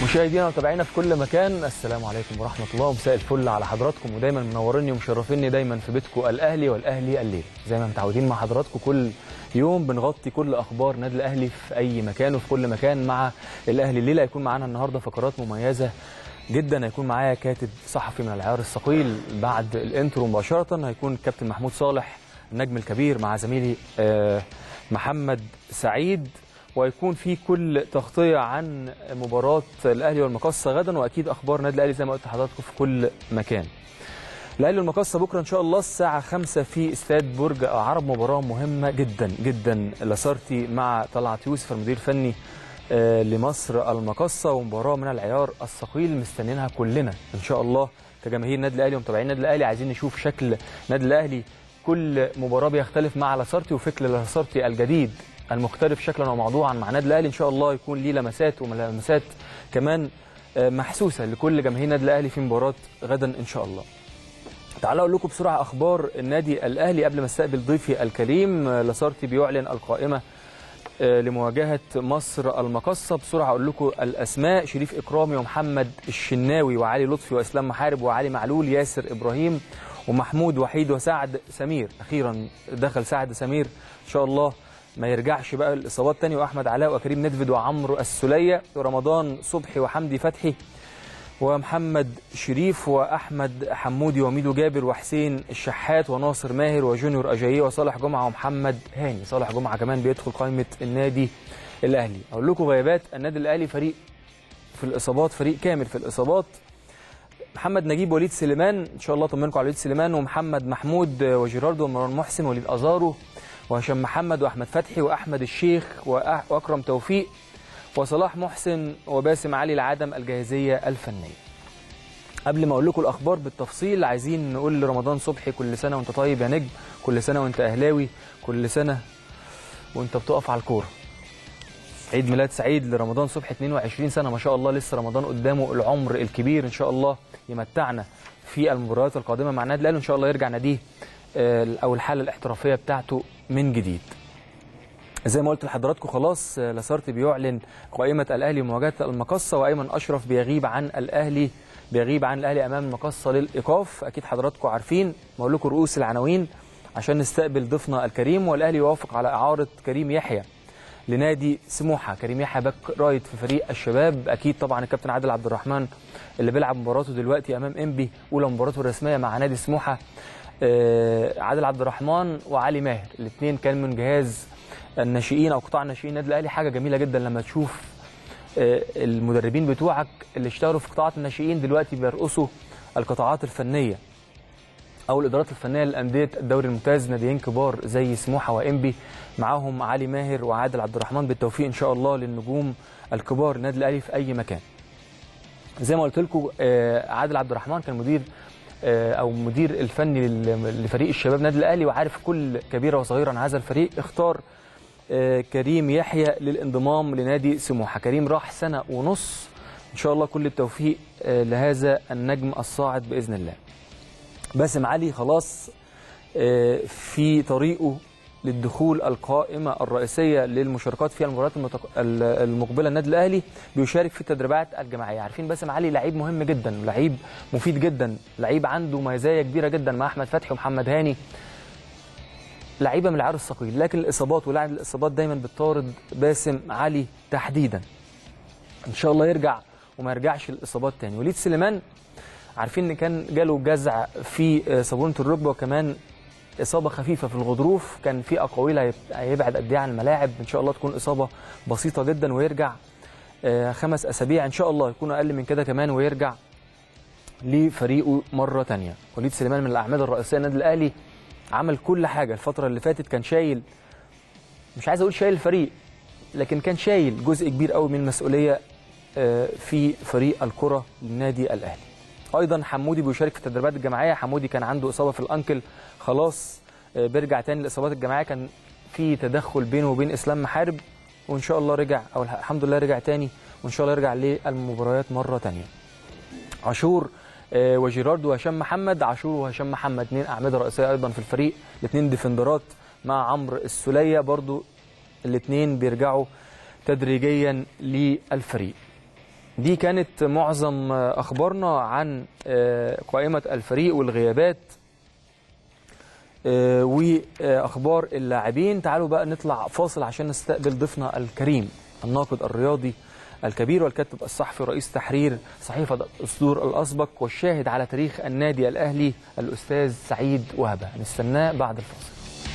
مشاهدينا ومتابعينا في كل مكان السلام عليكم ورحمه الله ومساء الفل على حضراتكم ودايما منوريني ومشرفيني دايما في بيتكم الاهلي والاهلي الليل زي ما متعودين مع حضراتكم كل يوم بنغطي كل اخبار نادي الاهلي في اي مكان وفي كل مكان مع الاهلي الليله هيكون معانا النهارده فقرات مميزه جدا هيكون معايا كاتب صحفي من العيار الثقيل بعد الانترو مباشره هيكون الكابتن محمود صالح النجم الكبير مع زميلي آه، محمد سعيد ويكون في كل تغطيه عن مباراه الاهلي والمقصه غدا واكيد اخبار نادي الاهلي زي ما قلت لحضراتكم في كل مكان. الاهلي والمقصه بكره ان شاء الله الساعه 5 في استاد برج عرب مباراه مهمه جدا جدا لاسارتي مع طلعت يوسف المدير الفني آه، لمصر المقصه ومباراه من العيار الثقيل مستنيينها كلنا ان شاء الله كجماهير النادي الاهلي ومتابعين النادي الاهلي عايزين نشوف شكل النادي الاهلي كل مباراه بيختلف مع لاسارتي وفكر لاسارتي الجديد المختلف شكلا وموضوعا مع النادي الاهلي ان شاء الله يكون ليه لمسات وملامسات كمان آه، محسوسه لكل جماهير النادي الاهلي في مباراه غدا ان شاء الله. تعالوا اقول لكم بسرعه اخبار النادي الاهلي قبل ما استقبل ضيفي الكريم آه، لاسارتي بيعلن القائمه آه، لمواجهه مصر المقصه بسرعه اقول لكم الاسماء شريف اكرامي ومحمد الشناوي وعلي لطفي واسلام محارب وعلي معلول ياسر ابراهيم ومحمود وحيد وسعد سمير اخيرا دخل سعد سمير ان شاء الله ما يرجعش بقى الاصابات تاني واحمد علاء وكريم ندفد وعمرو السليه ورمضان صبحي وحمدي فتحي ومحمد شريف واحمد حمودي وميدو جابر وحسين الشحات وناصر ماهر وجونيور اجاييه وصالح جمعه ومحمد هاني صالح جمعه كمان بيدخل قائمه النادي الاهلي اقول لكم غيابات النادي الاهلي فريق في الاصابات فريق كامل في الاصابات محمد نجيب وليد سليمان ان شاء الله اطمنكم على وليد سليمان ومحمد محمود وجيراردو ومروان محسن وليد ازارو وهشام محمد واحمد فتحي واحمد الشيخ وأح- واكرم توفيق وصلاح محسن وباسم علي لعدم الجاهزيه الفنيه. قبل ما اقول لكم الاخبار بالتفصيل عايزين نقول لرمضان صبحي كل سنه وانت طيب يا نجم، كل سنه وانت اهلاوي، كل سنه وانت بتقف على الكوره. عيد ميلاد سعيد لرمضان صبحي 22 سنه ما شاء الله لسه رمضان قدامه العمر الكبير ان شاء الله يمتعنا في المباريات القادمه مع النادي الاهلي وان شاء الله يرجع ناديه آه، او الحاله الاحترافيه بتاعته من جديد. زي ما قلت لحضراتكم خلاص آه، لاسارتي بيعلن قائمه الاهلي ومواجهه المقصه وايمن اشرف بيغيب عن الاهلي بيغيب عن الاهلي امام المقصه للايقاف اكيد حضراتكم عارفين بقول لكم رؤوس العناوين عشان نستقبل ضيفنا الكريم والاهلي يوافق على اعاره كريم يحيى لنادي سموحه كريم يحيى باك رايت في فريق الشباب اكيد طبعا الكابتن عادل عبد الرحمن اللي بيلعب مباراته دلوقتي امام انبي اولى مباراته الرسميه مع نادي سموحه آه، عادل عبد الرحمن وعلي ماهر الاثنين كان من جهاز الناشئين او قطاع الناشئين النادي الاهلي حاجه جميله جدا لما تشوف آه، المدربين بتوعك اللي اشتغلوا في قطاعات الناشئين دلوقتي بيرقصوا القطاعات الفنيه او الادارات الفنيه للانديه الدوري الممتاز ناديين كبار زي سموحه وانبي معاهم علي ماهر وعادل عبد الرحمن بالتوفيق ان شاء الله للنجوم الكبار النادي الاهلي في اي مكان. زي ما قلت لكم آه، عادل عبد الرحمن كان مدير آه، او مدير الفني لل- لفريق الشباب النادي الاهلي وعارف كل كبيره وصغيره عن هذا الفريق اختار آه، كريم يحيى للانضمام لنادي سموحه كريم راح سنه ونص ان شاء الله كل التوفيق آه، لهذا النجم الصاعد باذن الله باسم علي خلاص آه، في طريقه للدخول القائمة الرئيسية للمشاركات في المباريات المتق... ال- المقبلة النادي الأهلي بيشارك في التدريبات الجماعية عارفين باسم علي لعيب مهم جدا لعيب مفيد جدا لعيب عنده مزايا كبيرة جدا مع أحمد فتحي ومحمد هاني لعيبة من العيار الثقيل لكن الإصابات ولاعب الإصابات دايما بتطارد باسم علي تحديدا إن شاء الله يرجع وما يرجعش الإصابات تاني وليد سليمان عارفين ان كان جاله جزع في صابونه الركبه وكمان اصابه خفيفه في الغضروف كان في اقاويل هيب- هيبعد قد ايه عن الملاعب ان شاء الله تكون اصابه بسيطه جدا ويرجع آه، خمس اسابيع ان شاء الله يكون اقل من كده كمان ويرجع لفريقه مره تانية وليد سليمان من الاعمده الرئيسيه للنادي الاهلي عمل كل حاجه الفتره اللي فاتت كان شايل مش عايز اقول شايل الفريق لكن كان شايل جزء كبير قوي من المسؤوليه آه، في فريق الكره للنادي الاهلي ايضا حمودي بيشارك في التدريبات الجماعيه حمودي كان عنده اصابه في الانكل خلاص آه، بيرجع تاني للاصابات الجماعيه كان في تدخل بينه وبين اسلام محارب وان شاء الله رجع او الح- الحمد لله رجع تاني وان شاء الله يرجع للمباريات مره تانيه عاشور آه، وجيراردو وهشام محمد عاشور وهشام محمد اثنين اعمده رئيسيه ايضا في الفريق الاثنين ديفندرات مع عمرو السوليه برضو الاثنين بيرجعوا تدريجيا للفريق دي كانت معظم اخبارنا عن آه، قائمه الفريق والغيابات آه، واخبار اللاعبين تعالوا بقى نطلع فاصل عشان نستقبل ضيفنا الكريم الناقد الرياضي الكبير والكاتب الصحفي ورئيس تحرير صحيفه الاسطور الاسبق والشاهد على تاريخ النادي الاهلي الاستاذ سعيد وهبه نستناه بعد الفاصل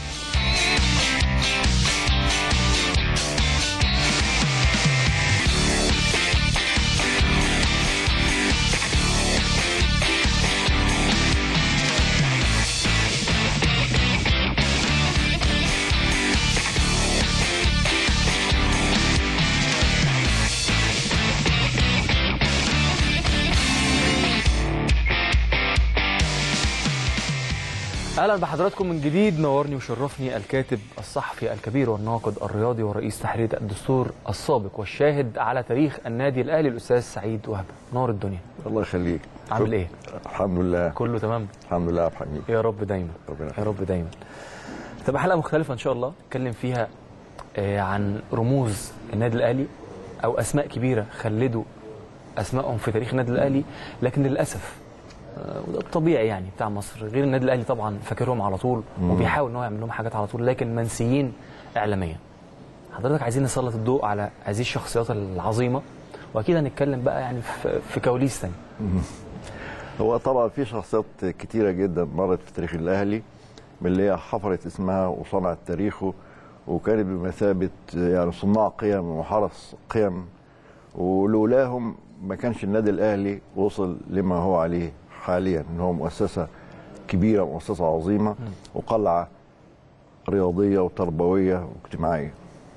اهلا بحضراتكم من جديد نورني وشرفني الكاتب الصحفي الكبير والناقد الرياضي ورئيس تحرير الدستور السابق والشاهد على تاريخ النادي الاهلي الاستاذ سعيد وهبه نور الدنيا الله يخليك عامل ايه الحمد لله كله تمام الحمد لله يا عبد الحميد يا رب دايما ربنا يا رب دايما تبقى حلقه مختلفه ان شاء الله نتكلم فيها آه، عن رموز النادي الاهلي او اسماء كبيره خلدوا اسمائهم في تاريخ النادي الاهلي لكن للاسف آه، وده الطبيعي يعني بتاع مصر غير النادي الاهلي طبعا فاكرهم على طول وبيحاول ان هو يعمل لهم حاجات على طول لكن منسيين اعلاميا حضرتك عايزين نسلط الضوء على هذه الشخصيات العظيمه واكيد هنتكلم بقى يعني في- في كواليس ثانيه هو طبعا في شخصيات كتيره جدا مرت في تاريخ الاهلي من اللي هي حفرت اسمها وصنعت تاريخه وكانت بمثابه يعني صناع قيم وحرس قيم ولولاهم ما كانش النادي الاهلي وصل لما هو عليه حاليا ان هو مؤسسه كبيره مؤسسه عظيمه وقلعه رياضيه وتربويه واجتماعيه.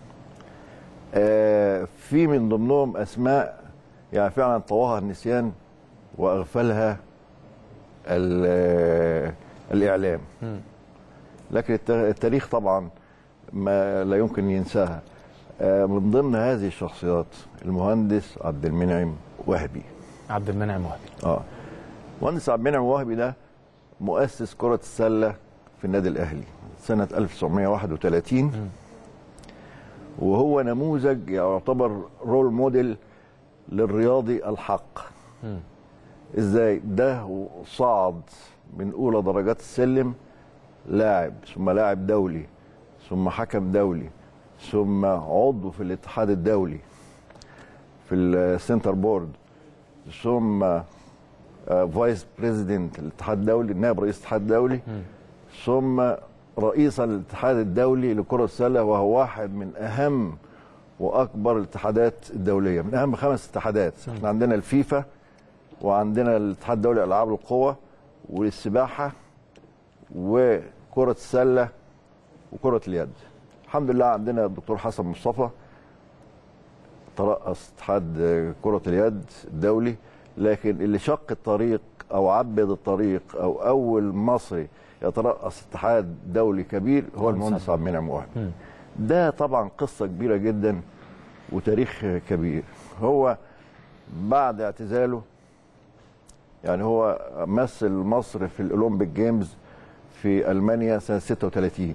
آه، في من ضمنهم اسماء يعني فعلا طواها النسيان واغفلها ال- آه، الاعلام لكن الت- التاريخ طبعا ما لا يمكن ينساها آه، من ضمن هذه الشخصيات المهندس عبد المنعم وهبي عبد المنعم وهبي اه مهندس عبد المنعم وهبي ده مؤسس كرة السلة في النادي الأهلي سنة 1931 وهو نموذج يعتبر رول موديل للرياضي الحق مم. ازاي ده صعد من اولى درجات السلم لاعب ثم لاعب دولي ثم حكم دولي ثم عضو في الاتحاد الدولي في السنتر بورد ثم آه، فايس بريزيدنت الاتحاد الدولي نائب رئيس الاتحاد الدولي ثم رئيس الاتحاد الدولي لكرة السلة وهو واحد من أهم وأكبر الاتحادات الدولية من أهم خمس اتحادات احنا عندنا الفيفا وعندنا الاتحاد الدولي لألعاب القوى والسباحة وكرة السلة وكرة اليد الحمد لله عندنا الدكتور حسن مصطفى ترأس اتحاد كرة اليد الدولي لكن اللي شق الطريق او عبد الطريق او اول مصري يترأس اتحاد دولي كبير هو المهندس عبد المنعم وهبي ده طبعا قصة كبيرة جدا وتاريخ كبير هو بعد اعتزاله يعني هو مثل مصر في الاولمبيك جيمز في المانيا سنه 36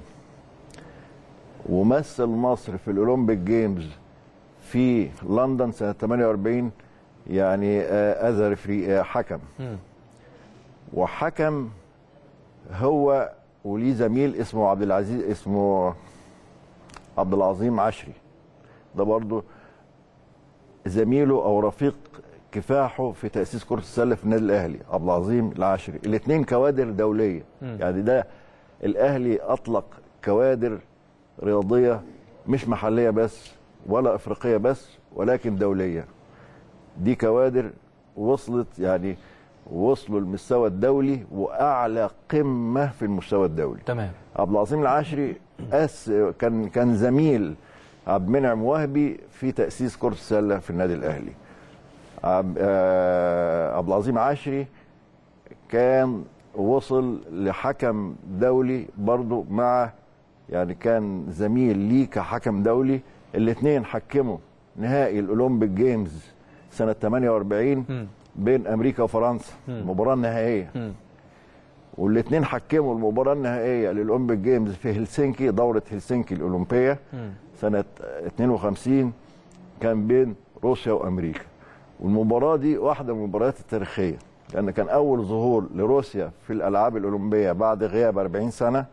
ومثل مصر في الاولمبيك جيمز في لندن سنه 48 يعني اذى ريفري حكم مم. وحكم هو وليه زميل اسمه عبد العزيز اسمه عبد العظيم عشري ده برضه زميله او رفيق كفاحه في تاسيس كره السله في النادي الاهلي عبد العظيم العشري الاثنين كوادر دوليه مم. يعني ده الاهلي اطلق كوادر رياضيه مش محليه بس ولا افريقيه بس ولكن دوليه دي كوادر وصلت يعني وصلوا المستوى الدولي واعلى قمه في المستوى الدولي تمام عبد العظيم العشري أس كان كان زميل عبد المنعم وهبي في تاسيس كره السله في النادي الاهلي عب- آه، عبد العظيم عشري كان وصل لحكم دولي برضو مع يعني كان زميل ليه كحكم دولي الاثنين حكموا نهائي الاولمبيك جيمز سنه 48 مم. بين امريكا وفرنسا المباراه النهائيه مم. والاثنين حكموا المباراه النهائيه للاولمبيك جيمز في هلسنكي دوره هلسنكي الاولمبيه مم. سنه 52 كان بين روسيا وامريكا والمباراه دي واحده من المباريات التاريخيه لان كان اول ظهور لروسيا في الالعاب الاولمبيه بعد غياب 40 سنه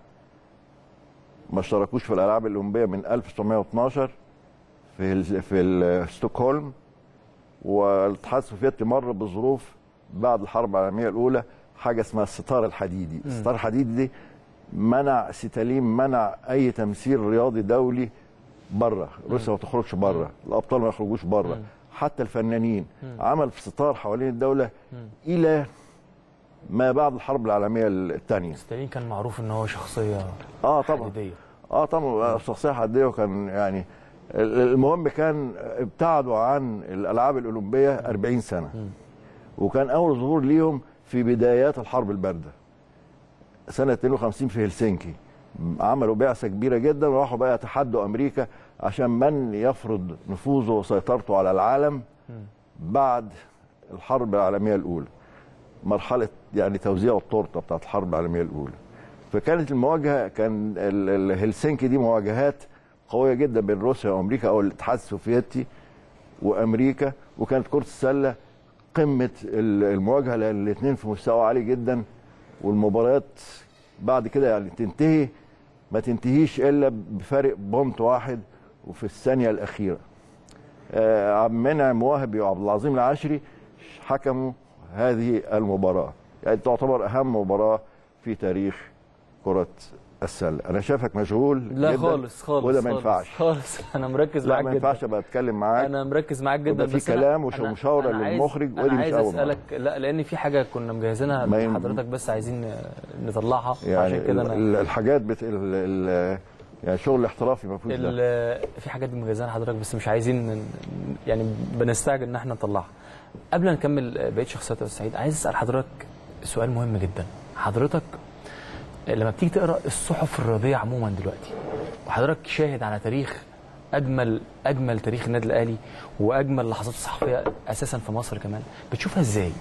ما اشتركوش في الالعاب الاولمبيه من 1912 في ال في ال ستوكهولم والاتحاد السوفيتي مر بظروف بعد الحرب العالميه الاولى حاجه اسمها الستار الحديدي، الستار الحديدي دي منع ستالين منع اي تمثيل رياضي دولي بره، روسيا ما تخرجش بره، الابطال ما يخرجوش بره، حتى الفنانين عمل ستار حوالين الدوله الى ما بعد الحرب العالميه الثانيه. ستالين كان معروف ان هو شخصيه اه طبعا حديديه اه طبعا شخصيه حديه وكان يعني المهم كان ابتعدوا عن الالعاب الاولمبيه 40 سنه وكان اول ظهور ليهم في بدايات الحرب البارده سنه 52 في هلسنكي عملوا بعثه كبيره جدا وراحوا بقى يتحدوا امريكا عشان من يفرض نفوذه وسيطرته على العالم بعد الحرب العالميه الاولى مرحله يعني توزيع التورته بتاعت الحرب العالميه الاولى فكانت المواجهه كان ال- ال- هلسنكي دي مواجهات قويه جدا بين روسيا وامريكا او الاتحاد السوفيتي وامريكا وكانت كره السله قمه ال- المواجهه لان الاثنين في مستوى عالي جدا والمباريات بعد كده يعني تنتهي ما تنتهيش الا بفارق بونت واحد وفي الثانيه الاخيره آه، عبد المنعم وهبي وعبد العظيم العشري حكموا هذه المباراه يعني تعتبر اهم مباراه في تاريخ كره السله انا شايفك مشغول لا جداً خالص خالص وده ما خالص، ينفعش خالص انا مركز لا معاك ما جدا ينفعش ابقى اتكلم معاك انا مركز معاك جدا يبقى في بس أنا- كلام وش- أنا- ومشاورة أنا عايز- للمخرج، ودي انا مش عايز أول مرة. اسالك لا لان في حاجه كنا مجهزينها ما ين- لحضرتك بس عايزين نطلعها يعني عشان كده ال- انا ال- الحاجات بت... ال... ال... يعني شغل احترافي ما فيهوش ده ال- في حاجات مجهزينها لحضرتك بس مش عايزين ن- يعني بنستعجل ان احنا نطلعها قبل ما نكمل بقيه شخصيات استاذ سعيد عايز اسال حضرتك سؤال مهم جدا حضرتك لما بتيجي تقرا الصحف الرياضيه عموما دلوقتي وحضرتك شاهد على تاريخ اجمل اجمل تاريخ النادي الاهلي واجمل اللحظات الصحفيه اساسا في مصر كمان بتشوفها ازاي؟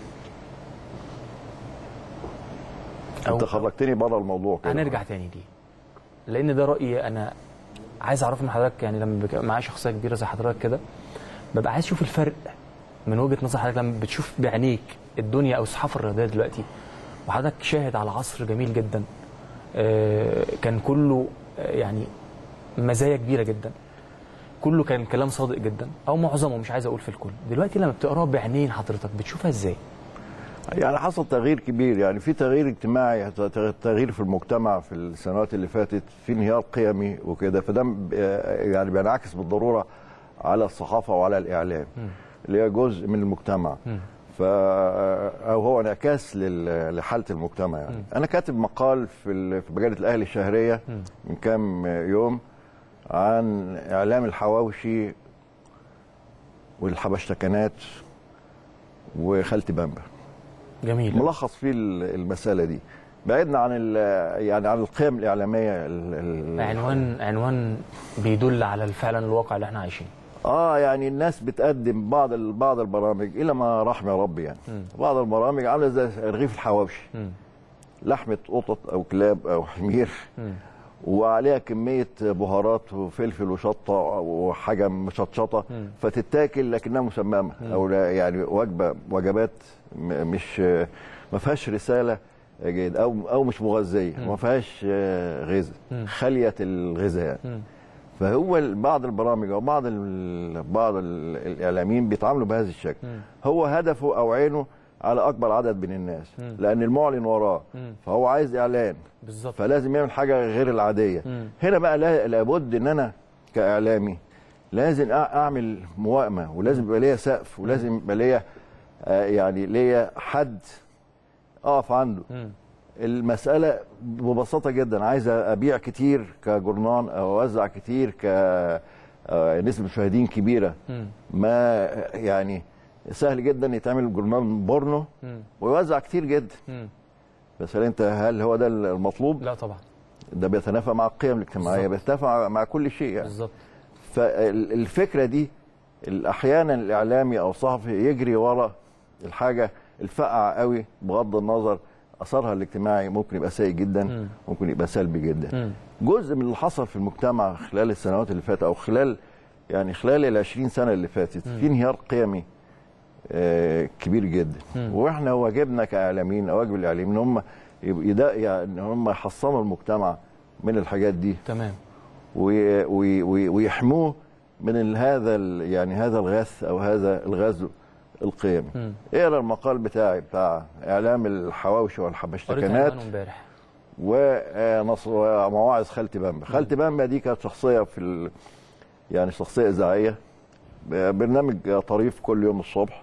انت خرجتني بره الموضوع كده هنرجع تاني ليه لان ده رايي انا عايز اعرف من حضرتك يعني لما بيبقى معايا شخصيه كبيره زي حضرتك كده ببقى عايز اشوف الفرق من وجهه نظر حضرتك لما بتشوف بعينيك الدنيا او الصحافه الرياضيه دلوقتي وحضرتك شاهد على عصر جميل جدا آه، كان كله آه، يعني مزايا كبيره جدا كله كان كلام صادق جدا او معظمه مش عايز اقول في الكل دلوقتي لما بتقراه بعينين حضرتك بتشوفها ازاي يعني حصل تغيير كبير يعني في تغيير اجتماعي تغيير في المجتمع في السنوات اللي فاتت في انهيار قيمي وكده فده ب- يعني بينعكس بالضروره على الصحافه وعلى الاعلام اللي هي جزء من المجتمع ف او هو انعكاس لل- لحاله المجتمع يعني انا كاتب مقال في ال- في مجله الاهلي الشهريه من كام يوم عن اعلام الحواوشي والحبشتكنات وخالتي بامبا جميل ملخص فيه ال- المساله دي بعدنا عن ال- يعني عن القيم الاعلاميه ال- ال- عنوان عنوان بيدل على فعلا الواقع اللي احنا عايشينه اه يعني الناس بتقدم بعض ال- بعض البرامج الى ما رحم يا رب يعني بعض البرامج عامله زي رغيف الحواوشي لحمه قطط او كلاب او حمير وعليها كميه بهارات وفلفل وشطه وحاجه مشطشطه فتتاكل لكنها مسممه او لا- يعني وجبه وجبات م- مش ما فيهاش رساله جيد او او مش مغذيه ما فيهاش آه، غذاء خاليه الغذاء يعني فهو ال- بعض البرامج او بعض ال بعض ال الاعلاميين بيتعاملوا بهذا الشكل هو هدفه او عينه على اكبر عدد من الناس لان المعلن وراه فهو عايز اعلان بالظبط فلازم يعمل حاجه غير العاديه هنا بقى لا- لابد ان انا كاعلامي لازم أع- اعمل موائمه ولازم يبقى ليا سقف ولازم يبقى ليا آه، يعني ليا حد اقف عنده المساله ببساطه جدا عايز ابيع كتير كجورنان او اوزع كتير ك آه، نسبه مشاهدين كبيره ما يعني سهل جدا يتعمل جورنال بورنو ويوزع كتير جدا بس هل انت هل هو ده المطلوب؟ لا طبعا ده بيتنافى مع القيم الاجتماعيه بالظبط. بيتنافى مع- مع كل شيء يعني بالظبط فالفكره دي احيانا الاعلامي او الصحفي يجري ورا الحاجه الفقعه قوي بغض النظر اثرها الاجتماعي ممكن يبقى سيء جدا ممكن يبقى سلبي جدا جزء من اللي حصل في المجتمع خلال السنوات اللي فاتت او خلال يعني خلال ال 20 سنه اللي فاتت في انهيار قيمي آه، كبير جدا مم. واحنا واجبنا كاعلاميين أو واجب الاعلاميين ان هم يبقى يعني ان هم يحصنوا المجتمع من الحاجات دي تمام وي- وي- وي- ويحموه من ال- هذا ال- يعني هذا الغث او هذا الغزو القيمي مم. اقرا المقال بتاعي بتاع اعلام الحواوشي قريت والحبشتكنات عنوانه امبارح ونص ومواعظ خالتي بامبا خالتي بامبا دي كانت شخصيه في ال... يعني شخصيه اذاعيه برنامج طريف كل يوم الصبح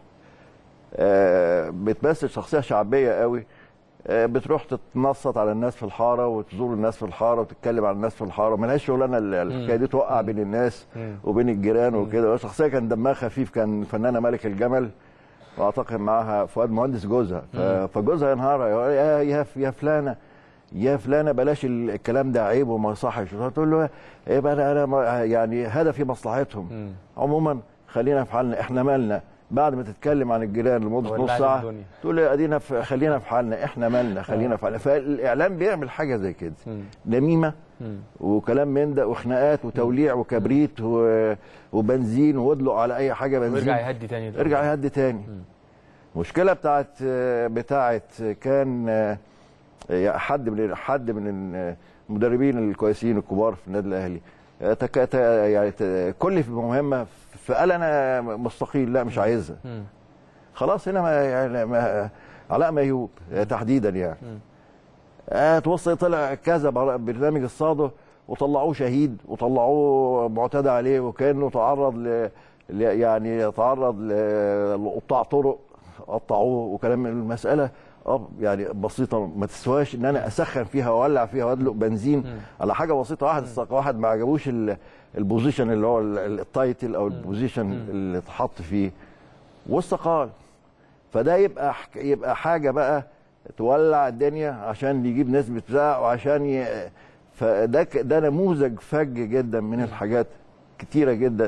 آه، بتمثل شخصيه شعبيه قوي آه، بتروح تتنصت على الناس في الحاره وتزور الناس في الحاره وتتكلم عن الناس في الحاره ملهاش شغلانه ال- الحكايه دي توقع بين الناس مم. وبين الجيران وكده شخصيه كان دمها خفيف كان فنانه ملك الجمل واعتقد معاها فؤاد مهندس جوزها ف- فجوزها ينهار يقول يا يا يا فلانه يا فلانه بلاش ال- الكلام ده عيب وما يصحش تقول له ايه بقى انا انا ما- يعني هدفي مصلحتهم مم. عموما خلينا في حالنا احنا مالنا بعد ما تتكلم عن الجيران لمده ولعت نص ساعه الدنيا. تقول لي ادينا في خلينا في حالنا احنا مالنا خلينا في حالنا فالاعلام بيعمل حاجه زي كده مم. نميمه مم. وكلام من ده وخناقات وتوليع وكبريت و- وبنزين وادلق على اي حاجه بنزين ويرجع يهدي تاني ده. ارجع يهدي تاني مشكله بتاعت بتاعت كان آه، حد من حد من المدربين الكويسين الكبار في النادي الاهلي آه، تك- ت- يعني ت- كل في مهمه فقال انا مستقيل لا مش عايزها مم. خلاص هنا ما يعني ما علاء ميهوب آه، تحديدا يعني مم. آه توصل طلع كذا بر- برنامج الصاده وطلعوه شهيد وطلعوه معتدى عليه وكانه تعرض ل ل- يعني تعرض ل- لقطاع طرق قطعوه وكلام المساله اه يعني بسيطه ما تسواش ان انا اسخن فيها واولع فيها وادلق بنزين على حاجه بسيطه واحد واحد ما عجبوش ال- البوزيشن اللي هو ال- ال- التايتل او البوزيشن اللي اتحط فيه واستقال فده يبقى حك... يبقى حاجه بقى تولع الدنيا عشان يجيب نسبه بتاع وعشان ي... فده ك... ده نموذج فج جدا من الحاجات كتيره جدا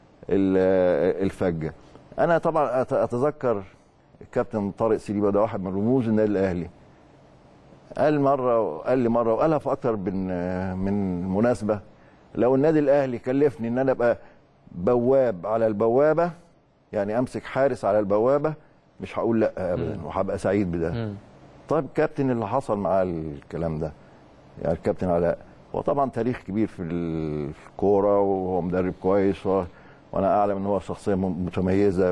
ال- الفجه انا طبعا أت- اتذكر الكابتن طارق سليمه ده واحد من رموز النادي الاهلي قال مره قال لي مره وقالها في اكتر من من مناسبه لو النادي الاهلي كلفني ان انا ابقى بواب على البوابه يعني امسك حارس على البوابه مش هقول لا ابدا وهبقى سعيد بده مم. طيب كابتن اللي حصل معاه الكلام ده يعني الكابتن علاء هو طبعا تاريخ كبير في ال- في الكوره وهو مدرب كويس و... وانا اعلم ان هو شخصيه م- متميزه و...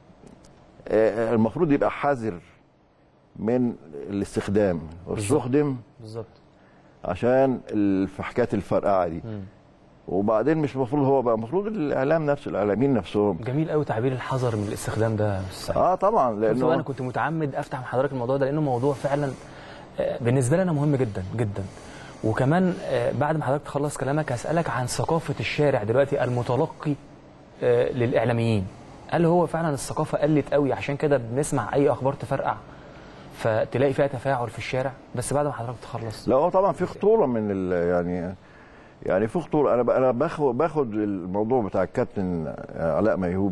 آه، المفروض يبقى حذر من الاستخدام واستخدم بالظبط عشان ال- في حكايه الفرقعه دي مم. وبعدين مش المفروض هو بقى المفروض الاعلام نفسه الاعلاميين نفسهم جميل قوي تعبير الحذر من الاستخدام ده يا أستاذ سعيد. اه طبعا بص بقى انا لانه كنت متعمد افتح مع حضرتك الموضوع ده لانه موضوع فعلا آه، بالنسبه لي انا مهم جدا جدا وكمان آه، بعد ما حضرتك تخلص كلامك هسالك عن ثقافه الشارع دلوقتي المتلقي آه، للاعلاميين هل هو فعلا الثقافه قلت قوي عشان كده بنسمع اي اخبار تفرقع فتلاقي فيها تفاعل في الشارع بس بعد ما حضرتك تخلص لا هو طبعا في خطوره من ال يعني يعني في خطوره انا ب- انا باخد باخد الموضوع بتاع الكابتن علاء ميهوب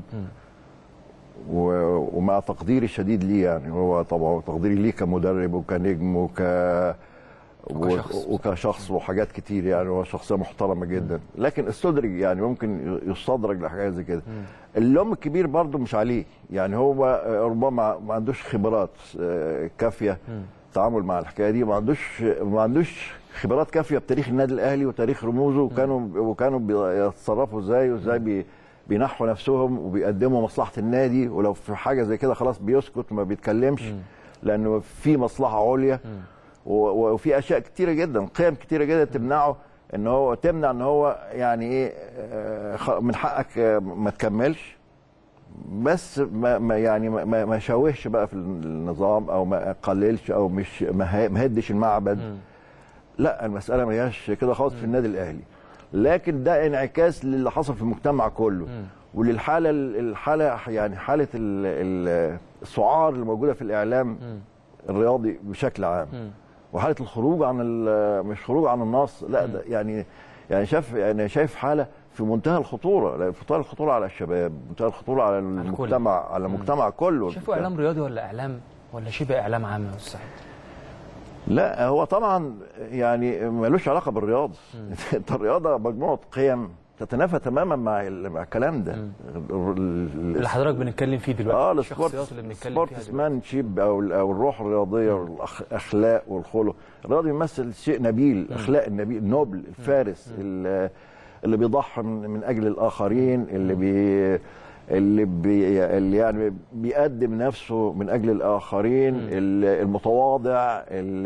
و- ومع تقديري الشديد ليه يعني هو طبعا تقديري ليه كمدرب وكنجم وك وكشخص. و- وكشخص وحاجات كتير يعني هو شخصيه محترمه جدا لكن استدرج يعني ممكن يستدرج لحاجات زي كده اللوم الكبير برضه مش عليه يعني هو ربما ما عندوش خبرات آه، كافيه تعامل مع الحكايه دي ما عندوش ما عندوش خبرات كافيه بتاريخ النادي الاهلي وتاريخ رموزه وكانوا وكانوا بيتصرفوا ازاي وازاي بي بينحوا نفسهم وبيقدموا مصلحه النادي ولو في حاجه زي كده خلاص بيسكت وما بيتكلمش لانه في مصلحه عليا و- وفي اشياء كتيره جدا قيم كتيره جدا تمنعه ان هو تمنع ان هو يعني ايه آه، خ- من حقك آه، ما تكملش بس ما ما يعني ما- ما ما شوهش بقى في النظام او ما قللش او مش ما ه- ما هدش المعبد لا المساله ما هياش كده خالص في النادي الاهلي لكن ده انعكاس للي حصل في المجتمع كله وللحاله الحاله يعني حاله ال- ال- السعار اللي موجوده في الاعلام الرياضي بشكل عام وحاله الخروج عن ال- مش خروج عن النص لا ده يعني يعني شايف يعني شايف حاله في منتهى الخطوره لا، في منتهى الخطوره على الشباب منتهى الخطوره على المجتمع على المجتمع كله شايفه اعلام رياضي ولا اعلام ولا شبه اعلام عام يا استاذ سعيد لا هو طبعا يعني ملوش علاقه بالرياضه انت الرياضه مجموعه قيم تتنافى تماما مع ال- مع الكلام ده اللي حضرتك بنتكلم فيه دلوقتي اه الشخصيات السبورت اللي بنتكلم سبورت فيها دلوقتي مان شيب او ال- او الروح الرياضيه والاخلاق والخلق الرياضي بيمثل شيء نبيل اخلاق النبيل النوبل الفارس ال- اللي بيضحي من من اجل الاخرين اللي بي اللي, بي اللي يعني بيقدم نفسه من اجل الاخرين ال- المتواضع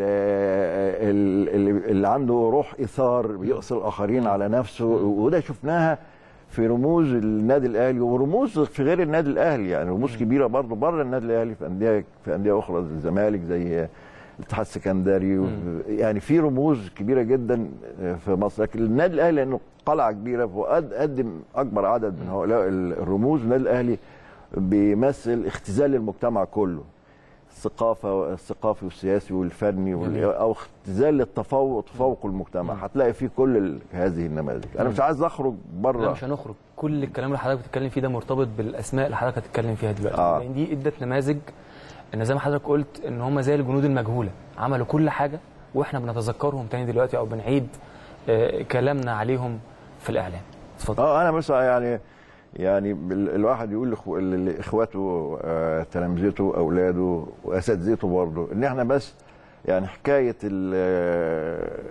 ال- اللي, اللي عنده روح ايثار بيؤثر الاخرين على نفسه وده شفناها في رموز النادي الاهلي ورموز في غير النادي الاهلي يعني رموز كبيره برضه بره النادي الاهلي في انديه في انديه اخرى زي الزمالك زي الاتحاد السكندري و- يعني في رموز كبيره جدا في مصر لكن النادي الاهلي لانه قلعه كبيره فقدم اكبر عدد من هؤلاء الرموز النادي الاهلي بيمثل اختزال المجتمع كله الثقافه الثقافي والسياسي والفني وال- جميل. او اختزال للتفوق تفوق المجتمع هتلاقي فيه كل ال- هذه النماذج انا مش عايز اخرج لا بره مش هنخرج كل الكلام اللي حضرتك بتتكلم فيه ده مرتبط بالاسماء اللي حضرتك هتتكلم فيها دلوقتي آه. لان دي ادت نماذج ان زي ما حضرتك قلت ان هم زي الجنود المجهوله عملوا كل حاجه واحنا بنتذكرهم تاني دلوقتي او بنعيد آه، كلامنا عليهم في الاعلام اتفضل اه انا مثلا يعني يعني ال- الواحد يقول لإخو- ل- لاخواته آه، تلامذته اولاده واساتذته برضه ان احنا بس يعني حكايه ال- آه،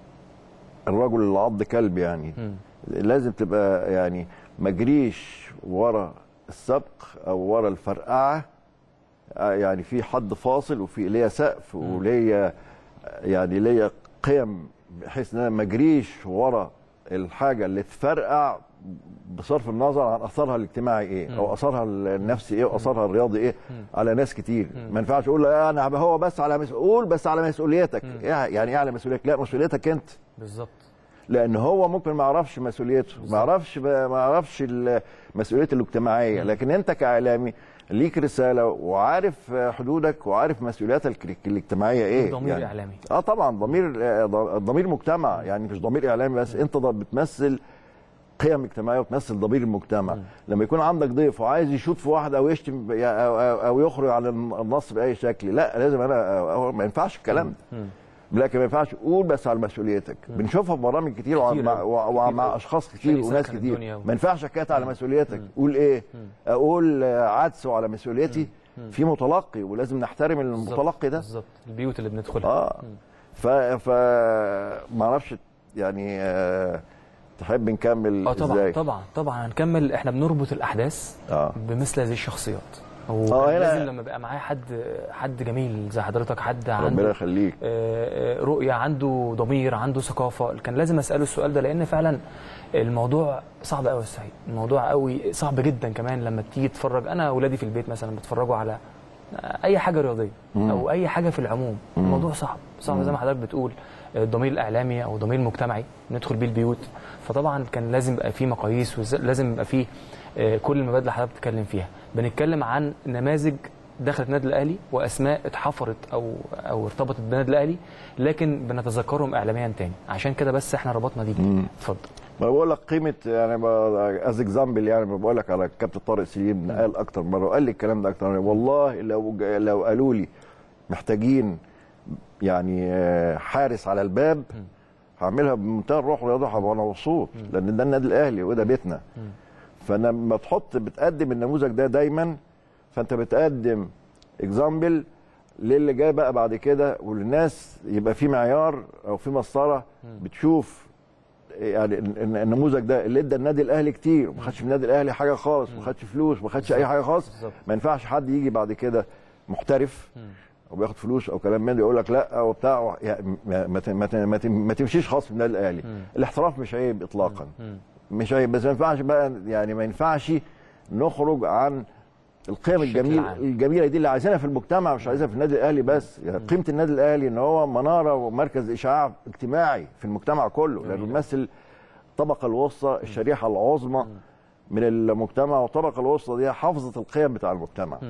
الرجل اللي عض كلب يعني مم. لازم تبقى يعني ما جريش ورا السبق او ورا الفرقعه آه، يعني في حد فاصل وفي ليا سقف وليا يعني ليا قيم بحيث ان انا ما اجريش ورا الحاجه اللي تفرقع بصرف النظر عن اثرها الاجتماعي ايه او اثرها النفسي ايه واثرها الرياضي ايه على ناس كتير ما ينفعش اقول له انا هو بس على مسؤول بس على مسؤوليتك إيه يعني ايه على مسؤوليتك لا مسؤوليتك انت بالظبط لان هو ممكن ما يعرفش مسؤوليته ما يعرفش ما يعرفش ال- مسؤوليته الاجتماعيه لكن انت كاعلامي ليك رساله وعارف حدودك وعارف مسؤولياتك ال- الاجتماعيه ايه ضمير إعلامي. اه طبعا ضمير آه، ض- ضمير مجتمع يعني مش ضمير اعلامي بس انت ض- بتمثل قيم اجتماعيه وتمثل ضمير المجتمع لما يكون عندك ضيف وعايز يشوط في واحد او يشتم ب- او, أو, أو يخرج على النص باي شكل لا لازم انا أو ما ينفعش الكلام ده لكن ما ينفعش قول بس على مسؤوليتك بنشوفها في برامج كتير وع- كتير مع, أوي. وع- كتير ومع أوي. اشخاص عشان كتير وناس يسخن كتير الدنيا و- ما ينفعش حكايه على مسؤوليتك قول ايه اقول آه، عدس وعلى مسؤوليتي في متلقي ولازم نحترم المتلقي ده بالظبط البيوت اللي بندخلها اه ف ف ما اعرفش يعني آه تحب نكمل اه طبعا ازاي طبعا طبعا هنكمل احنا بنربط الاحداث اه بمثل هذه الشخصيات هو آه، هنا- لازم لما يبقى معايا حد حد جميل زي حضرتك حد ربنا عنده يخليك آه، آه، رؤيه عنده ضمير عنده ثقافه كان لازم اساله السؤال ده لان فعلا الموضوع صعب قوي يا سعيد الموضوع قوي صعب جدا كمان لما تيجي تتفرج انا اولادي في البيت مثلا بيتفرجوا على اي حاجه رياضيه او اي حاجه في العموم الموضوع صعب صعب زي ما حضرتك بتقول آه، الضمير الاعلامي او الضمير المجتمعي ندخل بيه البيوت فطبعا كان لازم يبقى فيه مقاييس ولازم يبقى فيه آه، كل المبادئ اللي حضرتك بتتكلم فيها بنتكلم عن نماذج دخلت النادي الاهلي واسماء اتحفرت او او ارتبطت بالنادي الاهلي لكن بنتذكرهم اعلاميا تاني عشان كده بس احنا ربطنا دي بيه. اتفضل ما بقول لك قيمه يعني از اكزامبل يعني ما بقول لك على كابتن طارق سليم قال اكتر مره وقال لي الكلام ده اكتر مره والله لو ج- لو قالوا لي محتاجين يعني آه، حارس على الباب هعملها بمنتهى الروح والرياضه هبقى انا مبسوط لان ده النادي الاهلي وده بيتنا فلما تحط بتقدم النموذج ده دايما فانت بتقدم اكزامبل للي جاي بقى بعد كده وللناس يبقى في معيار او في مسطره بتشوف يعني ال- ال- النموذج ده اللي ادى النادي الاهلي كتير وما خدش من النادي الاهلي حاجه خالص وما خدش فلوس وما خدش اي حاجه خالص بالظبط. ما ينفعش حد يجي بعد كده محترف او بياخد فلوس او كلام من ده يقول لك لا وبتاع يعني ما, ما, ت- ما, ت- ما, ت- ما تمشيش خالص في النادي الاهلي الاحتراف مش عيب اطلاقا مش عيب بس ما ينفعش بقى يعني ما ينفعش نخرج عن القيم الشكل الجميل العام. الجميله دي اللي عايزينها في المجتمع مش عايزينها في النادي الاهلي بس يعني قيمه النادي الاهلي ان هو مناره ومركز اشعاع اجتماعي في المجتمع كله لانه بيمثل الطبقه الوسطى الشريحه العظمى من المجتمع والطبقه الوسطى دي حافظه القيم بتاع المجتمع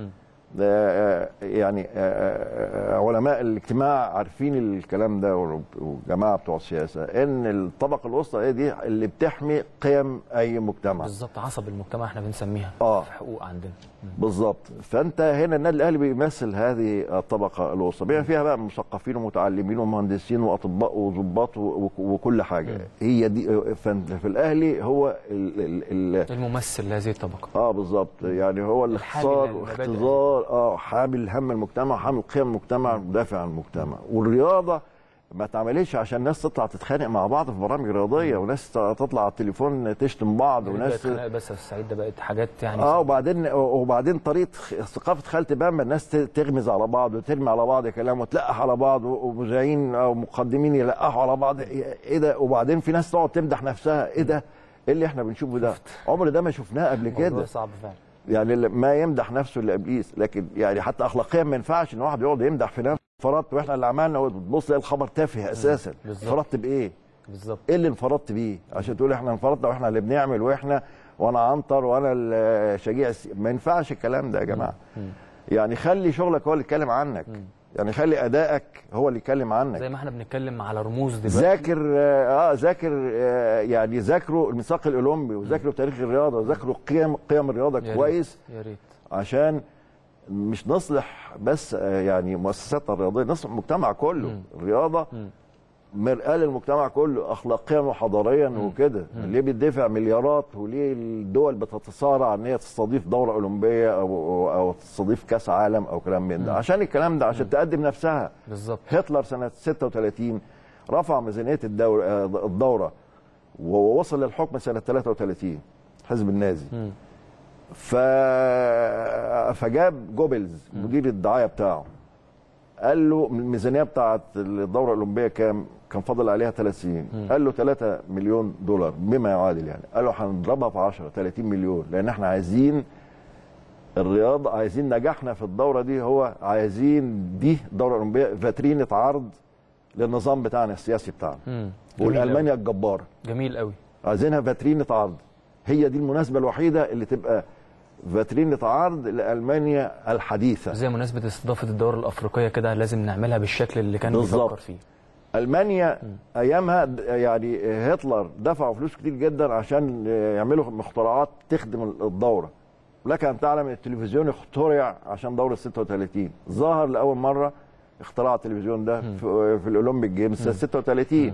آه، يعني آه، آه، علماء الاجتماع عارفين الكلام ده والرب- والجماعه بتوع السياسه ان الطبقه الوسطى هي دي اللي بتحمي قيم اي مجتمع بالظبط عصب المجتمع احنا بنسميها آه. في حقوق عندنا بالظبط فانت هنا النادي الاهلي بيمثل هذه الطبقه الوسطى بما فيها بقى مثقفين ومتعلمين ومهندسين واطباء وضباط و- وكل حاجه هي دي فانت في الاهلي هو ال ال ال الممثل لهذه الطبقه اه بالظبط يعني هو الاختصار للمبادئ. واختزار اه حامل هم المجتمع حامل قيم المجتمع مدافع عن المجتمع والرياضه ما اتعملتش عشان الناس تطلع تتخانق مع بعض في برامج رياضيه وناس تطلع على التليفون تشتم بعض بقت وناس خناقات بس يا أستاذ سعيد ده بقت حاجات يعني اه وبعدين وبعدين طريقه خ- ثقافه خالتي بامبا الناس ت- تغمز على بعض وترمي على بعض كلام وتلقح على بعض و- ومذيعين او مقدمين يلقحوا على بعض ايه ده وبعدين في ناس تقعد تمدح نفسها ايه ده ايه اللي احنا بنشوفه ده عمر ده ما شفناه قبل موضوع كده صعب فعلا يعني اللي- ما يمدح نفسه الا ابليس لكن يعني حتى اخلاقيا ما ينفعش ان واحد يقعد يمدح في نفسه فرطت واحنا اللي عملنا وتبص الاقي الخبر تافه اساسا بالظبط. فرطت بايه؟ بالظبط ايه اللي انفرطت بيه عشان تقول احنا انفرطنا واحنا اللي بنعمل واحنا وانا عنتر وانا الشجيع الس- ما ينفعش الكلام ده يا جماعه يعني خلي شغلك هو اللي يتكلم عنك يعني خلي ادائك هو اللي يتكلم عنك زي ما احنا بنتكلم على رموز دلوقتي ذاكر اه ذاكر آه يعني ذاكروا الميثاق الاولمبي وذاكروا تاريخ الرياضه وذاكروا قيم قيم الرياضه يا ريت. كويس يا ريت عشان مش نصلح بس آه، يعني مؤسساتنا الرياضيه نصلح المجتمع كله الرياضه مرآة للمجتمع كله اخلاقيا وحضاريا وكده ليه بيدفع مليارات وليه الدول بتتصارع ان هي تستضيف دوره اولمبيه او او تستضيف كاس عالم او كلام من ده عشان الكلام ده عشان تقدم نفسها بالظبط هتلر سنه 36 رفع ميزانيه الدور آه، الدوره ووصل للحكم سنه 33 الحزب النازي مم. ف... فجاب جوبلز مدير الدعايه بتاعه قال له الميزانيه بتاعت الدوره الاولمبيه كام؟ كان فاضل عليها ثلاث سنين قال له 3 مليون دولار بما يعادل يعني قال له هنضربها في 10 30 مليون لان احنا عايزين الرياضه عايزين نجاحنا في الدوره دي هو عايزين دي دوره اولمبيه فاترينه عرض للنظام بتاعنا السياسي بتاعنا مم. جميل والالمانيا الجباره أوي. جميل قوي عايزينها فاترينة عرض هي دي المناسبة الوحيدة اللي تبقى فاترينة عرض لألمانيا الحديثة زي مناسبه استضافه الدول الافريقيه كده لازم نعملها بالشكل اللي كان بالظبط. بيفكر فيه ألمانيا أيامها د- يعني هتلر دفعوا فلوس كتير جدا عشان يعملوا مخترعات تخدم الدورة لك أن تعلم أن التلفزيون اخترع عشان دورة 36 ظهر لأول مرة اختراع التلفزيون ده في, في الأولمبيك جيمز سنة 36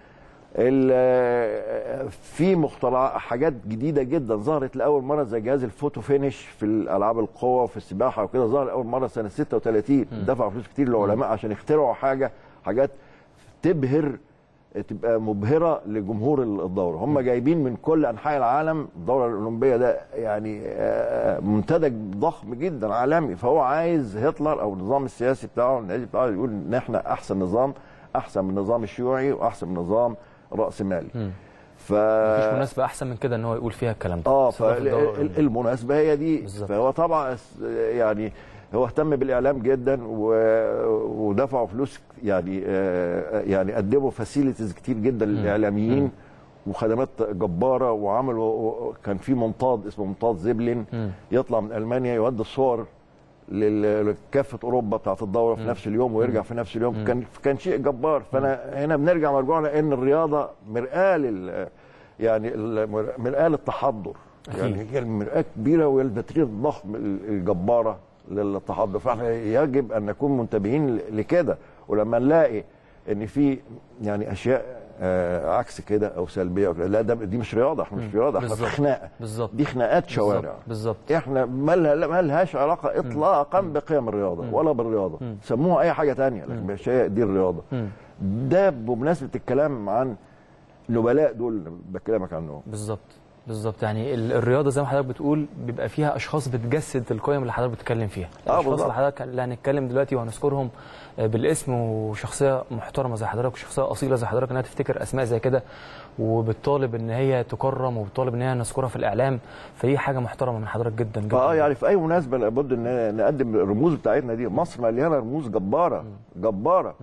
ال- في مخترع حاجات جديده جدا ظهرت لاول مره زي جهاز الفوتو فينش في الالعاب القوه وفي السباحه وكده ظهر لاول مره سنه 36 دفعوا فلوس كتير للعلماء عشان يخترعوا حاجه حاجات تبهر تبقى مبهره لجمهور الدوره هم جايبين من كل انحاء العالم الدوره الاولمبيه ده يعني آه، منتدج ضخم جدا عالمي فهو عايز هتلر او النظام السياسي بتاعه النادي بتاعه يقول ان احنا احسن نظام احسن من النظام الشيوعي واحسن من نظام راسمالي ف مفيش مناسبه احسن من كده ان هو يقول فيها الكلام ده اه استضافة الدورة الأولمبية. فالمناسبه هي دي بالظبط. فهو طبعا س- يعني هو اهتم بالاعلام جدا و- ودفعوا فلوس يعني آه، يعني قدموا فاسيلتيز كتير جدا للاعلاميين وخدمات جباره وعملوا كان في منطاد اسمه منطاد زيبلين يطلع من المانيا يودي الصور لل- لكافه اوروبا بتاعت الدوره في نفس اليوم ويرجع في نفس اليوم كان كان شيء جبار فانا هنا بنرجع مرجوعنا ان الرياضه مرآه لل يعني المر- مرآه للتحضر يعني هي المرآه كبيره وهي الباتريه الضخم الجباره للتحضر فاحنا يجب ان نكون منتبهين لكده ولما نلاقي ان في يعني اشياء آه، عكس كده او سلبيه أو كده، لا ده دي مش رياضه احنا مش في رياضه احنا في بالظبط. خناقه بالظبط دي خناقات شوارع بالظبط احنا مالها مالهاش علاقه اطلاقا بقيم الرياضه ولا بالرياضه سموها اي حاجه تانية لكن مش هي دي الرياضه ده بمناسبه الكلام عن نبلاء دول اللي بكلمك عنهم بالظبط بالظبط يعني ال- الرياضه زي ما حضرتك بتقول بيبقى فيها اشخاص بتجسد القيم اللي حضرتك بتتكلم فيها آه، الاشخاص بالظبط. اللي حضرتك اللي هنتكلم دلوقتي وهنذكرهم آه، بالاسم وشخصيه محترمه زي حضرتك وشخصيه اصيله زي حضرتك انها تفتكر اسماء زي كده وبتطالب ان هي تكرم وبتطالب ان هي نذكرها في الاعلام فدي حاجه محترمه من حضرتك جدا جدا فاه يعني في اي مناسبه لابد ان نقدم الرموز بتاعتنا دي مصر مليانه رموز جباره جباره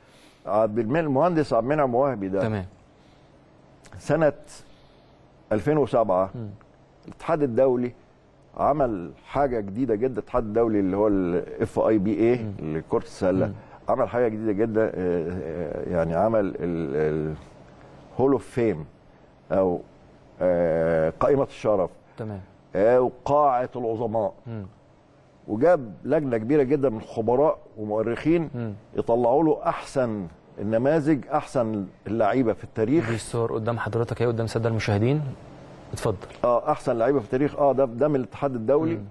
عبد المنعم المهندس عبد المنعم وهبي ده تمام سنه 2007 الاتحاد الدولي عمل حاجه جديده جدا الاتحاد الدولي اللي هو الاف اي بي اي لكره السله عمل حاجه جديده جدا آه، آه، يعني عمل الهول اوف فيم او آه، قائمه الشرف تمام او قاعه العظماء مم. وجاب لجنه كبيره جدا من خبراء ومؤرخين مم. يطلعوا له احسن النماذج احسن اللعيبه في التاريخ دي الصور قدام حضرتك اهي قدام الساده المشاهدين اتفضل اه احسن لعيبه في التاريخ اه ده ده من الاتحاد الدولي مم.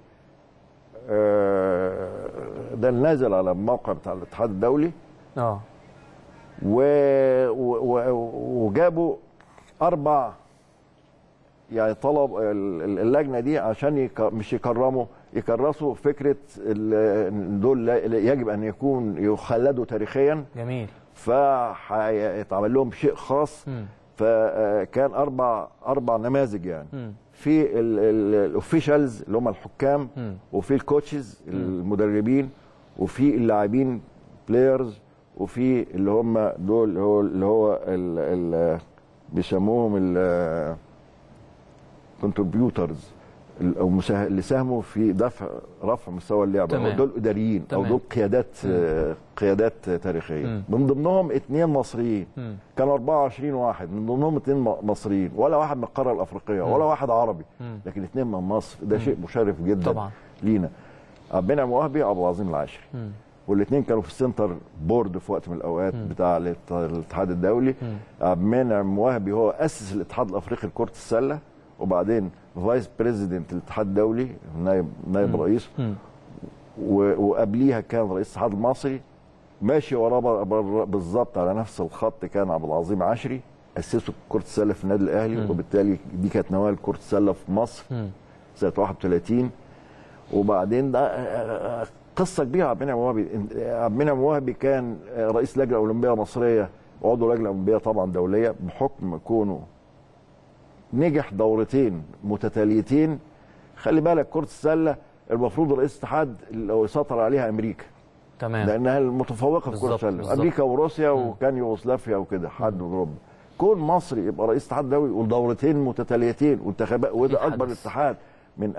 آه ده نازل على الموقع بتاع الاتحاد الدولي اه و... و... و... وجابوا اربع يعني طلب ال- ال- اللجنه دي عشان يك... مش يكرموا يكرسوا فكره ال... دول لا- يجب ان يكون يخلدوا تاريخيا جميل فهيتعمل لهم شيء خاص مم. فكان اربع اربع نماذج يعني مم. في الاوفيشالز اللي هم الحكام مم. وفي الكوتشز المدربين وفي اللاعبين بلايرز وفي اللي هم دول اللي هو اللي هو ال ال بيسموهم ال كونتريبيوترز او مساه- اللي ساهموا في دفع رفع مستوى اللعبه تمام. أو دول اداريين او تمام. دول قيادات آه، قيادات تاريخيه مم. من ضمنهم اثنين مصريين مم. كانوا 24 واحد من ضمنهم اثنين م- مصريين ولا واحد من القاره الافريقيه ولا واحد عربي مم. لكن اثنين من مصر ده شيء مشرف جدا طبعا. لينا عبد المنعم وهبي وعبد العظيم العاشري مم. والاثنين كانوا في السنتر بورد في وقت من الاوقات بتاع الات- الاتحاد الدولي مم. عبد المنعم وهبي هو اسس الاتحاد الافريقي لكره السله وبعدين فايس بريزيدنت الاتحاد الدولي نائب نائب رئيس مم. و- وقبليها كان رئيس الاتحاد المصري ماشي وراه بر- بر- بالظبط على نفس الخط كان عبد العظيم عشري اسسوا كره السله في النادي الاهلي وبالتالي دي كانت نواه كره السله في مصر مم. سنه 31 وبعدين ده آه، آه، قصه كبيره عبد المنعم وهبي عبد المنعم وهبي كان آه، رئيس لجنه اولمبيه مصريه وعضو لجنه اولمبيه طبعا دوليه بحكم كونه نجح دورتين متتاليتين خلي بالك كره السله المفروض رئيس الاتحاد اللي يسيطر عليها امريكا تمام لانها المتفوقه في كره بالظبط، السله بالظبط. امريكا وروسيا وكان يوغوسلافيا وكده حد اوروبا كون مصر يبقى رئيس اتحاد دولي ودورتين متتاليتين وانتخابات وده في اكبر حدث. اتحاد من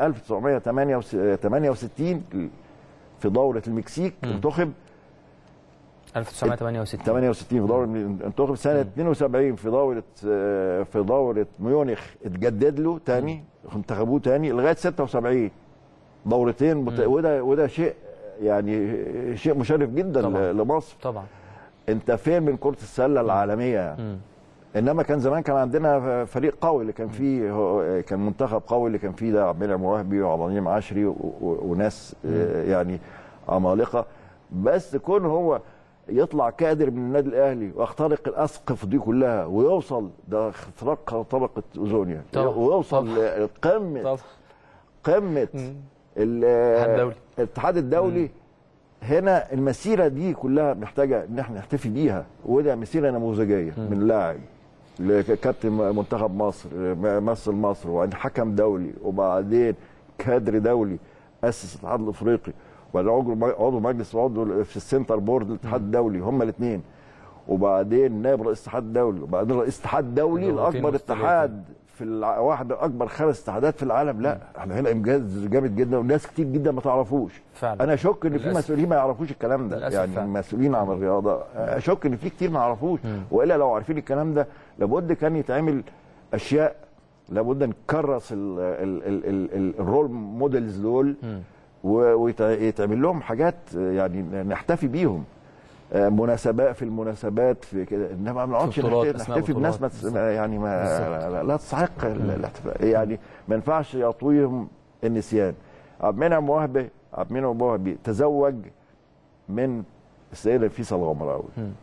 1968 في دوره المكسيك انتخب 1968 68 في دوره انتخب سنه 72 في دوره آه، في دوره ميونخ اتجدد له تاني انتخبوه تاني لغايه 76 دورتين مت... وده وده شيء يعني شيء مشرف جدا طبعاً. ل- لمصر طبعا انت فين من كره السله العالميه يعني مم. انما كان زمان كان عندنا فريق قوي اللي كان فيه هو- كان منتخب قوي اللي كان فيه ده عبد المنعم وهبي وعبد العظيم عشري و- و- وناس آه، يعني عمالقه بس كون هو يطلع كادر من النادي الاهلي ويخترق الاسقف دي كلها ويوصل ده اختراق طبقه اوزونيا طبعا. ويوصل طبعا. لقمه طبعا قمه مم. ال- الاتحاد الدولي. الاتحاد الدولي هنا المسيره دي كلها محتاجه ان احنا نحتفي بيها وده مسيره نموذجيه من لاعب لكابتن منتخب مصر مثل مصر وبعدين حكم دولي وبعدين كادر دولي اسس الاتحاد الافريقي وبعدين عضو عضو مجلس وعضو في السنتر بورد الاتحاد الدولي هما الاثنين وبعدين نائب رئيس الاتحاد الدولي وبعدين رئيس اتحاد دولي دورتين لاكبر مختلفين. اتحاد في الع... واحد من اكبر خمس اتحادات في العالم لا احنا هنا انجاز جامد جدا وناس كتير جدا ما تعرفوش فعلا. انا اشك ان في للأسف. مسؤولين ما يعرفوش الكلام ده للأسف يعني فعلا. مسؤولين عن الرياضه اشك ان في كتير ما يعرفوش والا لو عارفين الكلام ده لابد كان يتعمل اشياء لابد نكرس ال- ال- ال- ال- ال- الرول موديلز دول ويتعمل لهم حاجات يعني نحتفي بيهم آه، مناسبات في المناسبات في كده انما ما نقعدش بطولات، نحتفي, أثناء نحتفي بناس ما بطولات. تس- يعني ما لا, لا تستحق ال- الاحتفال يعني ما ينفعش يطويهم النسيان عبد المنعم وهبي عبد المنعم وهبي تزوج من السيده فيصل الغمراوي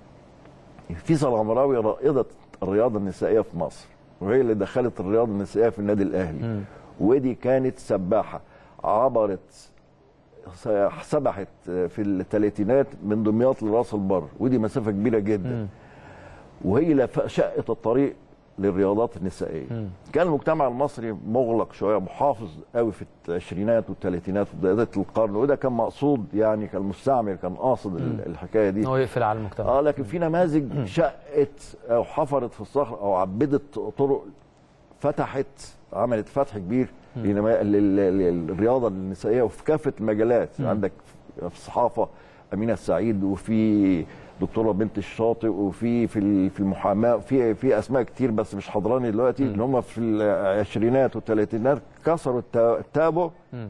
فيصل الغمراوي رائده الرياضه النسائيه في مصر وهي اللي دخلت الرياضه النسائيه في النادي الاهلي ودي كانت سباحه عبرت سبحت في الثلاثينات من دمياط لراس البر ودي مسافه كبيره جدا وهي اللي ف- شقت الطريق للرياضات النسائيه كان المجتمع المصري مغلق شويه محافظ قوي في العشرينات والثلاثينات وبدايه القرن وده كان مقصود يعني كان مستعمر كان قاصد ال- الحكايه دي ان هو يقفل على المجتمع اه لكن في نماذج شقت او حفرت في الصخر او عبدت طرق فتحت عملت فتح كبير لنما- لل- لل- الرياضه النسائيه وفي كافه المجالات عندك في الصحافه امينه السعيد وفي دكتوره بنت الشاطئ وفي في ال- في المحاماه في في اسماء كتير بس مش حضراني دلوقتي اللي هم في العشرينات والثلاثينات كسروا التا- التابو مم.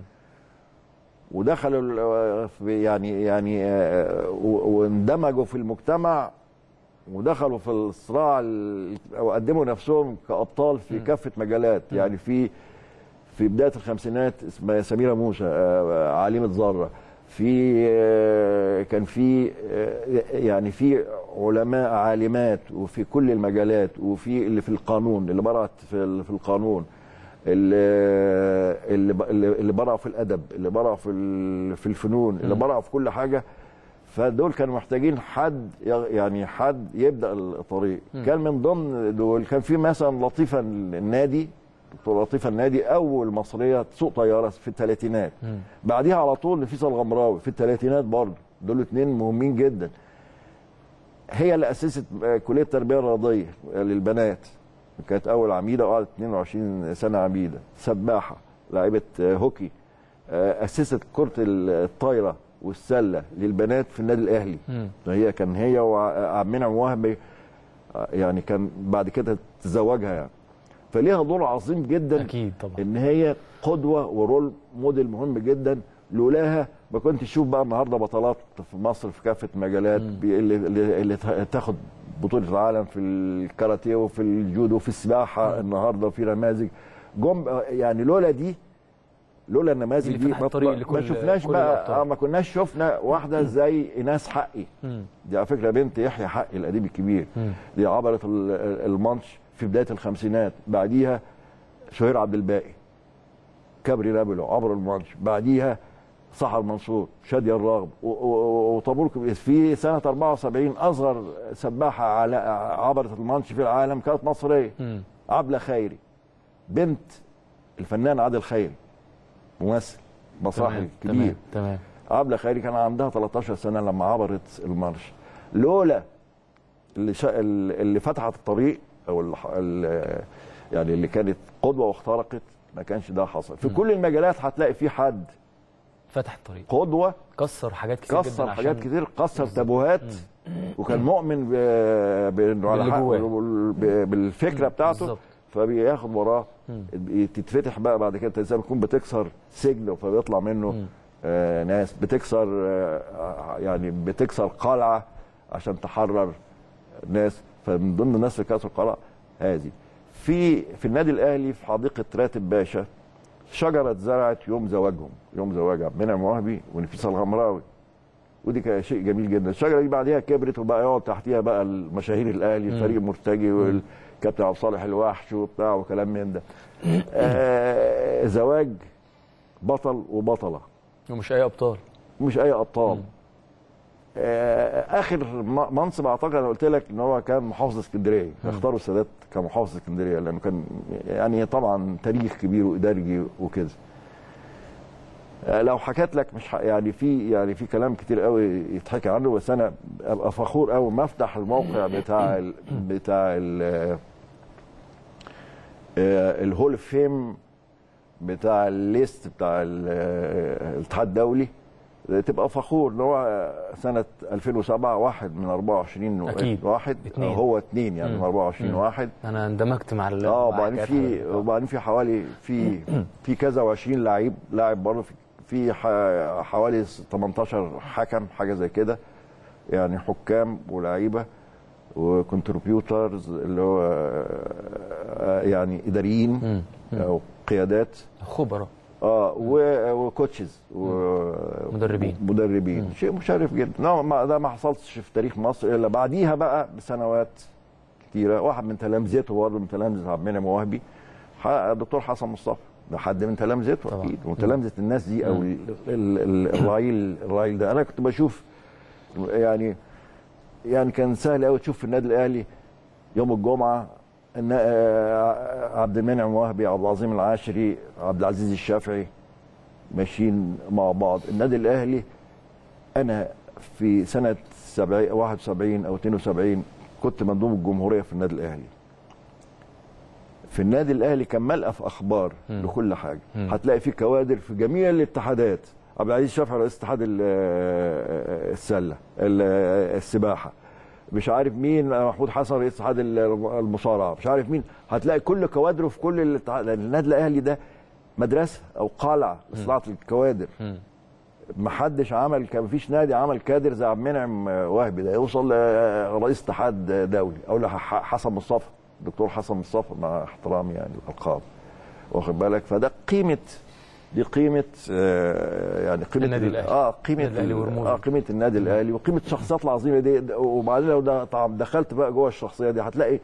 ودخلوا ال- في يعني يعني آه، و- واندمجوا في المجتمع ودخلوا في الصراع ال- وقدموا نفسهم كابطال في كافه مجالات يعني في في بدايه الخمسينات اسمها سميره موسى آه، عالمه ذره في آه، كان في آه، يعني في علماء عالمات وفي كل المجالات وفي اللي في القانون اللي برعت في ال- في القانون اللي اللي ب- اللي اللي برعوا في الادب اللي برعوا في ال- في الفنون اللي برعوا في كل حاجه فدول كانوا محتاجين حد يغ- يعني حد يبدا الطريق كان من ضمن دول كان في مثلا لطيفه النادي دكتور لطيفه النادي اول مصريه تسوق طياره في الثلاثينات بعديها على طول نفيسه الغمراوي في الثلاثينات برضه دول اثنين مهمين جدا هي اللي اسست آه، كليه التربيه الرياضيه للبنات كانت اول عميده وقعدت 22 سنه عميده سباحه لاعبه آه، هوكي آه، اسست كره الطايره والسله للبنات في النادي الاهلي مم. هي كان هي وعبد المنعم وهبي آه، يعني كان بعد كده تزوجها يعني فليها دور عظيم جدا اكيد طبعا ان هي قدوه ورول موديل مهم جدا لولاها ما كنت تشوف بقى النهارده بطلات في مصر في كافه مجالات بي- اللي, اللي, اللي تاخد بطوله العالم في الكاراتيه وفي الجودو وفي السباحه النهارده في نماذج جم يعني لولا دي لولا النماذج اللي دي فتحت ما, طريق ما لكل- شفناش كل بقى الأبطال. آه، ما كناش شفنا واحده زي ايناس حقي مم. دي على فكره بنت يحيى حقي الاديب الكبير مم. دي عبرت ال- ال- المانش في بدايه الخمسينات بعديها شهير عبد الباقي كبري نابلو عبر المانش بعديها سحر منصور شادية الراغب و- و- وطابور كبير. في سنه 74 اصغر سباحه على عبرت المانش في العالم كانت مصريه مم. عبله خيري بنت الفنان عادل خيري ممثل مسرحي تمام، كبير تمام تمام عبله خيري كان عندها 13 سنه لما عبرت المارش لولا اللي شا... اللي فتحت الطريق او اللي... اللي يعني اللي كانت قدوه واخترقت ما كانش ده حصل في كل المجالات هتلاقي في حد فتح الطريق قدوه كسر حاجات كتير كسر جدا حاجات عشان- كتير كسر تابوهات وكان مؤمن ب... بانه على باللي حق جواه. ب- بالفكره بتاعته بالظبط. فبياخد وراه مم. تتفتح بقى بعد كده زي ما تكون بتكسر سجن فبيطلع منه مم. آه ناس بتكسر آه يعني بتكسر قلعه عشان تحرر ناس فمن ضمن الناس اللي كسروا القلعه هذه في في النادي الاهلي في حديقه راتب باشا شجره اتزرعت يوم زواجهم يوم زواج عبد المنعم وهبي ونفيسه الغمراوي ودي كان شيء جميل جدا الشجره دي بعديها كبرت وبقى يقعد تحتيها بقى المشاهير الاهلي فريق مرتجي والكابتن عبد الصالح الوحش وبتاع وكلام من ده آه زواج بطل وبطله ومش اي ابطال مش اي ابطال آه اخر م- منصب اعتقد انا قلت لك ان هو كان محافظ اسكندريه اختاروا السادات كمحافظ اسكندريه لانه كان يعني طبعا تاريخ كبير واداري وكده آه، لو حكيت لك مش ح- يعني في يعني في كلام كتير قوي يتحكي عنه بس انا ابقى فخور قوي ما افتح الموقع بتاع ال بتاع ال آه، الهول اوف فيم بتاع الليست بتاع ال- آه، الاتحاد الدولي تبقى فخور ان هو سنه 2007 واحد من 24 أكيد. واحد اتنين. هو اثنين يعني من 24 واحد انا اندمجت مع ال اه مع وبعدين حكايات في حضرتك. وبعدين في حوالي في في كذا و20 لعيب لاعب برضه في في ح- حوالي 18 حكم حاجه زي كده يعني حكام ولاعيبه وكونتربيوترز اللي هو آه، يعني اداريين مم. او قيادات خبراء اه و- وكوتشز مدربين. مدربين شيء مشرف جدا نوع ما ده ما حصلش في تاريخ مصر الا بعديها بقى بسنوات كتيره واحد من تلامذته برضه من تلامذه عبد المنعم وهبي ح- الدكتور حسن مصطفى ده حد من تلامذته طبعا. اكيد وتلامذه الناس دي او ال- ال- ال- الرعيل الرعيل ده انا كنت بشوف يعني يعني كان سهل قوي تشوف في النادي الاهلي يوم الجمعه ان آه، عبد المنعم وهبي عبد العظيم العاشري عبد العزيز الشافعي ماشيين مع بعض النادي الاهلي انا في سنه 70 71 او 72 كنت مندوب الجمهوريه في النادي الاهلي في النادي الاهلي كان ملقى في اخبار مم. لكل حاجه مم. هتلاقي في كوادر في جميع الاتحادات عبد العزيز شافعي رئيس اتحاد ال- السله ال- السباحه مش عارف مين محمود حسن رئيس اتحاد ال- المصارعه مش عارف مين هتلاقي كل كوادره في كل الاتحاد لان النادي الاهلي ده مدرسه او قلعه لصناعه الكوادر مم. ما حدش عمل كان مفيش نادي عمل كادر زي عبد المنعم وهبي ده يوصل لرئيس اتحاد دولي او لح- حسن مصطفى الدكتور حسن مصطفى مع احترامي يعني الالقاب واخد بالك فده قيمه دي قيمه آه، يعني قيمه النادي ال- الأهلي. اه قيمه النادي الأهلي ال- ورموزه. اه قيمه النادي الاهلي وقيمه الشخصيات العظيمه دي ده- وبعدين لو ده طبعا دخلت بقى جوه الشخصيه دي هتلاقي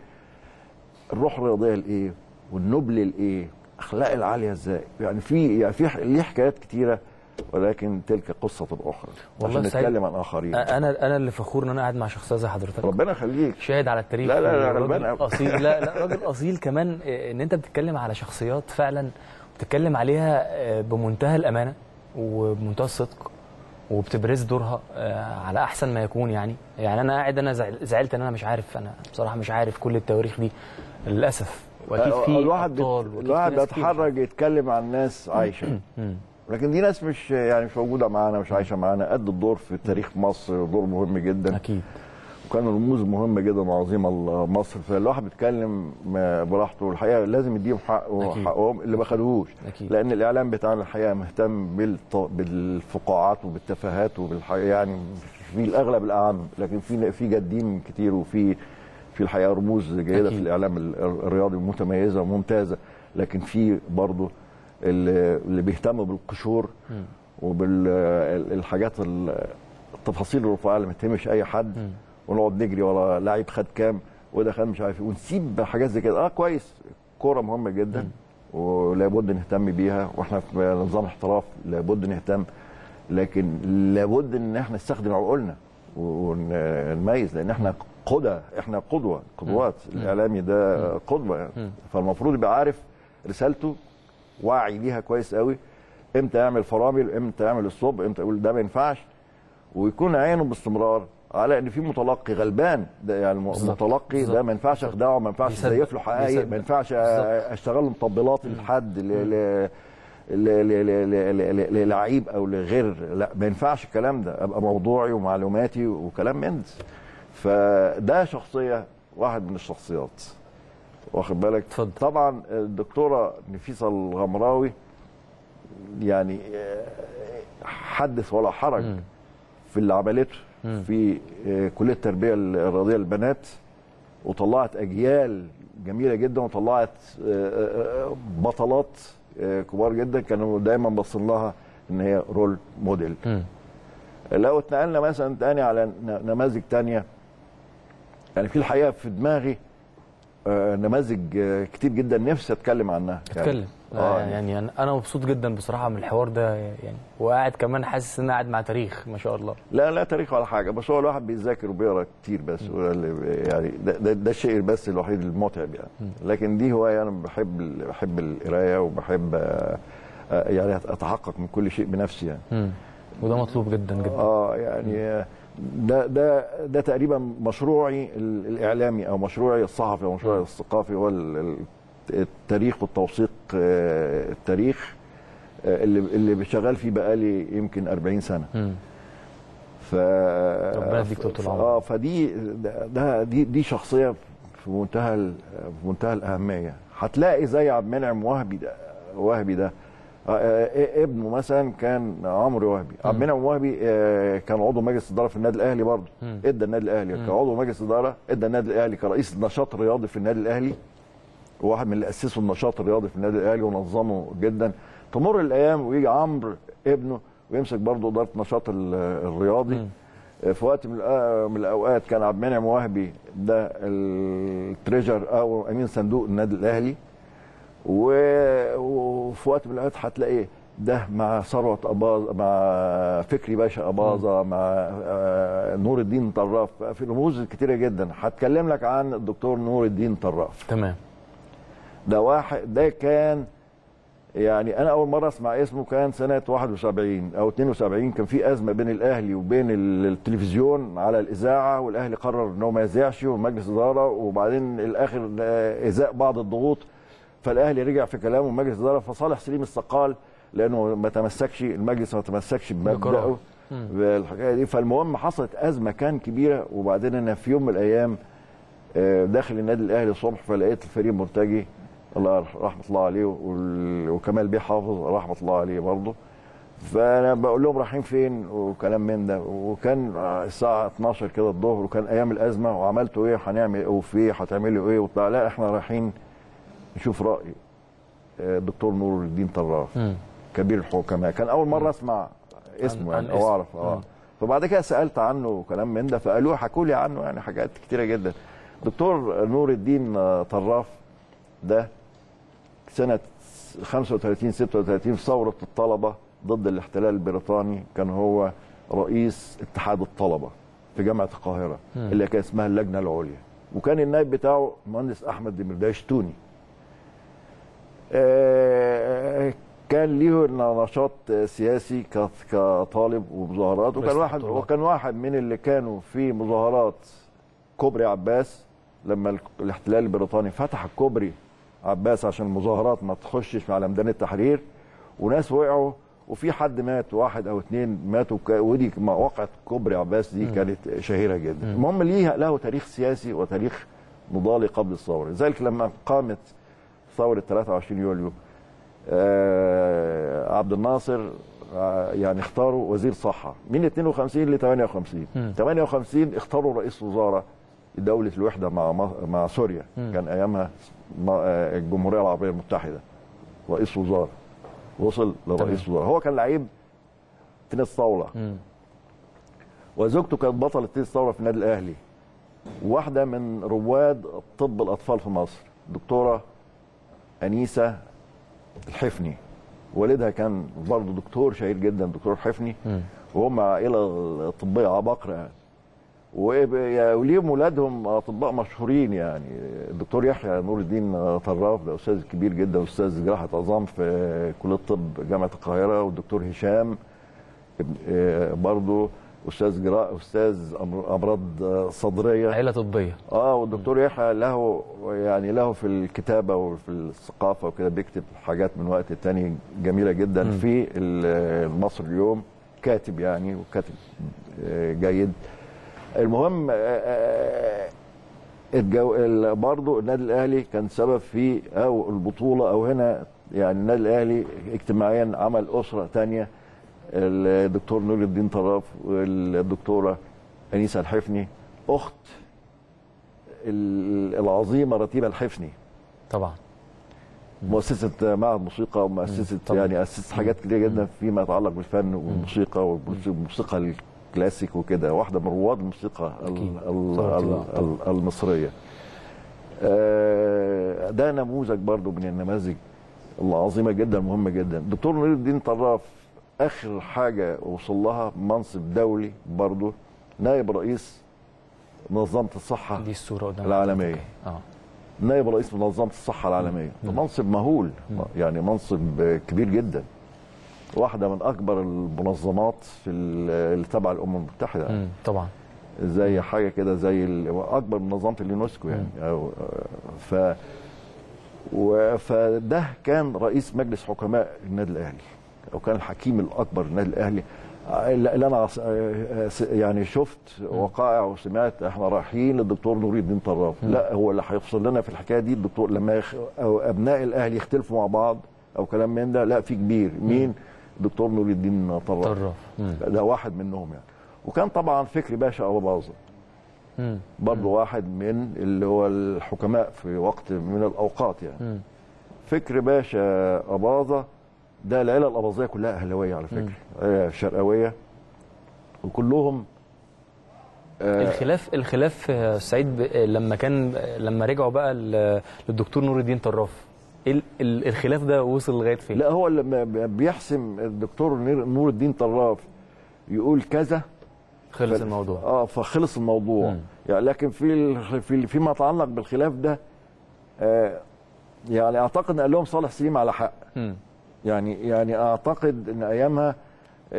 الروح الرياضيه لايه والنبل لايه اخلاق العاليه ازاي يعني في يعني في ح- ليه حكايات كتيره ولكن تلك قصه اخرى والله عشان سعيد. نتكلم عن اخرين انا انا اللي فخور ان انا قاعد مع شخصيه زي حضرتك ربنا يخليك شاهد على التاريخ لا، لا، لا، راجل غلبان أوي. اصيل لا لا راجل اصيل كمان آه، ان انت بتتكلم على شخصيات فعلا بتتكلم عليها آه، بمنتهى الامانه وبمنتهى الصدق وبتبرز دورها آه، على احسن ما يكون يعني يعني انا قاعد انا زعل- زعلت ان انا مش عارف انا بصراحه مش عارف كل التواريخ دي للاسف واكيد في الواحد ابطال بيت... واكيد الواحد في ناس كتير. بيتحرج يتكلم عن ناس عايشه مم. لكن دي ناس مش يعني مش موجوده معانا مش عايشه معانا قد الدور في تاريخ مصر دور مهم جدا اكيد وكانوا رموز مهمه جدا وعظيمه لمصر فالواحد بيتكلم ما- براحته والحقيقه لازم يديهم حقه أكيد. حقهم اللي ما خدوهوش اكيد لان الاعلام بتاعنا الحقيقه مهتم بالط... بالفقاعات وبالتفاهات وبالحقيقه يعني في الاغلب الاعم لكن في في جادين كتير وفي في الحقيقه رموز جيده أكيد. في الاعلام ال- الرياضي متميزه وممتازه لكن في برضه اللي اللي بيهتم بالقشور مم. وبالحاجات التفاصيل الرفيعه اللي ما تهمش اي حد مم. ونقعد نجري ورا لعيب خد كام وده خد مش عارف ايه ونسيب حاجات زي كده اه كويس كوره مهمه جدا ولابد نهتم بيها واحنا في نظام احتراف لابد نهتم لكن لابد ان احنا نستخدم عقولنا ونميز لان احنا قدى احنا قدوه قدوات الاعلامي ده قدوه يعني. مم. فالمفروض يبقى عارف رسالته واعي ليها كويس قوي امتى يعمل فرامل امتى يعمل الصب امتى يقول ده ما ينفعش ويكون عينه باستمرار على ان في متلقي غلبان ده يعني الم- بالظبط. المتلقي بالظبط. ده ما ينفعش اخدعه ما ينفعش بيصدق. ازيف له حقائق بيصدق. ما ينفعش أ- بالظبط. اشتغل له مطبلات لحد ل- ل- ل- ل- ل- ل- ل- للعيب او لغير لا ما ينفعش الكلام ده ابقى موضوعي ومعلوماتي وكلام من ده فده شخصيه واحد من الشخصيات واخد بالك اتفضل. طبعا الدكتوره نفيسه الغمراوي يعني آه، حدث ولا حرج مم. في اللي عملته مم. في آه، كليه التربيه الرياضيه للبنات وطلعت اجيال جميله جدا وطلعت آه، آه، بطلات آه، كبار جدا كانوا دايما باصين لها ان هي رول موديل مم. لو اتنقلنا مثلا تاني على ن- نماذج تانية يعني في الحقيقه في دماغي آه، نماذج آه، كتير جدا نفسي اتكلم عنها اتكلم آه، يعني, يعني انا أنا مبسوط جدا بصراحه من الحوار ده يعني وقاعد كمان حاسس ان انا قاعد مع تاريخ ما شاء الله لا لا تاريخ ولا حاجه بس هو الواحد بيذاكر وبيقرا كتير بس هو اللي يعني ده, ده, ده الشيء بس الوحيد المتعب يعني لكن دي هوايه انا بحب ال- بحب القرايه وبحب آه، آه، يعني اتحقق من كل شيء بنفسي يعني مم. وده مطلوب جدا جدا اه يعني آه، ده ده ده تقريبا مشروعي ال- الاعلامي او مشروعي الصحفي او مشروعي الثقافي هو ال- ال- التاريخ والتوثيق آه، التاريخ آه، اللي اللي شغال فيه بقالي يمكن 40 سنه مم. ف ربنا يديك طول ف- العمر. اه فدي ده- ده دي دي شخصيه في منتهى ال- في منتهى الاهميه هتلاقي زي عبد المنعم وهبي ده وهبي ده آه، آه، ابنه مثلا كان عمرو وهبي عبد المنعم وهبي آه، كان عضو مجلس اداره في النادي الاهلي برضه مم. ادى النادي الاهلي كعضو مجلس اداره ادى النادي الاهلي كرئيس نشاط رياضي في النادي الاهلي وواحد من اللي اسسوا النشاط الرياضي في النادي الاهلي ونظمه جدا تمر الايام ويجي عمرو ابنه ويمسك برضه اداره نشاط ال- الرياضي مم. في وقت من الأ- من الاوقات كان عبد المنعم وهبي ده التريجر او امين صندوق النادي الاهلي و- وفي وقت من الاوقات هتلاقيه ده مع ثروت اباظه مع فكري باشا اباظه مع آه، نور الدين طراف في رموز كتيره جدا هتكلم لك عن الدكتور نور الدين طراف تمام ده واحد ده كان يعني انا اول مره اسمع اسمه كان سنه 71 او 72 كان في ازمه بين الاهلي وبين ال- التلفزيون على الاذاعه والاهلي قرر ان هو ما يذيعش ومجلس اداره وبعدين الاخر آه، ازاء بعض الضغوط فالاهلي رجع في كلامه مجلس الاداره فصالح سليم استقال لانه ما تمسكش المجلس ما تمسكش بقرار. بمبداه بالحكايه دي فالمهم حصلت ازمه كان كبيره وبعدين انا في يوم من الايام آه، داخل النادي الاهلي الصبح فلقيت الفريق مرتجي الله يرح- رحمه الله عليه وال- وكمال بيه حافظ رحمه الله عليه برضه فانا بقول لهم رايحين فين وكلام من ده وكان الساعه 12 كده الظهر وكان ايام الازمه وعملتوا ايه هنعمل ايه وفي ايه هتعملوا ايه وبتاع لا احنا رايحين نشوف راي آه، الدكتور نور الدين طراف مم. كبير الحكماء كان اول مره اسمع اسمه عن يعني او اسمه. اعرف اه مم. فبعد كده سالت عنه وكلام من ده فقالوا حكوا لي عنه يعني حاجات كتيره جدا دكتور نور الدين آه، طراف ده سنه 35 36 في ثوره الطلبه ضد الاحتلال البريطاني كان هو رئيس اتحاد الطلبه في جامعه القاهره اللي كان اسمها اللجنه العليا وكان النائب بتاعه المهندس احمد دمرداش توني آه، كان ليه نشاط سياسي ك- كطالب ومظاهرات وكان رئيس واحد الطلاب. وكان واحد من اللي كانوا في مظاهرات كوبري عباس لما ال- الاحتلال البريطاني فتح الكوبري عباس عشان المظاهرات ما تخشش على ميدان التحرير وناس وقعوا وفي حد مات واحد او اثنين ماتوا ك- ودي مواقع كوبري عباس دي كانت شهيره جدا المهم ليه له تاريخ سياسي وتاريخ نضالي قبل الثوره لذلك لما قامت ثوره 23 يوليو آه عبد الناصر آه يعني اختاروا وزير صحه من 52 ل 58 58 اختاروا رئيس وزراء دوله الوحده مع مص- مع سوريا كان ايامها ما- آه، الجمهوريه العربيه المتحده رئيس وزراء وصل لرئيس وزراء هو كان لعيب تنس طاوله مم. وزوجته كانت بطله تنس طاوله في النادي الاهلي واحده من رواد طب الاطفال في مصر دكتوره انيسه الحفني والدها كان برضه دكتور شهير جدا دكتور حفني وهم عائله طبيه عباقره يعني وب- يا- وليهم ولادهم اطباء مشهورين يعني الدكتور يحيى نور الدين طراف ده استاذ كبير جدا استاذ جراحه عظام في كليه الطب جامعه القاهره والدكتور هشام ابن- آه، برضه استاذ جراحه استاذ أمر- امراض آه، صدريه عيله طبيه اه والدكتور يحيى له يعني له في الكتابه وفي الثقافه وكده بيكتب حاجات من وقت التاني جميله جدا في ال- مصر اليوم كاتب يعني وكاتب آه، جيد المهم آه، آه، الجو ال- برضه النادي الاهلي كان سبب في او البطوله او هنا يعني النادي الاهلي اجتماعيا عمل اسره تانية الدكتور نور الدين طراف والدكتوره انيسه الحفني اخت ال- العظيمه رتيبه الحفني طبعا مؤسسه معهد موسيقى ومؤسسه طبعاً. يعني اسست حاجات كتير جدا فيما يتعلق بالفن والموسيقى والموسيقى الكلاسيك وكده واحده من رواد الموسيقى ال- أكيد. ال- طبعاً. ال- ال- المصريه آه، ده نموذج برضو من النماذج العظيمه جدا مهمه جدا دكتور نور الدين طراف اخر حاجه وصل لها منصب دولي برضو نائب رئيس منظمه الصحه دي الصوره قدام العالميه اه نائب رئيس منظمه الصحه العالميه ده منصب مهول يعني منصب كبير جدا واحده من اكبر المنظمات في ال- اللي تبع الامم المتحده مم. طبعا زي حاجه كده زي ال- اكبر من منظمه اليونسكو يعني أو ف و- فده كان رئيس مجلس حكماء النادي الاهلي او كان الحكيم الاكبر للنادي الاهلي اللي اللي انا س- يعني شفت وقائع وسمعت احنا رايحين للدكتور نور الدين طراف لا هو اللي هيفصل لنا في الحكايه دي الدكتور لما يخ... او ابناء الاهلي يختلفوا مع بعض او كلام من ده لا في كبير مين دكتور نور الدين طراف طراف مم. ده واحد منهم يعني وكان طبعا فكري باشا ابو باظه مم. برضه واحد من اللي هو الحكماء في وقت من الاوقات يعني مم. فكر باشا اباظه ده العيله الاباظيه كلها اهلاويه على فكره آه شرقاويه وكلهم آه الخلاف الخلاف آه، سعيد ب- آه، لما كان آه، لما رجعوا بقى ل- للدكتور نور الدين طراف إيه ال- ال- الخلاف ده وصل لغايه فين؟ لا هو لما بيحسم الدكتور نير- نور الدين طراف يقول كذا خلص ف- الموضوع اه فخلص الموضوع مم. يعني لكن في ال- في فيما يتعلق بالخلاف ده آه يعني اعتقد ان قال لهم صالح سليم على حق مم. يعني يعني اعتقد ان ايامها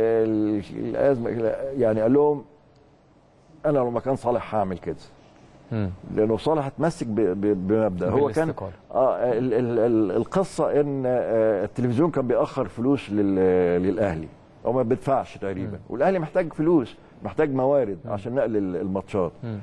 ال- الازمه يعني قال لهم انا لو مكان صالح هعمل كده مم. لانه صالح اتمسك ب- ب- بمبدا هو كان بالاستقالة. اه ال ال ال القصه ان آه التلفزيون كان بيأخر فلوس لل- للاهلي او ما بيدفعش تقريبا والاهلي محتاج فلوس محتاج موارد عشان نقل ال- الماتشات مم.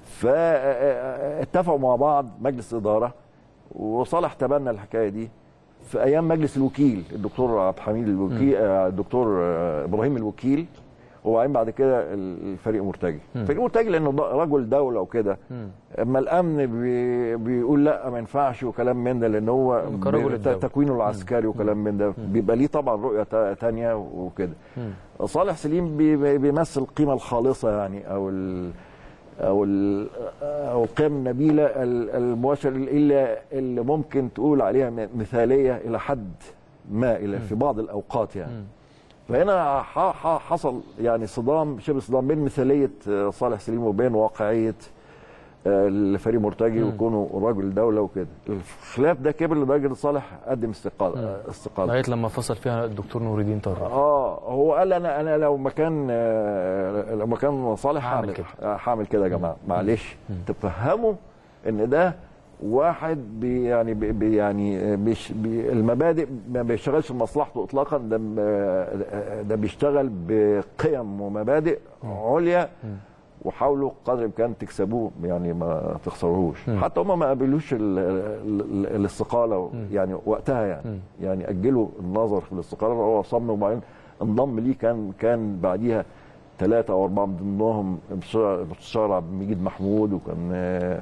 فاتفقوا مع بعض مجلس اداره وصالح تبنى الحكايه دي في ايام مجلس الوكيل الدكتور عبد الحميد الوكيل آه، الدكتور آه، ابراهيم الوكيل وبعدين بعد كده الفريق مرتجي الفريق مرتجي لانه ض- رجل دوله وكده مم. اما الامن بي بيقول لا ما ينفعش وكلام من ده لان هو كرجل ب- الدولة. تكوينه العسكري وكلام من ده بيبقى ليه طبعا رؤيه تا- تانية وكده صالح سليم بي- بي- بيمثل القيمه الخالصه يعني او ال او ال او القيم النبيله ال- المباشره اللي اللي ممكن تقول عليها م- مثاليه الى حد ما الى في بعض الاوقات يعني فهنا ح- ح- حصل يعني صدام شبه صدام بين مثاليه آه، صالح سليم وبين واقعيه آه، الفريق مرتجي وكونه رجل دوله وكده الخلاف ده كبر لدرجه ان صالح قدم استقاله استقاله لغايه لما فصل فيها الدكتور نور الدين طرف اه هو قال انا انا لو مكان آه، لو مكان صالح هعمل هعمل كده. كده هعمل كده يا جماعه معلش تفهموا ان ده واحد بي يعني بي بي يعني آه، بيش بي المبادئ ما بيشتغلش لمصلحته اطلاقا ده م- آه، ده بيشتغل بقيم ومبادئ عليا وحاولوا قدر الامكان تكسبوه يعني ما تخسروهوش حتى هم ما قبلوش ال- ال- ال- الاستقاله يعني وقتها يعني يعني اجلوا النظر في الاستقاله هو صمم وبعدين انضم ليه كان كان بعديها ثلاثه او اربعه من ضمنهم مستشار عبد المجيد محمود وكان آه،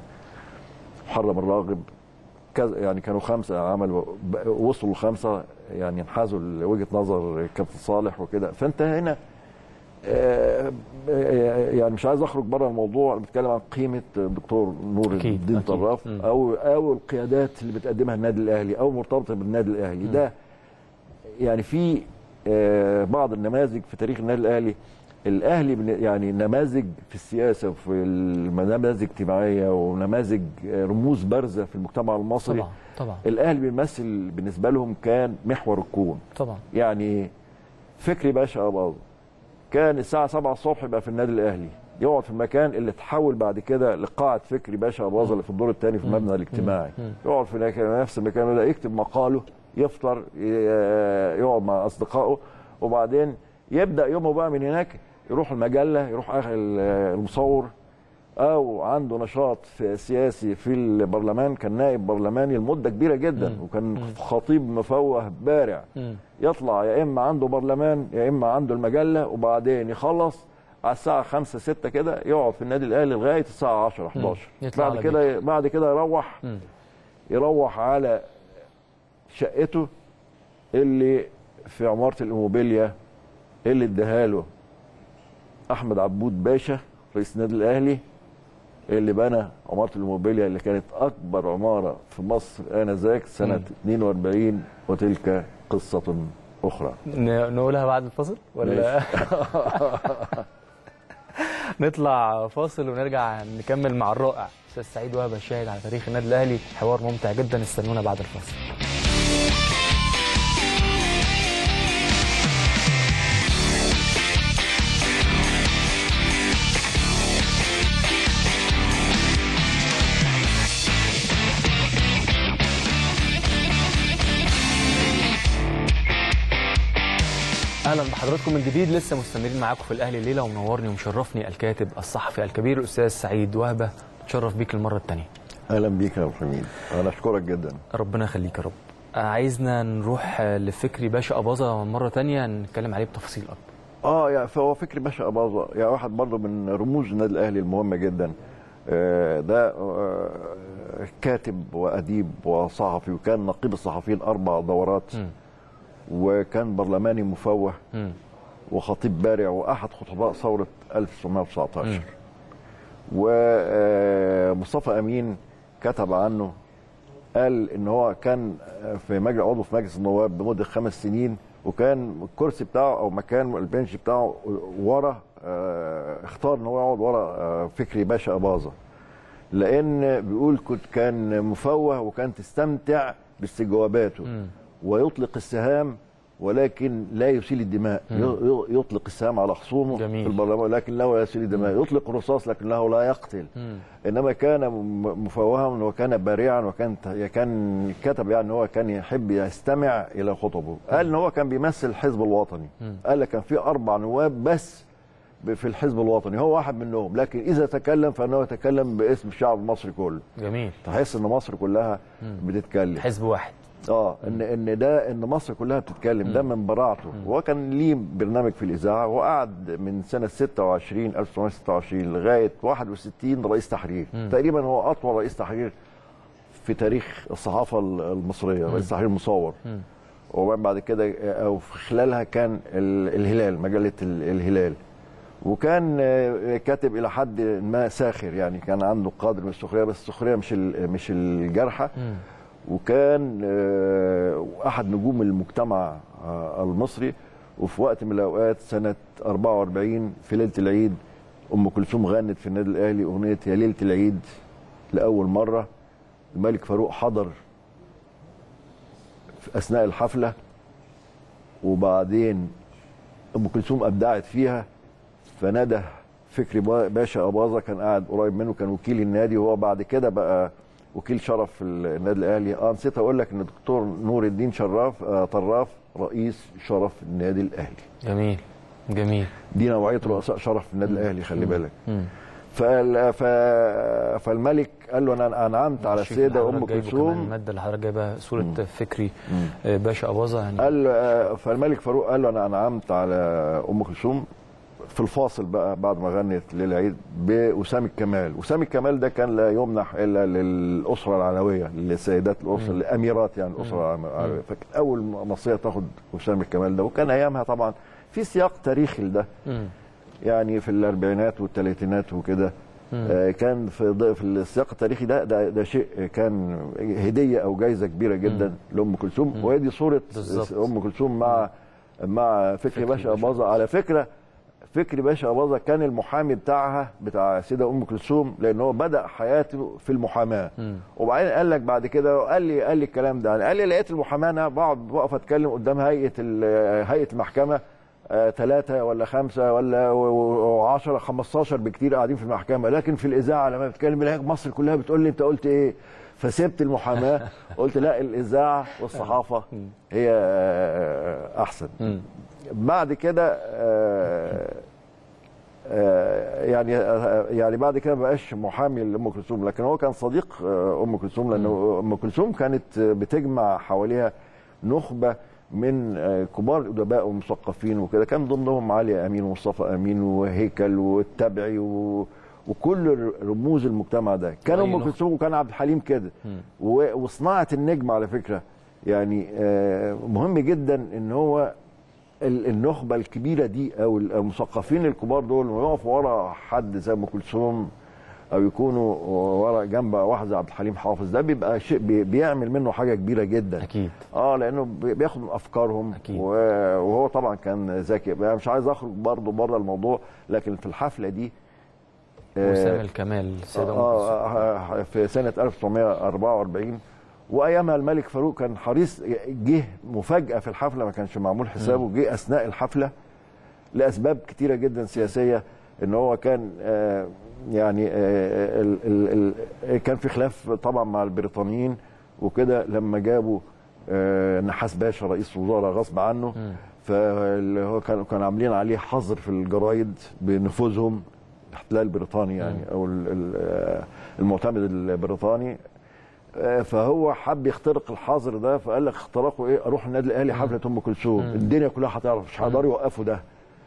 محرم الراغب كذا يعني كانوا خمسه عملوا ب- وصلوا لخمسه يعني انحازوا لوجهه نظر كابتن صالح وكده فانت هنا آه، آه، يعني مش عايز اخرج بره الموضوع انا بتكلم عن قيمه الدكتور نور أكيد، الدين أكيد. طراف مم. او او القيادات اللي بتقدمها النادي الاهلي او مرتبطه بالنادي الاهلي ده يعني في آه، بعض النماذج في تاريخ النادي الاهلي الاهلي بن- يعني نماذج في السياسه وفي نماذج اجتماعيه ونماذج آه، رموز بارزه في المجتمع المصري طبعا طبعا الاهلي بيمثل بالنسبه لهم كان محور الكون طبعا يعني فكري باشا اباظه كان الساعه 7 الصبح يبقى في النادي الاهلي يقعد في المكان اللي اتحول بعد كده لقاعه فكري باشا اباظه اللي في الدور الثاني في المبنى الاجتماعي يقعد في هناك- نفس المكان ده يكتب مقاله يفطر ي- يقعد مع اصدقائه وبعدين يبدا يومه بقى من هناك يروح المجله يروح اخر المصور او عنده نشاط في سياسي في البرلمان كان نائب برلماني لمده كبيره جدا وكان خطيب مفوه بارع مم. يطلع يا اما عنده برلمان يا اما عنده المجله وبعدين يخلص على الساعه 5 6 كده يقعد في النادي الاهلي لغايه الساعه 10 11 يطلع بعد على كده بعد كده يروح مم. يروح على شقته اللي في عماره الايموبيليا اللي اداها له احمد عبود باشا رئيس النادي الاهلي اللي بنى عماره الايموبيليا اللي كانت اكبر عماره في مصر انذاك سنه مم. 42 وتلك قصه اخرى ن- نقولها بعد الفاصل ولا نطلع فاصل ونرجع نكمل مع الرائع استاذ سعيد وهبه الشاهد على تاريخ النادي الاهلي حوار ممتع جدا استنونا بعد الفاصل اهلا بحضراتكم من جديد لسه مستمرين معاكم في الاهلي الليله ومنورني ومشرفني الكاتب الصحفي الكبير الاستاذ سعيد وهبه تشرف بيك المره الثانيه اهلا بيك يا ابو حميد انا اشكرك جدا ربنا يخليك يا رب عايزنا نروح لفكري باشا اباظه مره تانية نتكلم عليه بتفاصيل اكبر اه يعني فهو فكري باشا اباظه يعني واحد برضه من رموز النادي الاهلي المهمه جدا آه، ده آه، كاتب واديب وصحفي وكان نقيب الصحفيين اربع دورات مم. وكان برلماني مفوه مم. وخطيب بارع واحد خطباء ثوره 1919 ومصطفى امين كتب عنه قال ان هو كان في مجلس عضو في مجلس النواب لمده خمس سنين وكان الكرسي بتاعه او مكان البنش بتاعه ورا آه، اختار ان هو يقعد ورا آه، فكري باشا اباظه لان بيقول كنت كان مفوه وكان تستمتع باستجواباته مم. ويطلق السهام ولكن لا يسيل الدماء ي- ي- يطلق السهام على خصومه جميل. في البرلمان لكن لا يسيل الدماء يطلق الرصاص لكنه لا يقتل مم. انما كان م- مفوها وكان بارعا وكان ت- كان كتب يعني ان هو كان يحب يستمع الى خطبه قال ان هو كان بيمثل الحزب الوطني قال لك كان في اربع نواب بس ب- في الحزب الوطني هو واحد منهم لكن اذا تكلم فانه يتكلم باسم الشعب المصري كله جميل تحس ان مصر كلها بتتكلم حزب واحد اه ان ان ده ان مصر كلها بتتكلم ده من براعته وهو كان ليه برنامج في الاذاعه وقعد من سنه 26 1926 لغايه 61 رئيس تحرير تقريبا هو اطول رئيس تحرير في تاريخ الصحافه المصريه رئيس تحرير مصور وبعدين بعد كده او في خلالها كان ال- الهلال مجله ال- الهلال وكان آه، كاتب الى حد ما ساخر يعني كان عنده قدر من السخريه بس السخريه مش ال- مش الجارحه وكان آه، احد نجوم المجتمع آه، المصري وفي وقت من الاوقات سنه 44 في ليله العيد ام كلثوم غنت في النادي الاهلي اغنيه يا ليله العيد لاول مره الملك فاروق حضر في اثناء الحفله وبعدين ام كلثوم ابدعت فيها فنادى فكري با- باشا اباظه كان قاعد قريب منه كان وكيل النادي وهو بعد كده بقى وكيل شرف في النادي الاهلي اه نسيت اقول لك ان الدكتور نور الدين شراف آه طراف رئيس شرف النادي الاهلي جميل جميل دي نوعيه رؤساء شرف في النادي الاهلي خلي بالك مم. فال... ف... فالملك قال له انا انعمت على شوف السيده حضرتك ام جايبه كمان كلثوم الماده اللي حضرتك جايبها صوره فكري آه، باشا اباظه يعني قال له- آه، فالملك فاروق قال له انا انعمت على ام كلثوم في الفاصل بقى بعد ما غنت للعيد باسام الكمال وسام الكمال ده كان لا يمنح الا للاسره العلويه لسيدات الاسره الاميرات يعني الاسره العلويه فكانت اول مصريه تاخد وسام الكمال ده وكان ايامها طبعا في سياق تاريخي لده مم. يعني في الاربعينات والثلاثينات وكده آه، كان في ض- في السياق التاريخي ده ده, ده شيء كان هديه او جائزه كبيره جدا لام كلثوم وهي دي صوره بالظبط. ام كلثوم مع مع فكري فكري باشا باشا اباظه على فكره فكري باشا اباظه كان المحامي بتاعها بتاع سيده ام كلثوم لان هو بدا حياته في المحاماه وبعدين قال لك بعد كده قال لي قال لي الكلام ده قال لي لقيت المحاماه انا بقعد بقف اتكلم قدام هيئه ال- هيئه المحكمه ثلاثة ولا خمسة ولا و- وعشرة 15 بكتير قاعدين في المحكمة لكن في الإذاعة لما بتكلم الاقي مصر كلها بتقول لي أنت قلت إيه فسبت المحاماة قلت لا الإذاعة والصحافة هي آه، أحسن بعد كده آه، آه، يعني آه، يعني بعد كده ما بقاش محامي لام كلثوم لكن هو كان صديق آه، ام كلثوم لان ام كلثوم كانت آه، بتجمع حواليها نخبه من آه، كبار الادباء والمثقفين وكده كان ضمنهم علي امين ومصطفى امين وهيكل والتبعي و وكل رموز المجتمع ده كان أي ام نخبة. كلثوم وكان عبد الحليم كده و- وصناعه النجم على فكره يعني آه، مهم جدا ان هو ال- النخبه الكبيره دي او المثقفين الكبار دول لما يقفوا ورا حد زي ام كلثوم او يكونوا ورا جنب واحد زي عبد الحليم حافظ ده بيبقى شيء بي- بيعمل منه حاجه كبيره جدا اكيد اه لانه بي- بياخد من افكارهم أكيد. و- وهو طبعا كان ذكي يعني مش عايز اخرج برضه بره الموضوع لكن في الحفله دي آه، وسام الكمال السيده ام كلثوم آه آه، في سنة 1944 وأيامها الملك فاروق كان حريص جه مفاجأة في الحفلة ما كانش معمول حسابه جه أثناء الحفلة لأسباب كتيرة جدا سياسية إن هو كان آه يعني آه ال ال ال كان في خلاف طبعا مع البريطانيين وكده لما جابوا آه نحاس باشا رئيس وزراء غصب عنه فاللي هو كانوا كانوا عاملين عليه حظر في الجرايد بنفوذهم الاحتلال البريطاني يعني او ال- ال- آه، المعتمد البريطاني آه، فهو حب يخترق الحظر ده فقال لك اخترقوا ايه اروح النادي الاهلي حفله ام كلثوم الدنيا كلها هتعرف مش هيقدروا يوقفوا ده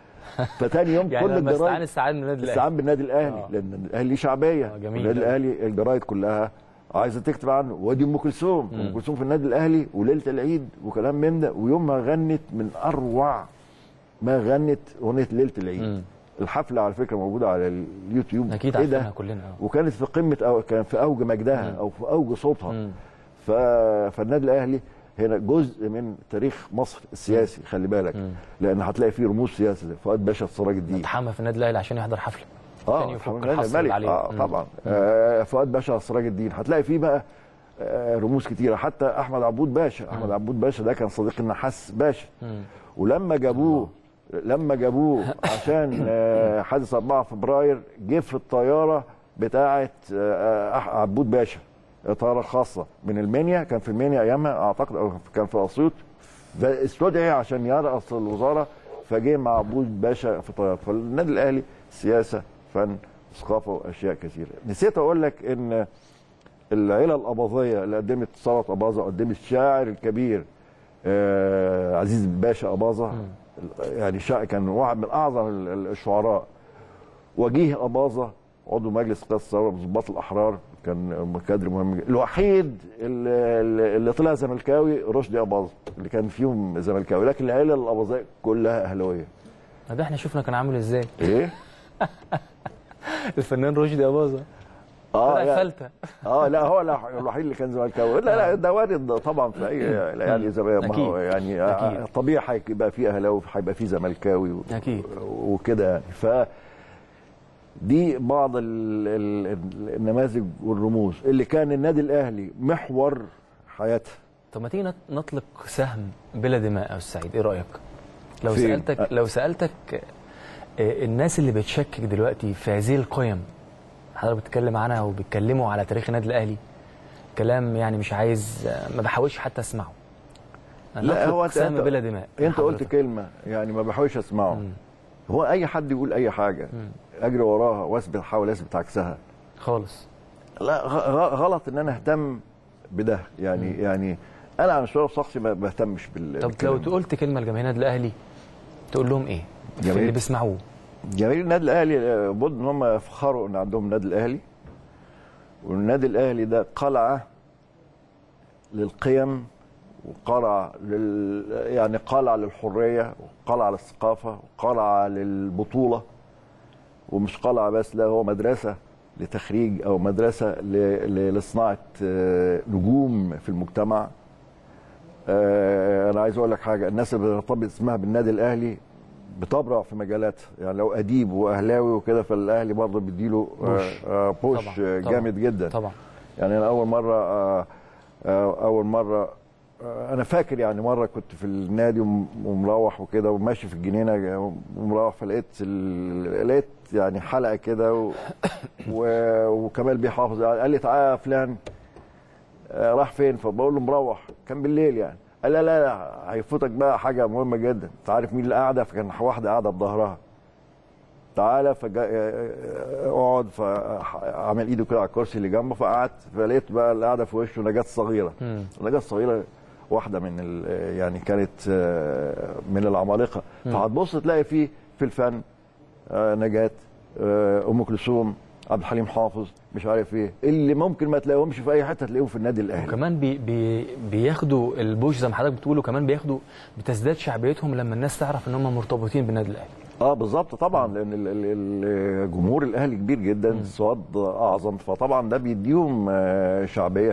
فتاني يوم يعني كل لما استعان الجرايد استعان من النادي الاهلي استعان بالنادي الاهلي آه. لان الاهلي ليه شعبيه آه، جميل. النادي الاهلي الجرايد كلها عايزه تكتب عنه وادي ام كلثوم ام كلثوم في النادي الاهلي وليله العيد وكلام من ده ويوم ما غنت من اروع ما غنت اغنيه ليله العيد مم. الحفله على فكره موجوده على اليوتيوب اكيد إيه ده؟ عارفينها كلنا آه. وكانت في قمه أو كان في اوج مجدها او في اوج صوتها مم. ف... فالنادي الاهلي هنا جزء من تاريخ مصر السياسي خلي بالك لان هتلاقي فيه رموز سياسي زي فؤاد باشا السراج الدين اتحمى في النادي الاهلي عشان يحضر حفله عشان اه يفك الحمد الحصر لله اللي الملك عليه اه مم. طبعا آه فؤاد باشا سراج الدين هتلاقي فيه بقى آه، رموز كتيره حتى احمد عبود باشا احمد عبود باشا ده كان صديق النحاس باشا مم. ولما جابوه لما جابوه عشان آه، حادث 4 فبراير جه في الطياره بتاعه آه، أح- عبود باشا طياره خاصه من المنيا كان في المنيا ايامها اعتقد او كان في اسيوط فاستدعي عشان يرأس الوزاره فجه مع عبود باشا في طياره فالنادي الاهلي سياسه فن ثقافه واشياء كثيره نسيت اقول لك ان العيله الاباظيه اللي قدمت ثروت اباظه قدمت الشاعر الكبير آه عزيز باشا اباظه يعني شاعر كان واحد من اعظم ال- ال- الشعراء وجيه اباظه عضو مجلس قياده الثوره بضباط الاحرار كان كادر مهم جدا الوحيد اللي, اللي طلع زملكاوي رشدي اباظه اللي كان فيهم زملكاوي لكن العيله الاباظيه كلها اهلاويه ده احنا شفنا كان عامل ازاي ايه؟ الفنان رشدي اباظه اه طلع يعني فلته اه لا هو لا- الوحيد اللي كان زملكاوي لا لا ده وارد طبعا في اي يعني زي ما هو أكيد. يعني أكيد. طبيعي هيبقى في اهلاوي هيبقى في زملكاوي و- أكيد. وكده يعني ف دي بعض ال ال النماذج والرموز اللي كان النادي الاهلي محور حياتها طب ما تيجي نط- نطلق سهم بلا دماء يا استاذ سعيد ايه رايك لو فين؟ سالتك لو سالتك آه، الناس اللي بتشكك دلوقتي في هذه القيم حضرتك بتتكلم عنها وبيتكلموا على تاريخ النادي الاهلي كلام يعني مش عايز آه، ما بحاولش حتى اسمعه لا، هو نطلق أنت- سهم أنت- بلا دماء انت قلت حضرتك. كلمه يعني ما بحاولش اسمعه مم. هو اي حد يقول اي حاجه اجري وراها واثبت احاول اثبت عكسها خالص لا غ- غ- غلط ان انا اهتم بده يعني يعني انا على المستوى الشخصي ما بهتمش بال طب بالكلام لو ده. قلت كلمه لجماهير النادي الاهلي تقول لهم ايه في جماهير- اللي بيسمعوه جماهير النادي الاهلي آه، بد ان هم يفخروا ان عندهم النادي الاهلي والنادي الاهلي ده قلعه للقيم وقلعه لل يعني قلعه للحريه وقلعه للثقافه وقلعه للبطوله ومش قلعه بس لا هو مدرسه لتخريج او مدرسه ل- ل- لصناعه آه، نجوم في المجتمع آه، انا عايز اقول لك حاجه الناس اللي بترتبط اسمها بالنادي الاهلي بتبرع في مجالات يعني لو اديب واهلاوي وكده فالاهلي برضه بيديله آه، بوش. آه، بوش طبعاً، آه، طبعاً. جامد جدا طبعا يعني انا اول مره آه، آه، اول مره آه، انا فاكر يعني مره كنت في النادي وم- ومروح وكده وماشي في الجنينه ومروح فلقيت ال- لقيت يعني حلقه كده و... و... وكمال بيحافظ قال لي تعالى يا فلان آه، راح فين فبقول له مروح كان بالليل يعني قال لا لا لا هيفوتك بقى حاجه مهمه جدا انت عارف مين اللي قاعده فكان واحده قاعده بظهرها تعالى فجا اقعد فعمل ايده كده على الكرسي اللي جنبه فقعدت فلقيت بقى اللي قاعده في وشه نجاة صغيره مم. نجاة صغيره واحده من ال- يعني كانت آه، من العمالقه فهتبص تلاقي فيه في الفن آه، نجاة آه، ام كلثوم عبد الحليم حافظ مش عارف ايه اللي ممكن ما تلاقيهمش في اي حته تلاقيهم في النادي الاهلي وكمان بي بي بياخدوا البوش زي ما حضرتك بتقول وكمان بياخدوا بتزداد شعبيتهم لما الناس تعرف ان هم مرتبطين بالنادي الاهلي اه بالظبط طبعا لان ال- ال- ال- جمهور الاهلي كبير جدا صواد اعظم فطبعا ده بيديهم آه، شعبيه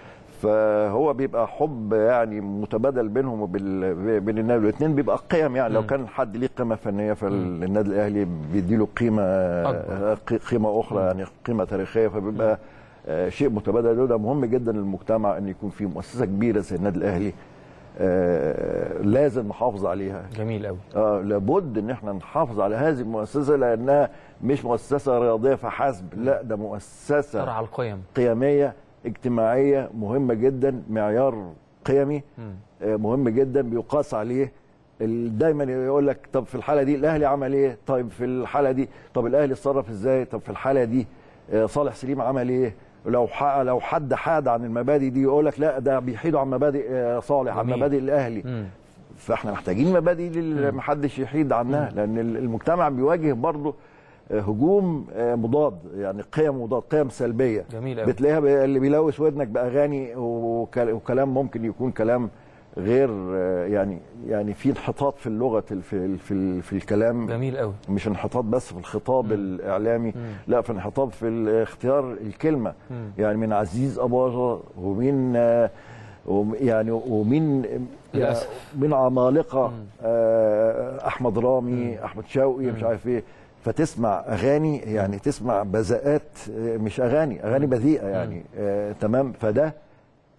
فهو بيبقى حب يعني متبادل بينهم وبين بين النادي الاثنين بيبقى قيم يعني لو كان حد ليه قيمه فنيه فالنادي الاهلي بيديله قيمه أكبر. قي- قيمه اخرى يعني قيمه تاريخيه فبيبقى آه، شيء متبادل وده مهم جدا للمجتمع ان يكون في مؤسسه كبيره زي النادي الاهلي آه، لازم نحافظ عليها جميل قوي آه لابد ان احنا نحافظ على هذه المؤسسه لانها مش مؤسسه رياضيه فحسب لا ده مؤسسه ترعى القيم قيميه اجتماعيه مهمه جدا معيار قيمي آه مهم جدا بيقاس عليه ال- دايما يقول لك طب في الحاله دي الاهلي عمل ايه طيب في الحاله دي طب الاهلي اتصرف ازاي طب في الحاله دي آه صالح سليم عمل ايه لو ح- لو حد حاد عن المبادئ دي يقول لك لا ده بيحيدوا عن مبادئ آه صالح عن جميل. مبادئ الاهلي مم. فاحنا محتاجين مبادئ اللي محدش يحيد عنها لان المجتمع بيواجه برضه هجوم آه، مضاد يعني قيم مضاد قيم سلبيه جميل أوي. بتلاقيها ب- اللي بيلوث ودنك باغاني وك- وكلام ممكن يكون كلام غير آه، يعني يعني في انحطاط في اللغه ال- في ال- في, ال- في الكلام جميل قوي مش انحطاط بس في الخطاب الاعلامي لا في انحطاط في ال- اختيار الكلمه يعني من عزيز اباظه ومين آه، وم- يعني ومين للأسف. من عمالقه آه، احمد رامي احمد شوقي مش عارف ايه فتسمع اغاني يعني تسمع بذاءات آه، مش اغاني اغاني بذيئه يعني آه تمام فده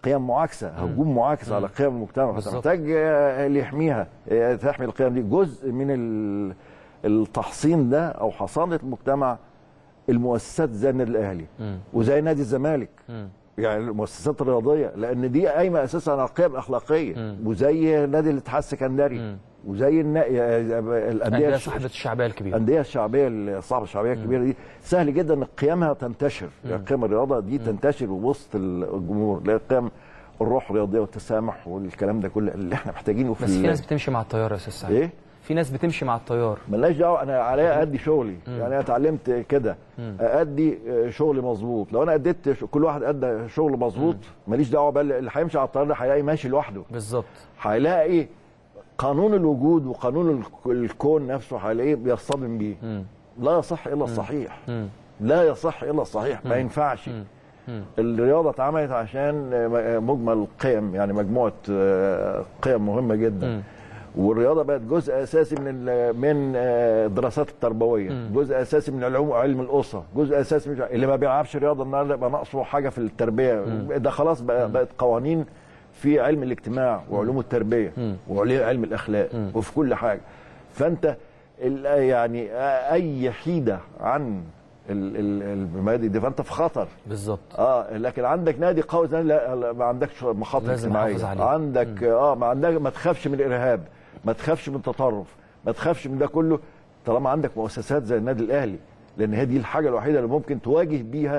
قيم معاكسه هجوم معاكس على قيم المجتمع بالظبط. فمحتاج آه، اللي يحميها آه، تحمي القيم دي جزء من ال- التحصين ده او حصانه المجتمع المؤسسات زي النادي الاهلي مم. وزي نادي الزمالك مم. يعني المؤسسات الرياضيه لان دي قايمه اساسا على القيم الاخلاقيه مم. وزي نادي الاتحاد السكندري مم. وزي النا... أندية الانديه صاحبة الشعبية الكبيرة الانديه الشعبيه الصعبه الشعبيه الكبيره دي سهل جدا ان قيمها تنتشر يعني قيم الرياضه دي تنتشر وسط الجمهور اللي هي قيم الروح الرياضيه والتسامح والكلام ده كله اللي احنا محتاجينه في بس في ال- ناس بتمشي مع التيار يا استاذ سعيد ايه في ناس بتمشي مع التيار ملناش دعوه انا عليا ادي شغلي يعني انا اتعلمت كده ادي شغلي مظبوط لو انا اديت ش- كل واحد ادى شغل مظبوط ماليش دعوه بقى اللي هيمشي على الطريق ده هيلاقي ماشي لوحده بالظبط هيلاقي قانون الوجود وقانون الك- الكون نفسه هيلاقيه بيصطدم بيه مم. لا يصح الا الصحيح مم. لا يصح الا الصحيح ما ينفعش مم. الرياضه اتعملت عشان مجمل قيم يعني مجموعه آه، قيم مهمه جدا مم. والرياضه بقت جزء اساسي من ال- من آه، الدراسات التربويه جزء اساسي من العلوم علم الاسره جزء اساسي من اللي ما بيلعبش رياضه النهارده يبقى ناقصه حاجه في التربيه ده خلاص بقى بقت قوانين في علم الاجتماع وعلوم التربيه وعلم الاخلاق وفي كل حاجه فانت ال- يعني اي حيده عن ال- ال- المبادئ دي فانت في خطر بالظبط اه لكن عندك نادي قوي زي لا لا، ما عندكش مخاطر لازم اجتماعيه أحافظ عليه. عندك اه ما عندك ما تخافش من الارهاب ما تخافش من التطرف ما تخافش من ده كله طالما عندك مؤسسات زي النادي الاهلي لان هي دي الحاجه الوحيده اللي ممكن تواجه بيها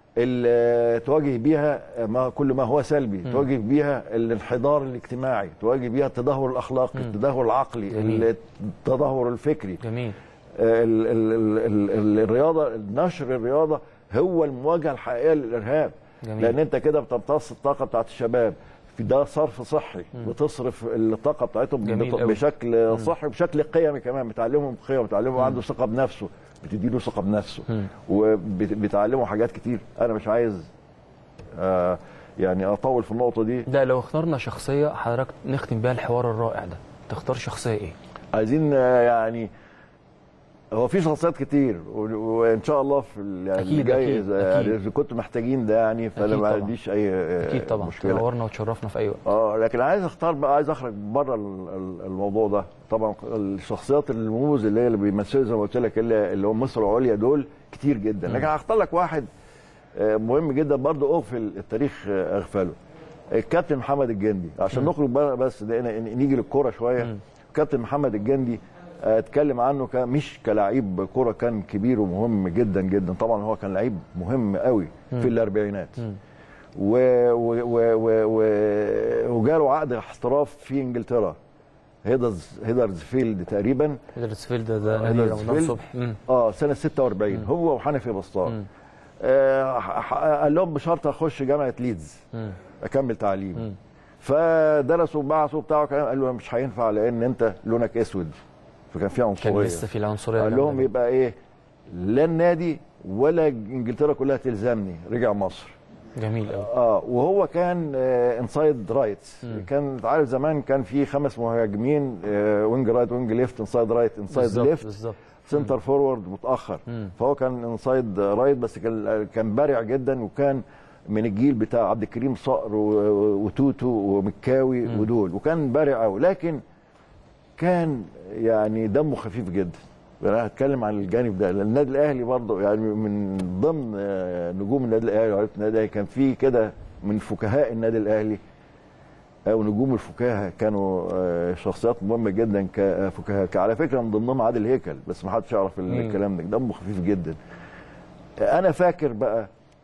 ال- تواجه بيها ما كل ما هو سلبي تواجه بيها الانحدار الاجتماعي تواجه بيها التدهور الاخلاقي التدهور العقلي جميل. التدهور الفكري جميل ال ال ال ال الرياضه نشر الرياضه هو المواجهه الحقيقيه للارهاب جميل. لان انت كده بتمتص الطاقه بتاعت الشباب في ده صرف صحي بتصرف الطاقه بتاعتهم جميل بت- أوي. بشكل صحي وبشكل قيمي كمان بتعلمهم قيم بتعلمهم عنده ثقه بنفسه بتديله ثقه بنفسه وبتعلمه حاجات كتير انا مش عايز آه يعني اطول في النقطه دي ده لو اخترنا شخصية حضرتك نختم بيها الحوار الرائع ده تختار شخصية ايه؟ عايزين آه، يعني هو في شخصيات كتير و- وان شاء الله في ال- يعني أكيد، اللي جاي أكيد، إذا- أكيد. يعني اذا كنتوا محتاجين ده يعني فانا أكيد ما طبعاً. عنديش اي آه، اكيد طبعا مشكله تنورنا وتشرفنا في اي وقت اه لكن عايز اختار بقى عايز اخرج بره ال- ال- الموضوع ده طبعا الشخصيات الرموز اللي هي اللي بيمثلوا زي ما قلت لك اللي اللي هم مصر العليا دول كتير جدا لكن هختار لك واحد آه، مهم جدا برضه اغفل التاريخ آه، اغفله الكابتن محمد الجندي عشان نخرج بقى بس ده- ن- نيجي للكوره شويه كابتن محمد الجندي آه، اتكلم عنه ك- مش كلاعب كوره كان كبير ومهم جدا جدا طبعا هو كان لعيب مهم قوي في الاربعينات و و و و و وجاله عقد احتراف في انجلترا هيدرز هيدرزفيلد تقريبا هيدرسفيلد ده, ده نادي رمضان هيدرزفيلد. صبحي مم. اه سنه 46 هو وحنفي بسطام آه ح- ح- قال لهم بشرط اخش جامعه ليدز مم. اكمل تعليمي فدرسوا وبعثوا بتاعه كلام قال له مش هينفع لان انت لونك اسود فكان في كان عنصريه لسه في العنصرية قال جامدة لهم جدا. يبقى ايه لا النادي ولا انجلترا كلها تلزمني رجع مصر جميل قوي اه وهو كان آه انسايد رايت كان أنت عارف زمان كان في خمس مهاجمين آه وينج رايت وينج ليفت انسايد رايت انسايد بالظبط ليفت بالظبط سنتر فورورد متاخر مم. فهو كان انسايد رايت بس كان كان بارع جدا وكان من الجيل بتاع عبد الكريم صقر و- وتوتو ومكاوي ودول وكان بارع قوي لكن كان يعني دمه خفيف جدا انا هتكلم عن الجانب ده لان النادي الاهلي برضه يعني من ضمن آه، نجوم النادي الاهلي وعرفت النادي الاهلي كان في كده من فكهاء النادي الاهلي او نجوم الفكاهه كانوا آه، شخصيات مهمه جدا كفكاهه على فكره من ضمنهم عادل هيكل بس ما حدش يعرف الكلام ده دمه خفيف جدا انا فاكر بقى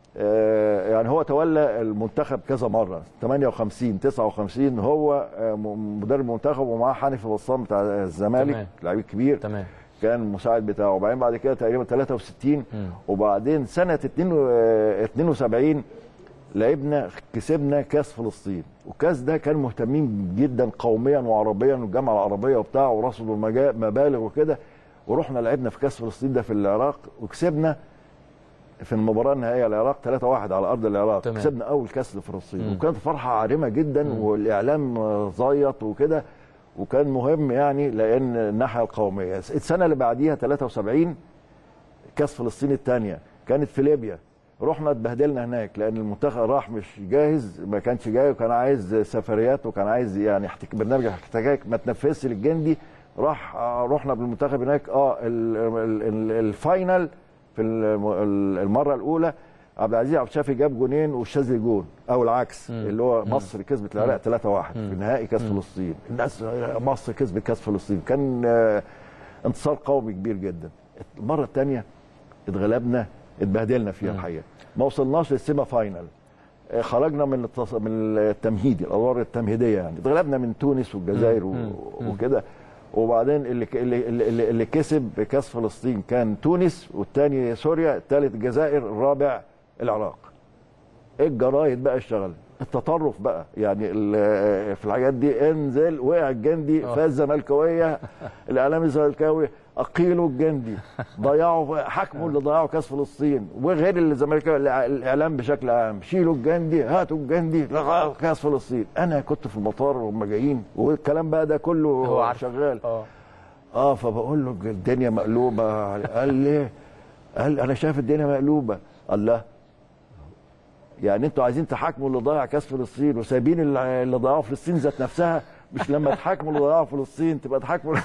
آه، يعني هو تولى المنتخب كذا مره 58 59 هو آه، م- مدرب المنتخب ومعاه حنفي بسام بتاع الزمالك تمام. لعيب كبير تمام كان المساعد بتاعه وبعدين بعد كده تقريبا 63 مم. وبعدين سنه 2 آه، 72 لعبنا كسبنا كاس فلسطين والكاس ده كان مهتمين جدا قوميا وعربيا والجامعه العربيه وبتاع ورصدوا المجا- مبالغ وكده ورحنا لعبنا في كاس فلسطين ده في العراق وكسبنا في المباراه النهائيه العراق 3-1 على ارض العراق تمام. كسبنا اول كاس لفلسطين مم. وكانت فرحه عارمه جدا والاعلام آه، زيط وكده وكان مهم يعني لان الناحيه القوميه السنه اللي بعديها 73 كاس فلسطين الثانيه كانت في ليبيا رحنا اتبهدلنا هناك لان المنتخب راح مش جاهز ما كانش جاي وكان عايز سفريات وكان عايز يعني احتك... برنامج احتكاك ما تنفذش للجندي راح آه، رحنا بالمنتخب هناك اه ال... ال... ال... الفاينل في الم- ال- المره الاولى عبد العزيز عبد الشافي جاب جونين والشاذلي جون او العكس مم. اللي هو مصر كسبت العراق 3-1 في نهائي كاس فلسطين الناس مصر كسبت كاس فلسطين كان آه، انتصار قومي كبير جدا المره الثانيه اتغلبنا اتبهدلنا فيها الحقيقه ما وصلناش للسيما فاينل آه، خرجنا من التص... من التمهيدي الادوار التمهيديه يعني اتغلبنا من تونس والجزائر و... وكده وبعدين اللي ك- اللي اللي, اللي كسب كاس فلسطين كان تونس والثاني سوريا الثالث الجزائر الرابع العراق الجرايد بقى اشتغل التطرف بقى يعني ال- في الحاجات دي انزل وقع الجندي آه. فاز الزملكاويه الاعلام الزملكاوي اقيلوا الجندي ضيعوا حكموا اللي ضيعوا كاس فلسطين وغير الزملكاوي الإع- الاعلام بشكل عام شيلوا الجندي هاتوا الجندي لغاية كاس فلسطين انا كنت في المطار وهم جايين والكلام بقى ده كله هو عارف. شغال اه اه فبقول له الدنيا مقلوبه قال لي قال انا شايف الدنيا مقلوبه الله يعني انتوا عايزين تحاكموا اللي ضيع كاس فلسطين وسايبين اللي اللي ضيعوا فلسطين ذات نفسها مش لما تحاكموا اللي ضيعوا فلسطين تبقى تحاكموا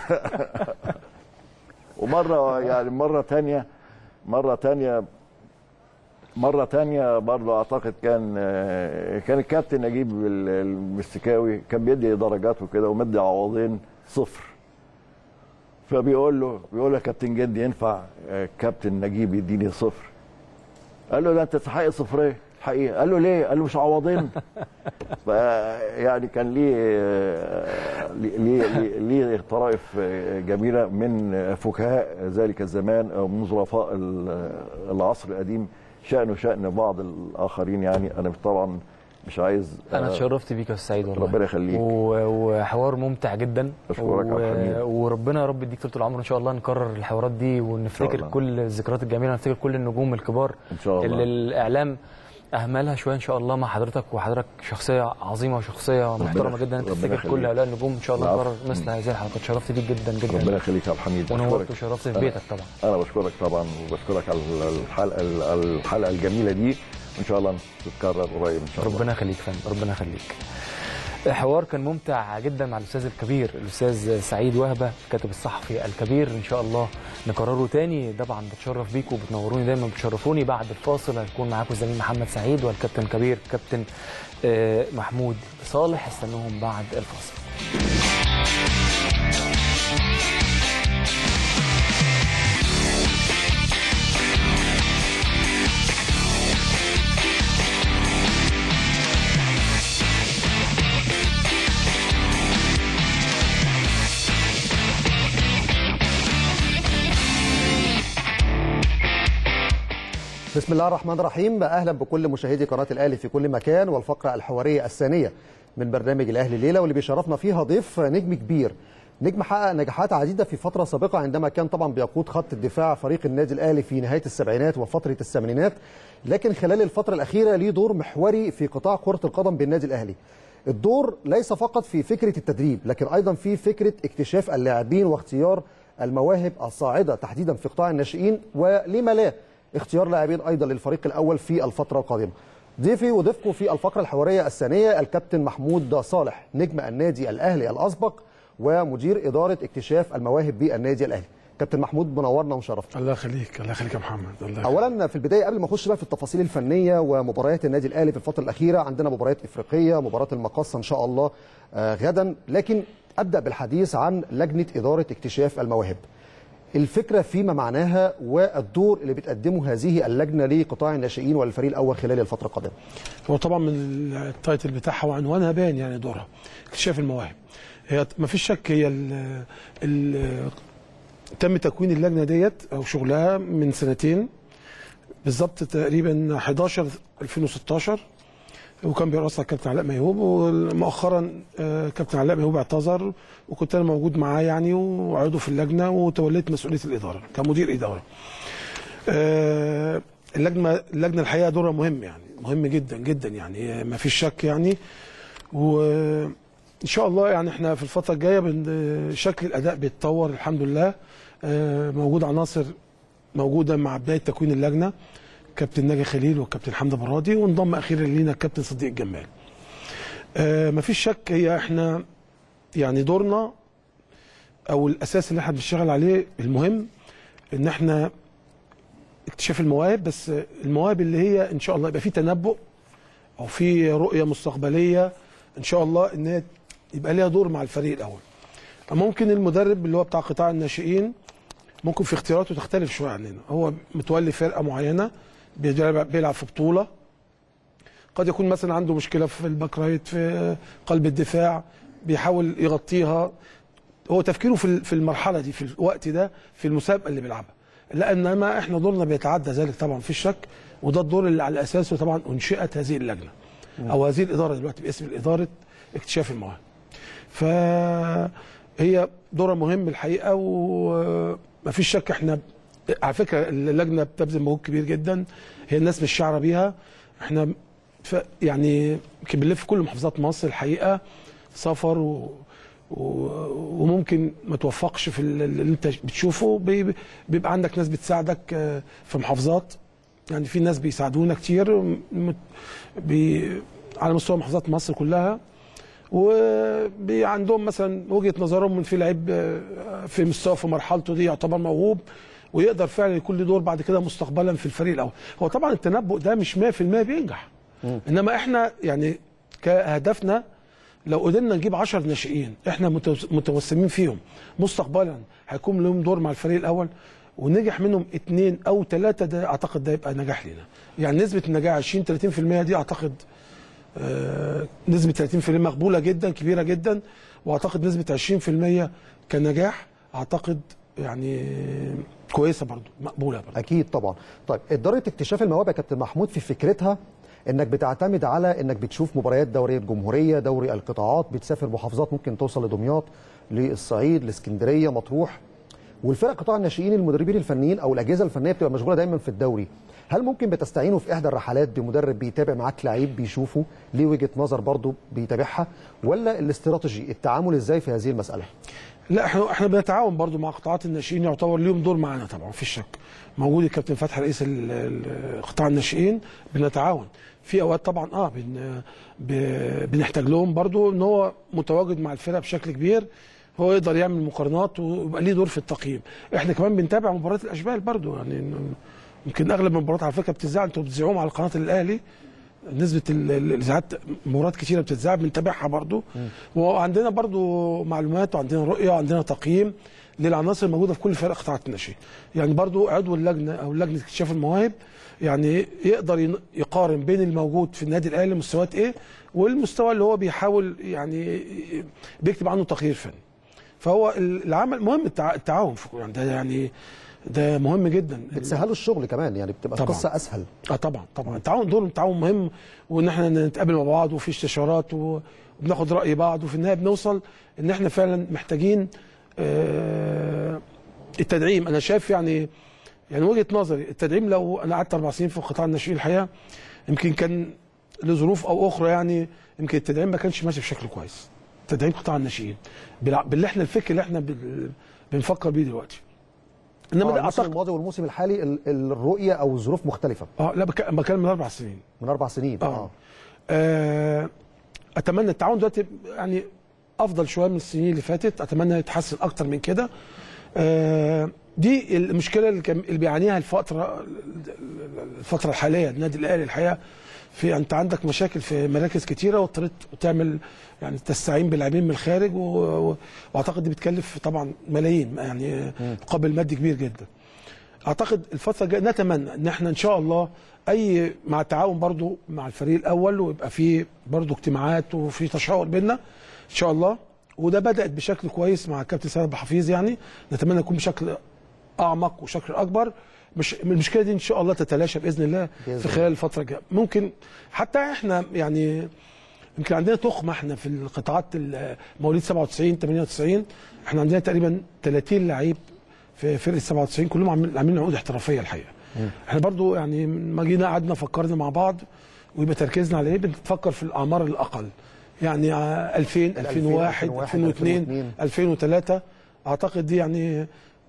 ومره يعني مره تانية مره تانية مرة تانية برضه أعتقد كان آه، كان الكابتن نجيب ال- المستكاوي كان بيدي درجات وكده ومدي عوضين صفر فبيقول له بيقول له يا كابتن جدي ينفع آه، كابتن نجيب يديني صفر قال له ده انت تستحق صفرين الحقيقه قال له ليه؟ قال له مش عوضين ف- يعني كان ليه آه، ليه ليه- ليه طرائف آه، جميله من فكهاء ذلك الزمان او من ظرفاء ال- العصر القديم شأنه شأن بعض الآخرين يعني أنا طبعا مش عايز انا آه، اتشرفت بيك يا أستاذ سعيد والله ربنا يخليك. و- وحوار ممتع جدا أشكرك يا عبد الحميد. وربنا يا رب يديك طول العمر ان شاء الله نكرر الحوارات دي ونفتكر الله. كل الذكريات الجميله ونفتكر كل النجوم الكبار إن شاء الله. اللي الاعلام اهملها شويه ان شاء الله مع حضرتك وحضرتك شخصيه عظيمه وشخصيه محترمه جدا انت ربنا تفتكر يخليك. كل هؤلاء النجوم ان شاء الله العفو. نكرر مثل هذه الحلقات شرفت بيك جدا ربنا جدا يخليك يا عبد الحميد ونورت بشكرك. وشرفت في أنا- بيتك طبعا انا بشكرك طبعا وبشكرك على الحلقه الحلقه الجميله دي وان شاء الله تتكرر قريب ان شاء الله ربنا يخليك فندم ربنا يخليك الحوار كان ممتع جدا مع الاستاذ الكبير الاستاذ سعيد وهبه الكاتب الصحفي الكبير ان شاء الله نكرره تاني طبعا بتشرف بيكم وبتنوروني دايما بتشرفوني بعد الفاصل هيكون معاكم الزميل محمد سعيد والكابتن الكبير كابتن آه، محمود صالح استنوهم بعد الفاصل بسم الله الرحمن الرحيم اهلا بكل مشاهدي قناه الاهلي في كل مكان والفقره الحواريه الثانيه من برنامج الاهلي ليله واللي بيشرفنا فيها ضيف نجم كبير نجم حقق نجاحات عديده في فتره سابقه عندما كان طبعا بيقود خط الدفاع فريق النادي الاهلي في نهايه السبعينات وفتره الثمانينات لكن خلال الفتره الاخيره ليه دور محوري في قطاع كره القدم بالنادي الاهلي الدور ليس فقط في فكره التدريب لكن ايضا في فكره اكتشاف اللاعبين واختيار المواهب الصاعده تحديدا في قطاع الناشئين ولما لا اختيار لاعبين ايضا للفريق الاول في الفتره القادمه. ضيفي وضيفكم في الفقره الحواريه الثانيه الكابتن محمود صالح نجم النادي الاهلي الاسبق ومدير اداره اكتشاف المواهب بالنادي الاهلي. كابتن محمود منورنا ومشرفنا. الله يخليك الله يخليك يا محمد الله يخليك. اولا في البدايه قبل ما اخش بقى في التفاصيل الفنيه ومباريات النادي الاهلي في الفتره الاخيره عندنا مباريات افريقيه مباراه المقاصه ان شاء الله آه، غدا لكن ابدا بالحديث عن لجنه اداره اكتشاف المواهب الفكره فيما معناها والدور اللي بتقدمه هذه اللجنه لقطاع الناشئين والفريق الاول خلال الفتره القادمه هو طبعا من التايتل بتاعها وعنوانها باين يعني دورها اكتشاف المواهب هي ما فيش شك هي ال ال تم تكوين اللجنه ديت او شغلها من سنتين بالظبط تقريبا 11 2016 وكان بيرأسها كابتن علاء ميهوب ومؤخرا آه، كابتن علاء ميهوب اعتذر وكنت انا موجود معاه يعني وعضو في اللجنه وتوليت مسؤوليه الاداره كمدير اداره. آه، اللجنه اللجنه الحقيقه دورها مهم يعني مهم جدا جدا يعني ما فيش شك يعني وان شاء الله يعني احنا في الفتره الجايه بن- شكل الاداء بيتطور الحمد لله آه، موجود عناصر موجوده مع بدايه تكوين اللجنه كابتن ناجي خليل والكابتن حمدي برادي وانضم اخيرا لينا الكابتن صديق الجمال آه مفيش شك هي احنا يعني دورنا او الاساس اللي احنا بنشتغل عليه المهم ان احنا اكتشاف المواهب بس المواهب اللي هي ان شاء الله يبقى في تنبؤ او في رؤيه مستقبليه ان شاء الله ان هي يبقى ليها دور مع الفريق الاول ممكن المدرب اللي هو بتاع قطاع الناشئين ممكن في اختياراته تختلف شويه عننا هو متولي فرقه معينه بيلعب بيلعب في بطوله قد يكون مثلا عنده مشكله في الباك رايت في قلب الدفاع بيحاول يغطيها هو تفكيره في في المرحله دي في الوقت ده في المسابقه اللي بيلعبها لا انما احنا دورنا بيتعدى ذلك طبعا في شك وده الدور اللي على اساسه طبعا انشئت هذه اللجنه او هذه الاداره دلوقتي باسم اداره اكتشاف المواهب فهي دورها مهم الحقيقه ومفيش شك احنا على فكره اللجنه بتبذل مجهود كبير جدا هي الناس مش شعره بيها احنا ف يعني يمكن بنلف في كل محافظات مصر الحقيقه سفر و و- وممكن ما توفقش في ال- اللي انت بتشوفه بي- بيبقى عندك ناس بتساعدك آه، في محافظات يعني في ناس بيساعدونا كتير م- بي على مستوى محافظات مصر كلها وعندهم مثلا وجهه نظرهم من في لعيب آه، في مستوى في مرحلته دي يعتبر موهوب ويقدر فعلا يكون له دور بعد كده مستقبلا في الفريق الاول هو طبعا التنبؤ ده مش 100% بينجح انما احنا يعني كهدفنا لو قدرنا نجيب 10 ناشئين احنا متوس- متوسمين فيهم مستقبلا هيكون لهم دور مع الفريق الاول ونجح منهم اثنين او ثلاثه ده اعتقد ده يبقى نجاح لينا يعني نسبه النجاح 20 30% دي اعتقد آه، نسبه 30% مقبوله جدا كبيره جدا واعتقد نسبه 20% كنجاح اعتقد يعني كويسه برضو مقبوله برضو اكيد طبعا طيب اداره اكتشاف المواهب يا كابتن محمود في فكرتها انك بتعتمد على انك بتشوف مباريات دوريه الجمهوريه دوري القطاعات بتسافر محافظات ممكن توصل لدمياط للصعيد لاسكندريه مطروح والفرق قطاع الناشئين المدربين الفنيين او الاجهزه الفنيه بتبقى مشغوله دايما في الدوري هل ممكن بتستعينوا في احدى الرحلات بمدرب بيتابع معاك لعيب بيشوفه ليه وجهه نظر برضه بيتابعها ولا الاستراتيجي التعامل ازاي في هذه المساله لا احنا احنا بنتعاون برضو مع قطاعات الناشئين يعتبر ليهم دور معانا طبعا في الشك موجود الكابتن فتحي رئيس ال- ال- قطاع الناشئين بنتعاون في اوقات طبعا اه بن ب- بنحتاج لهم برضو ان هو متواجد مع الفرقه بشكل كبير هو يقدر يعمل مقارنات ويبقى ليه دور في التقييم احنا كمان بنتابع مباريات الاشبال برضو يعني إنه يمكن اغلب المباريات على فكره بتذاع انتوا بتذيعوهم على قناه الاهلي نسبه ال- ال- الاذاعات مباريات كتيره بتتذاع بنتابعها برضو وعندنا برضو معلومات وعندنا رؤيه وعندنا تقييم للعناصر الموجوده في كل فرق قطاعات الناشئين يعني برضو عضو اللجنه او لجنه اكتشاف المواهب يعني يقدر ين- يقارن بين الموجود في النادي الاهلي مستويات ايه والمستوى اللي هو بيحاول يعني بيكتب عنه تقرير فني فهو العمل مهم التع- التعاون في يعني ده يعني ده مهم جدا بتسهلوا الشغل كمان يعني بتبقى طبعاً. القصه اسهل اه طبعا طبعا التعاون دور التعاون مهم وان احنا نتقابل مع بعض وفي استشارات و- وبناخد راي بعض وفي النهايه بنوصل ان احنا فعلا محتاجين آه، التدعيم انا شايف يعني يعني وجهه نظري التدعيم لو انا قعدت اربع سنين في قطاع الناشئين الحقيقه يمكن كان لظروف او اخرى يعني يمكن التدعيم ما كانش ماشي بشكل كويس تدعيم قطاع الناشئين بالع- باللي احنا الفكر اللي احنا بال- بنفكر بيه دلوقتي انما آه، ده الموسم اعتقد الماضي والموسم الحالي ال- الرؤيه او الظروف مختلفه اه لا بك- بتكلم من اربع سنين من اربع سنين اه آه، اتمنى التعاون دلوقتي يعني افضل شويه من السنين اللي فاتت اتمنى يتحسن اكتر من كده آه، دي المشكله اللي, كان اللي بيعانيها الفتره الفتره الحاليه النادي الاهلي الحقيقه في انت عندك مشاكل في مراكز كتيره واضطريت تعمل يعني تستعين بلاعبين من الخارج و... و... واعتقد دي بتكلف طبعا ملايين يعني مقابل مادي كبير جدا اعتقد الفتره الجايه نتمنى ان احنا ان شاء الله اي مع التعاون برضو مع الفريق الاول ويبقى في برضو اجتماعات وفي تشاور بيننا ان شاء الله وده بدات بشكل كويس مع الكابتن سيد أبو حفيظ يعني نتمنى يكون بشكل اعمق وشكل اكبر مش المشكله دي ان شاء الله تتلاشى باذن الله بإذن في خلال الفتره الجايه ممكن حتى احنا يعني يمكن عندنا تخمه احنا في القطاعات ال- مواليد 97 98 احنا عندنا تقريبا 30 لعيب في فرقه 97 كلهم عاملين عاملين عقود احترافيه الحقيقه احنا برضو يعني ما جينا قعدنا فكرنا مع بعض ويبقى تركيزنا على ايه بنفكر في الاعمار الاقل يعني آه، 2000 2001 2001 2002 2003 اعتقد دي يعني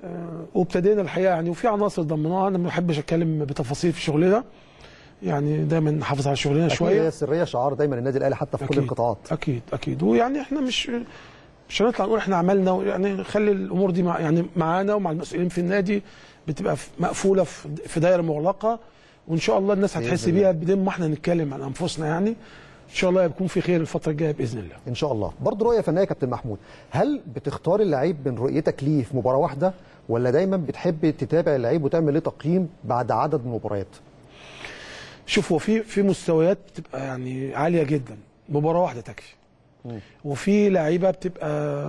آه، وابتدينا الحقيقه يعني وفي عناصر ضمناها انا ما بحبش اتكلم بتفاصيل في شغلنا يعني دايما نحافظ على شغلنا اكيد شويه هي السريه شعار دايما النادي الاهلي حتى في كل أكيد. القطاعات اكيد اكيد ويعني احنا مش مش هنطلع نقول احنا عملنا يعني نخلي الامور دي مع يعني معانا ومع المسؤولين في النادي بتبقى في- مقفوله في في دايره مغلقه وان شاء الله الناس هتحس بإذن بيها بدون ما احنا نتكلم عن انفسنا يعني ان شاء الله يكون في خير الفتره الجايه باذن الله ان شاء الله برضه رؤيه فنيه يا كابتن محمود هل بتختار اللعيب من رؤيتك ليه في مباراه واحده ولا دايما بتحب تتابع اللعيب وتعمل له تقييم بعد عدد من المباريات شوف هو في في مستويات بتبقى يعني عاليه جدا مباراه واحده تكفي وفي لعيبه بتبقى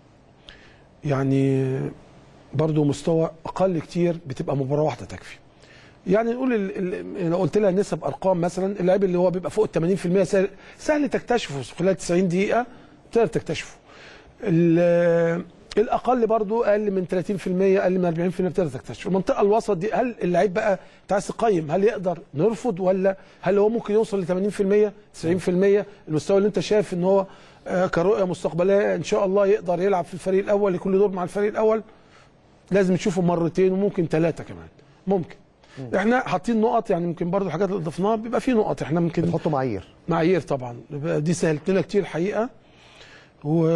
يعني برضو مستوى اقل كتير بتبقى مباراه واحده تكفي يعني نقول ال- ال- لو قلت لها نسب ارقام مثلا اللعيب اللي هو بيبقى فوق ال 80% سهل, سهل تكتشفه في خلال 90 دقيقه تقدر تكتشفه ال- الاقل برضو اقل من 30% اقل من 40% بتقدر تكتشفه المنطقه الوسط دي هل اللعيب بقى انت عايز تقيم هل يقدر نرفض ولا هل هو ممكن يوصل ل 80% 90% المستوى اللي انت شايف ان هو آه، كرؤيه مستقبليه ان شاء الله يقدر يلعب في الفريق الاول لكل دور مع الفريق الاول لازم تشوفه مرتين وممكن ثلاثه كمان ممكن احنا حاطين نقط يعني يمكن برضو الحاجات اللي ضفناها بيبقى في نقط احنا ممكن بتحطوا معايير معايير طبعا دي سهلت لنا كتير الحقيقه و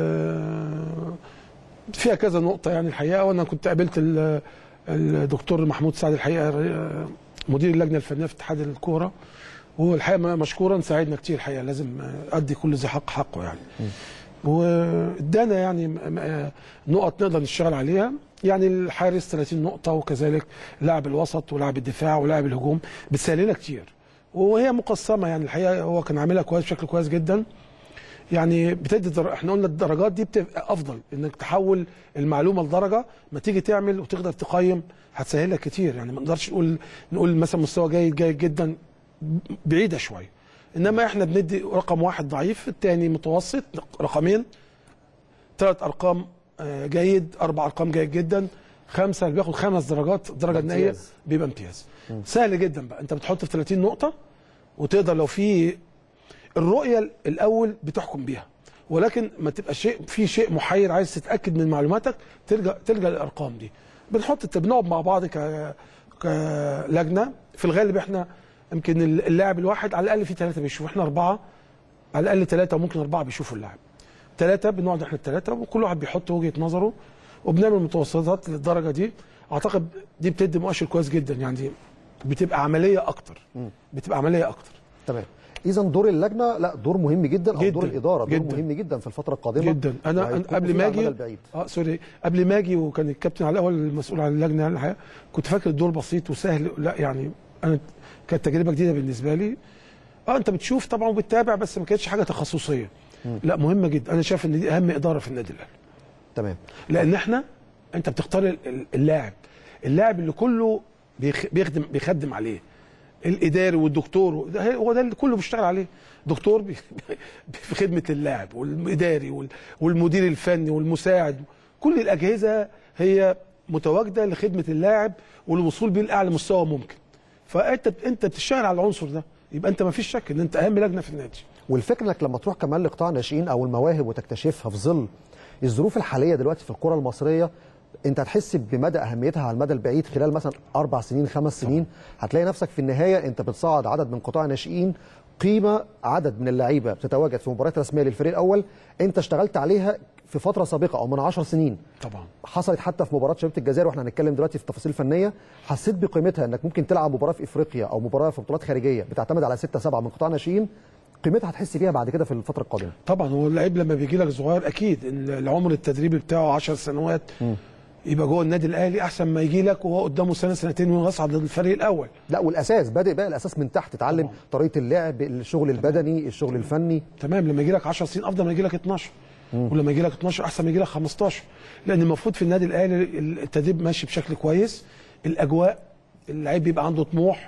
فيها كذا نقطه يعني الحقيقه وانا كنت قابلت ال- الدكتور محمود سعد الحقيقه مدير اللجنه الفنيه في اتحاد الكوره وهو الحقيقه مشكورا ساعدنا كتير الحقيقه لازم ادي كل ذي حق حقه يعني وادانا يعني م- م- نقط نقدر نشتغل عليها يعني الحارس 30 نقطه وكذلك لاعب الوسط ولاعب الدفاع ولاعب الهجوم بتسهل لنا كتير وهي مقسمه يعني الحقيقه هو كان عاملها كويس بشكل كويس جدا يعني بتدي در... احنا قلنا الدرجات دي بتبقى افضل انك تحول المعلومه لدرجه ما تيجي تعمل وتقدر تقيم هتسهل لك كتير يعني ما نقدرش نقول نقول مثلا مستوى جيد جيد جدا بعيده شويه انما احنا بندي رقم واحد ضعيف الثاني متوسط رقمين ثلاث ارقام آه، جيد اربع ارقام جيد جدا خمسه اللي بياخد خمس درجات الدرجه النهائيه امتياز. بيبقى امتياز سهل جدا بقى انت بتحط في 30 نقطه وتقدر لو في الرؤيه الاول بتحكم بيها ولكن ما تبقى شيء في شيء محير عايز تتاكد من معلوماتك تلجا تلجا للارقام دي بنحط بنقعد مع بعض ك كلجنه في الغالب احنا يمكن اللاعب الواحد على الاقل في ثلاثه بيشوفوا احنا اربعه على الاقل ثلاثه وممكن اربعه بيشوفوا اللاعب ثلاثه بنقعد احنا الثلاثه وكل واحد بيحط وجهه نظره وبنعمل متوسطات للدرجه دي اعتقد دي بتدي مؤشر كويس جدا يعني بتبقى عمليه اكتر بتبقى عمليه اكتر تمام اذا دور اللجنه لا دور مهم جدا او جداً، دور الاداره دور جداً. مهم جدا في الفتره القادمه جدا انا وهيكون أنا قبل في ما على المدى اجي البعيد. اه سوري قبل ما اجي وكان الكابتن على الاول المسؤول عن اللجنه الحقيقه كنت فاكر الدور بسيط وسهل لا يعني انا كانت تجربه جديده بالنسبه لي اه انت بتشوف طبعا وبتتابع بس ما كانتش حاجه تخصصيه لا مهمه جدا انا شايف ان دي اهم اداره في النادي الاهلي تمام لان احنا انت بتختار ال- ال- اللاعب اللاعب اللي كله بيخ- بيخدم بيخدم عليه الاداري والدكتور ده هي- هو ده اللي كله بيشتغل عليه دكتور بي في خدمه اللاعب والاداري وال- والمدير الفني والمساعد كل الاجهزه هي متواجده لخدمه اللاعب والوصول بيه لاعلى مستوى ممكن فانت انت بتشتغل على العنصر ده يبقى انت ما فيش شك ان انت اهم لجنه في النادي والفكره انك لما تروح كمان لقطاع ناشئين او المواهب وتكتشفها في ظل الظروف الحاليه دلوقتي في الكره المصريه انت هتحس بمدى اهميتها على المدى البعيد خلال مثلا اربع سنين خمس سنين هتلاقي نفسك في النهايه انت بتصعد عدد من قطاع ناشئين قيمه عدد من اللعيبه بتتواجد في مباريات رسميه للفريق الاول انت اشتغلت عليها في فتره سابقه او من 10 سنين طبعا حصلت حتى في مباراه شبيبه الجزائر واحنا هنتكلم دلوقتي في تفاصيل فنيه حسيت بقيمتها انك ممكن تلعب مباراه في افريقيا او مباراه في بطولات خارجيه بتعتمد على 6 7 من قطاع ناشئين قيمتها هتحس بيها بعد كده في الفتره القادمه طبعا هو اللعيب لما بيجي لك صغير اكيد إن العمر التدريبي بتاعه 10 سنوات يبقى جوه النادي الاهلي احسن ما يجي لك وهو قدامه سنه سنتين ويصعد للفريق الاول لا والاساس بادئ بقى الاساس من تحت تتعلم طريقه اللعب الشغل البدني الشغل الفني تمام لما يجي لك 10 سنين افضل ما يجي لك 12 ولما يجي لك 12 احسن ما يجي لك 15 لان المفروض في النادي الاهلي التدريب ماشي بشكل كويس الاجواء اللعيب بيبقى عنده طموح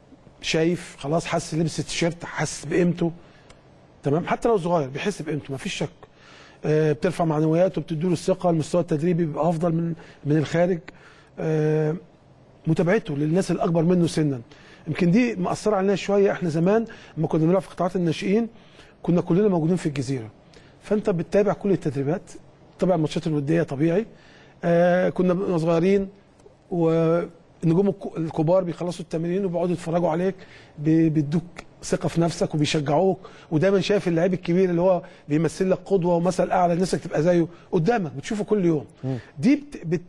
شايف خلاص حس لبس التيشيرت حس بقيمته تمام حتى لو صغير بيحس بقيمته مفيش شك آه، بترفع معنوياته بتديله الثقه المستوى التدريبي بيبقى افضل من من الخارج آه، متابعته للناس الاكبر منه سنا يمكن دي مأثرة علينا شويه احنا زمان لما كنا بنلعب في قطاعات الناشئين كنا كلنا موجودين في الجزيره فانت بتتابع كل التدريبات تتابع الماتشات الوديه طبيعي آه كنا بنبقى صغيرين والنجوم الك- الكبار بيخلصوا التمرين وبيقعدوا يتفرجوا عليك بي- بيدوك ثقه في نفسك وبيشجعوك ودايما شايف اللعيب الكبير اللي هو بيمثل لك قدوه ومثل اعلى نفسك تبقى زيه قدامك بتشوفه كل يوم دي بت بت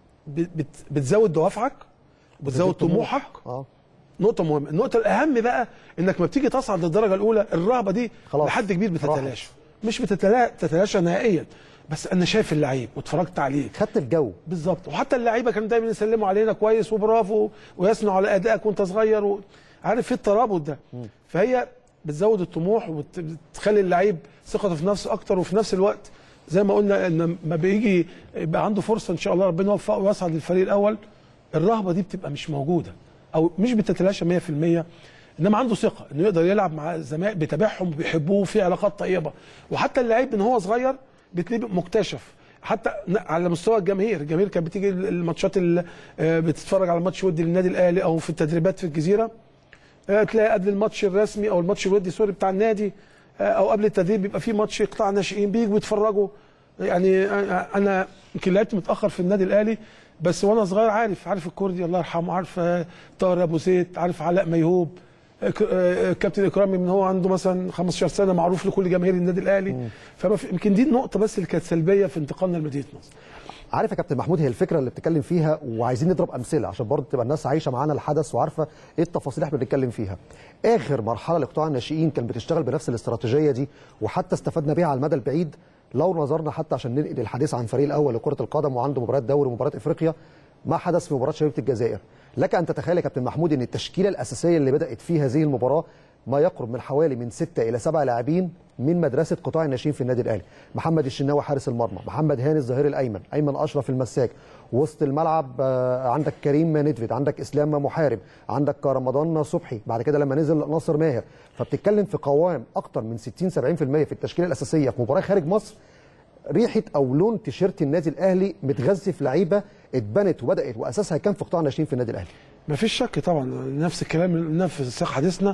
بت بت بتزود دوافعك بتزود طموحك اه نقطة مهمة، النقطة الأهم بقى إنك ما بتيجي تصعد للدرجة الأولى الرهبة دي خلاص. لحد كبير بتتلاشى. مش بتتلا- بتتلاشى نهائيا بس أنا شايف اللعيب واتفرجت عليه خدت الجو بالظبط وحتى اللعيبة كانوا دايما يسلموا علينا كويس وبرافو ويثنوا على أدائك وأنت صغير و... عارف في الترابط ده فهي بتزود الطموح وبتخلي اللعيب ثقته في نفسه أكتر وفي نفس الوقت زي ما قلنا ان ما بيجي يبقى عنده فرصه ان شاء الله ربنا يوفقه ويصعد للفريق الاول الرهبه دي بتبقى مش موجوده او مش بتتلاشى 100% انما عنده ثقه انه يقدر يلعب مع زمايل بيتابعهم بيحبوه في علاقات طيبه وحتى اللعيب من هو صغير بتلاقيه مكتشف حتى ن- على مستوى الجماهير الجماهير كانت بتيجي الماتشات اللي آه، بتتفرج على ماتش ودي للنادي الاهلي او في التدريبات في الجزيره آه، تلاقي قبل الماتش الرسمي او الماتش الودي سوري بتاع النادي آه، او قبل التدريب بيبقى في ماتش قطاع ناشئين بيجوا يتفرجوا يعني آه، انا يمكن لعبت متاخر في النادي الاهلي بس وانا صغير عارف عارف الكردي الله يرحمه عارف آه، طاهر ابو زيد عارف علاء ميهوب آه، ك- آه، كابتن اكرامي من هو عنده مثلا 15 سنه معروف لكل جماهير النادي الاهلي فما في- يمكن دي النقطه بس اللي كانت سلبيه في انتقالنا لمدينه نصر عارف يا كابتن محمود هي الفكره اللي بتتكلم فيها وعايزين نضرب امثله عشان برضه تبقى الناس عايشه معانا الحدث وعارفه ايه التفاصيل اللي احنا بنتكلم فيها. اخر مرحله لقطاع الناشئين كان بتشتغل بنفس الاستراتيجيه دي وحتى استفدنا بيها على المدى البعيد لو نظرنا حتى عشان ننقل الحديث عن فريق الاول لكره القدم وعنده مباريات دوري ومباريات افريقيا ما حدث في مباراه شبيبه الجزائر. لك ان تتخيل يا كابتن محمود ان التشكيله الاساسيه اللي بدات في هذه المباراه ما يقرب من حوالي من ستة إلى سبعة لاعبين من مدرسة قطاع الناشئين في النادي الأهلي محمد الشناوي حارس المرمى محمد هاني الظهير الأيمن أيمن أشرف المساك وسط الملعب آه، عندك كريم ندفد عندك إسلام محارب عندك رمضان صبحي بعد كده لما نزل ناصر ماهر فبتتكلم في قوام أكتر من 60 70% في التشكيلة الأساسية في مباراة خارج مصر ريحه او لون تيشيرت النادي الاهلي متغذي في لعيبه اتبنت وبدات واساسها كان في قطاع الناشئين في النادي الاهلي ما فيش شك طبعا نفس الكلام اللي قلناه في سياق حديثنا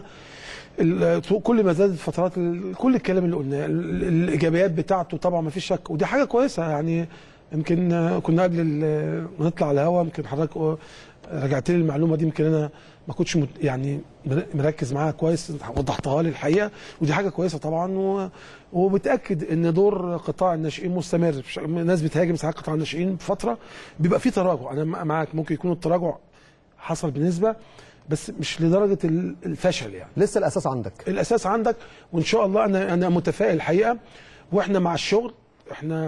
ال- كل ما زادت فترات ال- كل الكلام اللي قلناه ال- الايجابيات بتاعته طبعا ما فيش شك ودي حاجه كويسه يعني يمكن آه، كنا قبل ال- ما نطلع على الهواء يمكن حضرتك آه، رجعت لي المعلومه دي يمكن انا ما كنتش مت- يعني مر- مركز معاها كويس وضحتها لي الحقيقه ودي حاجه كويسه طبعا و- وبتاكد ان دور قطاع الناشئين مستمر بش- الناس بتهاجم ساعات قطاع الناشئين بفتره بيبقى في تراجع انا معاك ممكن يكون التراجع حصل بنسبه بس مش لدرجه ال- الفشل يعني لسه الاساس عندك الاساس عندك وان شاء الله انا انا متفائل الحقيقه واحنا مع الشغل احنا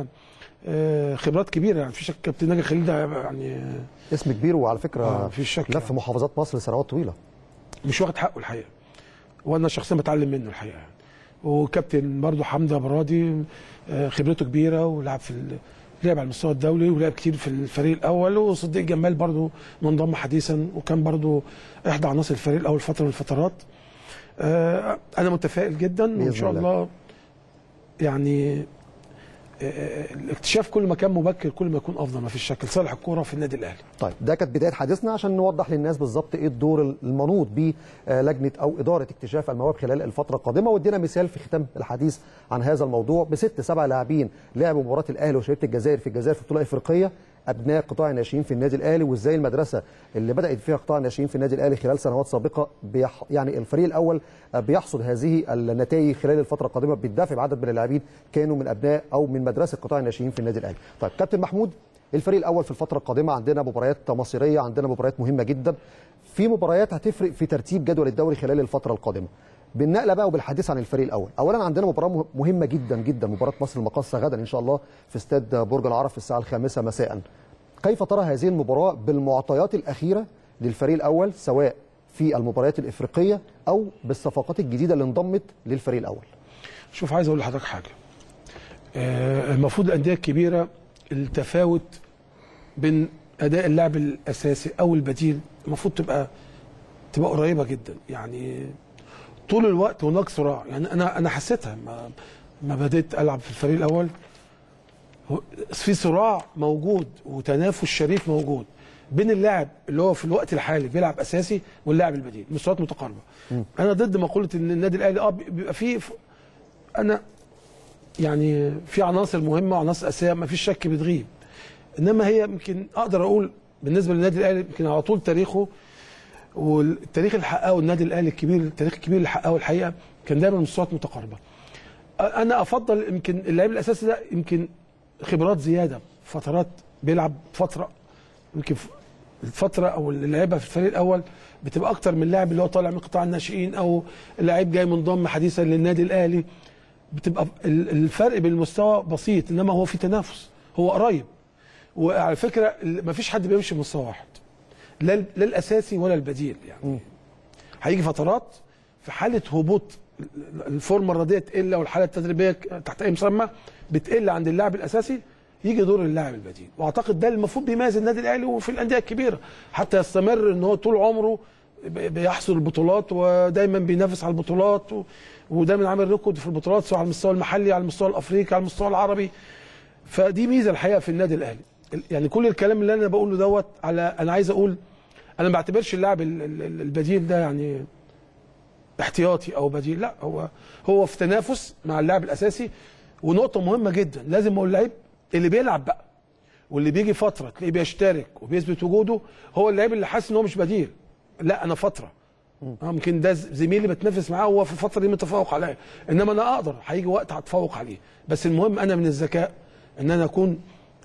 آه، خبرات كبيره يعني في شك كابتن ناجي خليل ده يعني آه، اسم كبير وعلى فكره آه، مفيش شك لف يعني. محافظات مصر لسنوات طويله مش واخد حقه الحقيقه وانا شخصيا بتعلم منه الحقيقه يعني وكابتن برضو حمدي ابو راضي آه، خبرته كبيره ولعب في ال- لعب على المستوى الدولي ولعب كتير في الفريق الاول وصديق جمال برضو منضم حديثا وكان برضو احدى عناصر الفريق الاول فتره من الفترات آه، انا متفائل جدا وان بإذن شاء الله. الله يعني آه، الاكتشاف كل ما كان مبكر كل ما يكون افضل ما فيش شك لصالح الكوره في النادي الاهلي طيب ده كانت بدايه حديثنا عشان نوضح للناس بالظبط ايه الدور المنوط به آه، لجنه او اداره اكتشاف المواهب خلال الفتره القادمه وادينا مثال في ختام الحديث عن هذا الموضوع بست سبع لاعبين لعبوا مباراه الاهلي وشبيبه الجزائر في الجزائر في بطوله افريقيه ابناء قطاع الناشئين في النادي الاهلي وازاي المدرسه اللي بدات فيها قطاع الناشئين في النادي الاهلي خلال سنوات سابقه بيح يعني الفريق الاول آه، بيحصد هذه النتائج خلال الفتره القادمه بالدفع بعدد من اللاعبين كانوا من ابناء او من مدرسه قطاع الناشئين في النادي الاهلي. طيب كابتن محمود الفريق الاول في الفتره القادمه عندنا مباريات مصيريه عندنا مباريات مهمه جدا في مباريات هتفرق في ترتيب جدول الدوري خلال الفتره القادمه بالنقله بقى وبالحديث عن الفريق الاول اولا عندنا مباراه مه- مهمه جدا جدا مباراه مصر المقاصه غدا ان شاء الله في استاد برج العرب في الساعه الخامسة مساء كيف ترى هذه المباراه بالمعطيات الاخيره للفريق الاول سواء في المباريات الافريقيه او بالصفقات الجديده اللي انضمت للفريق الاول شوف عايز اقول لحضرتك حاجه آه، المفروض الانديه الكبيره التفاوت بين اداء اللاعب الاساسي او البديل المفروض تبقى تبقى قريبه جدا يعني طول الوقت هناك صراع يعني انا انا حسيتها ما ما بديت العب في الفريق الاول هو- في صراع موجود وتنافس شريف موجود بين اللاعب اللي هو في الوقت الحالي بيلعب اساسي واللاعب البديل مستويات متقاربه انا ضد مقوله ان النادي الاهلي اه بيبقى فيه ف- انا يعني في عناصر مهمه وعناصر اساسيه ما فيش شك بتغيب انما هي يمكن اقدر اقول بالنسبه للنادي الاهلي يمكن على طول تاريخه والتاريخ اللي حققه النادي الاهلي الكبير التاريخ الكبير اللي حققه الحقيقه كان دايما مستويات متقاربه انا افضل يمكن اللعيب الاساسي ده يمكن خبرات زياده فترات بيلعب فتره يمكن ف- الفتره او اللعيبه في الفريق الاول بتبقى اكتر من اللاعب اللي هو طالع من قطاع الناشئين او اللاعب جاي منضم حديثا للنادي الاهلي بتبقى ال- الفرق بين المستوى بسيط انما هو في تنافس هو قريب وعلى فكره ما فيش حد بيمشي بمستوى واحد لا ال- لا الاساسي ولا البديل يعني هيجي فترات في حاله هبوط الفورمه الرياضيه تقل والحاله التدريبيه ك- تحت اي مسمى بتقل عند اللاعب الاساسي يجي دور اللاعب البديل واعتقد ده المفروض بيميز النادي الاهلي وفي الانديه الكبيره حتى يستمر ان هو طول عمره ب- بيحصل البطولات ودايما بينافس على البطولات و- ودايما عامل ريكورد في البطولات سواء على المستوى المحلي على المستوى الافريقي على المستوى العربي فدي ميزه الحقيقه في النادي الاهلي ال- يعني كل الكلام اللي انا بقوله دوت على انا عايز اقول انا ما بعتبرش اللاعب ال- ال- ال- البديل ده يعني احتياطي او بديل لا هو هو في تنافس مع اللاعب الاساسي ونقطه مهمه جدا لازم اقول اللعيب اللي بيلعب بقى واللي بيجي فتره تلاقيه بيشترك وبيثبت وجوده هو اللعيب اللي حاسس ان هو مش بديل لا انا فتره آه، ممكن ده ز- زميلي بتنافس معاه وهو في الفتره دي متفوق عليا انما انا اقدر هيجي وقت هتفوق عليه بس المهم انا من الذكاء ان انا اكون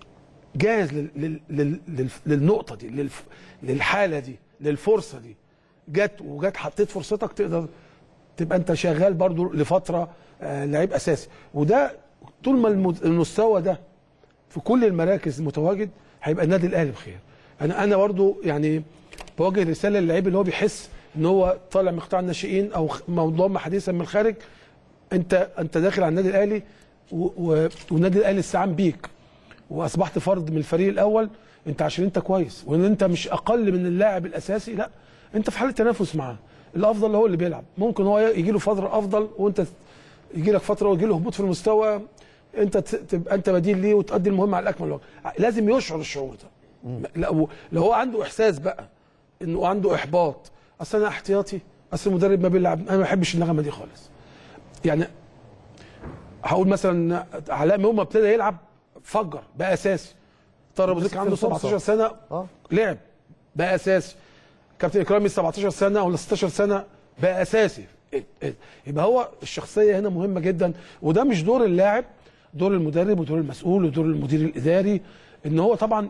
جاهز لل... لل... لل... لل... للنقطه دي للف... للحاله دي للفرصه دي جت وجت حطيت فرصتك تقدر تبقى انت شغال برضو لفتره آه لعيب اساسي وده طول ما الم- المستوى ده في كل المراكز متواجد هيبقى النادي الاهلي بخير انا انا برضو يعني بوجه رساله للعيب اللي هو بيحس ان هو طالع من قطاع الناشئين او خ- منضم حديثا من الخارج انت انت داخل على النادي الاهلي و- و- والنادي الاهلي استعان بيك واصبحت فرد من الفريق الاول انت عشان انت كويس وان انت مش اقل من اللاعب الاساسي لا انت في حاله تنافس معاه الافضل هو اللي بيلعب ممكن هو يجي له فتره افضل وانت يجي لك فتره ويجي له هبوط في المستوى انت ت- تبقى انت بديل ليه وتؤدي المهمه على اكمل وجه لازم يشعر الشعور ده لو لو هو عنده احساس بقى انه عنده احباط اصل انا احتياطي اصل المدرب ما بيلعب انا ما بحبش النغمه دي خالص يعني هقول مثلا علاء يوم ما ابتدى يلعب فجر بقى اساسي طارق ابو زيد كان عنده في الفرصة. 17 سنه اه لعب بقى اساسي كابتن اكرامي 17 سنه ولا 16 سنه بقى اساسي إيه- إيه. يبقى هو الشخصيه هنا مهمه جدا وده مش دور اللاعب دور المدرب ودور المسؤول ودور المدير الاداري ان هو طبعا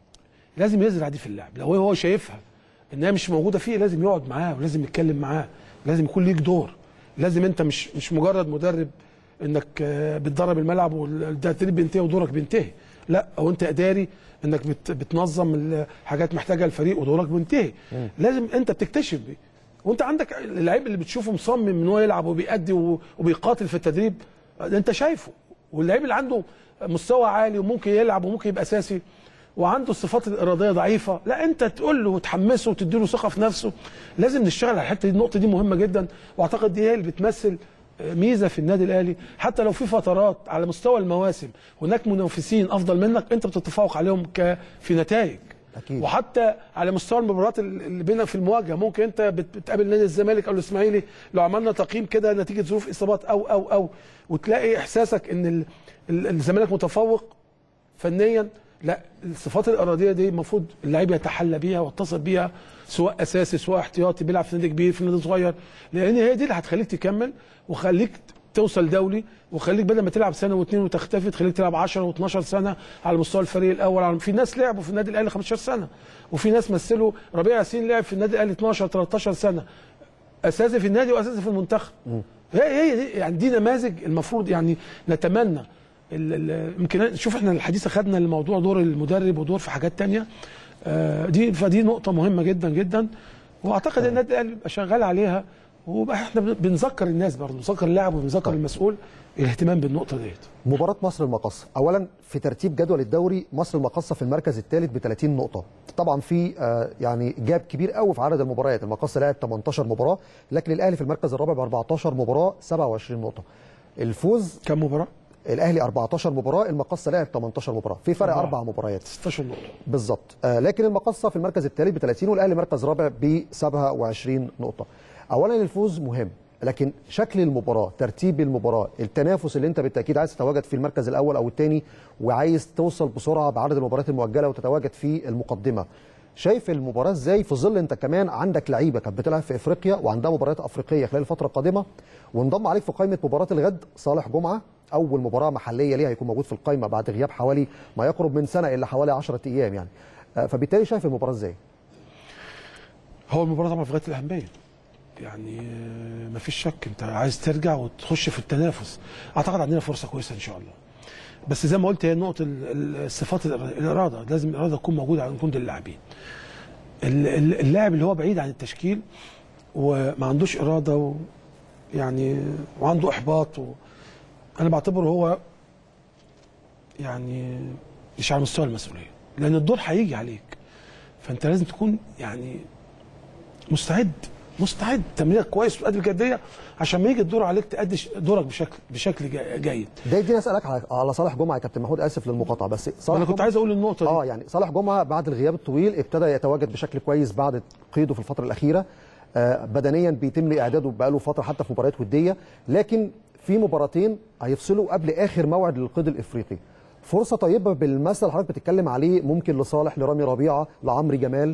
لازم يزرع دي في اللاعب لو هو شايفها انها مش موجوده فيه لازم يقعد معاه ولازم يتكلم معاه لازم يكون ليك دور لازم انت مش مش مجرد مدرب انك آه، بتدرب الملعب والتدريب بينتهي ودورك بينتهي لا او انت اداري انك بت بتنظم الحاجات محتاجها الفريق ودورك بينتهي لازم انت بتكتشف بيه وانت عندك اللعيب اللي بتشوفه مصمم ان هو يلعب وبيأدي و- وبيقاتل في التدريب ده انت شايفه واللعيب اللي عنده مستوى عالي وممكن يلعب وممكن يبقى اساسي وعنده الصفات الاراديه ضعيفه لا انت تقول له وتحمسه وتديله ثقه في نفسه لازم نشتغل على الحته دي النقطه دي مهمه جدا واعتقد دي هي اللي بتمثل ميزه في النادي الاهلي حتى لو في فترات على مستوى المواسم هناك منافسين افضل منك انت بتتفوق عليهم ك في نتائج أكيد. وحتى على مستوى المباريات اللي بينك في المواجهه ممكن انت بت- بتقابل نادي الزمالك او الاسماعيلي لو عملنا تقييم كده نتيجه ظروف اصابات او او او وتلاقي احساسك ان ال- ال- الزمالك متفوق فنيا لا الصفات الاراديه دي المفروض اللعيب يتحلى بيها ويتصل بيها سواء اساسي سواء احتياطي بيلعب في نادي كبير في نادي صغير لان هي دي اللي هتخليك تكمل وخليك توصل دولي وخليك بدل ما تلعب سنه واثنين وتختفي تخليك تلعب 10 و12 سنه على مستوى الفريق الاول على- في ناس لعبوا في النادي الاهلي 15 سنه وفي ناس مثلوا ربيع ياسين لعب في النادي الاهلي 12 13 سنه اساسي في النادي واساسي في المنتخب هي هي دي يعني دي نماذج المفروض يعني نتمنى ال- ال- يمكن شوف احنا الحديث خدنا لموضوع دور المدرب ودور في حاجات تانية آه، دي فدي نقطة مهمة جدا جدا واعتقد ان النادي الاهلي يبقى شغال عليها وبقى احنا بن- بنذكر الناس برضه بنذكر اللاعب وبنذكر المسؤول الاهتمام بالنقطة ديت مباراة مصر المقصة أولا في ترتيب جدول الدوري مصر المقصة في المركز الثالث ب 30 نقطة طبعا في آه، يعني جاب كبير قوي في عدد المباريات المقصة لعب 18 مباراة لكن الأهلي في المركز الرابع ب 14 مباراة 27 نقطة الفوز كم مباراة؟ الأهلي 14 مباراة المقصة لعب 18 مباراة في فرق أربعة. أربع مباريات 16 نقطة بالظبط آه لكن المقصة في المركز الثالث ب 30 والأهلي مركز رابع ب 27 نقطة أولا الفوز مهم لكن شكل المباراه ترتيب المباراه التنافس اللي انت بالتاكيد عايز تتواجد في المركز الاول او الثاني وعايز توصل بسرعه بعدد المباريات المؤجله وتتواجد في المقدمه شايف المباراه ازاي في ظل انت كمان عندك لعيبه كانت بتلعب في افريقيا وعندها مباريات افريقيه خلال الفتره القادمه وانضم عليك في قائمه مباراه الغد صالح جمعه اول مباراه محليه ليه هيكون موجود في القائمه بعد غياب حوالي ما يقرب من سنه الا حوالي 10 ايام يعني آه، فبالتالي شايف المباراه ازاي هو المباراه طبعا في غايه الاهميه يعني آه، مفيش شك انت عايز ترجع وتخش في التنافس اعتقد عندنا فرصه كويسه ان شاء الله بس زي ما قلت هي نقطه ال- ال- الصفات الإر- الاراده لازم الاراده تكون موجوده عند كل اللاعبين ال- ال- اللاعب اللي هو بعيد عن التشكيل وما عندوش اراده و يعني وعنده احباط و انا بعتبره هو يعني مش على مستوى المسؤوليه لان الدور هيجي عليك فانت لازم تكون يعني مستعد مستعد تمرينك كويس وقد بجديه عشان ما يجي الدور عليك تأدي ش- دورك بشكل بشكل جا- جيد ده يديني اسالك على على صالح جمعه يا كابتن محمود اسف للمقاطعه بس صالح انا كنت جمعة- عايز اقول النقطه دي اه يعني صالح جمعه بعد الغياب الطويل ابتدى يتواجد بشكل كويس بعد قيده في الفتره الاخيره آه بدنيا بيتم اعداده بقاله فتره حتى في مباريات وديه لكن في مباراتين هيفصلوا قبل اخر موعد للقيد الافريقي فرصه طيبه بالمثل اللي حضرتك بتتكلم عليه ممكن لصالح لرامي ربيعه لعمرو جمال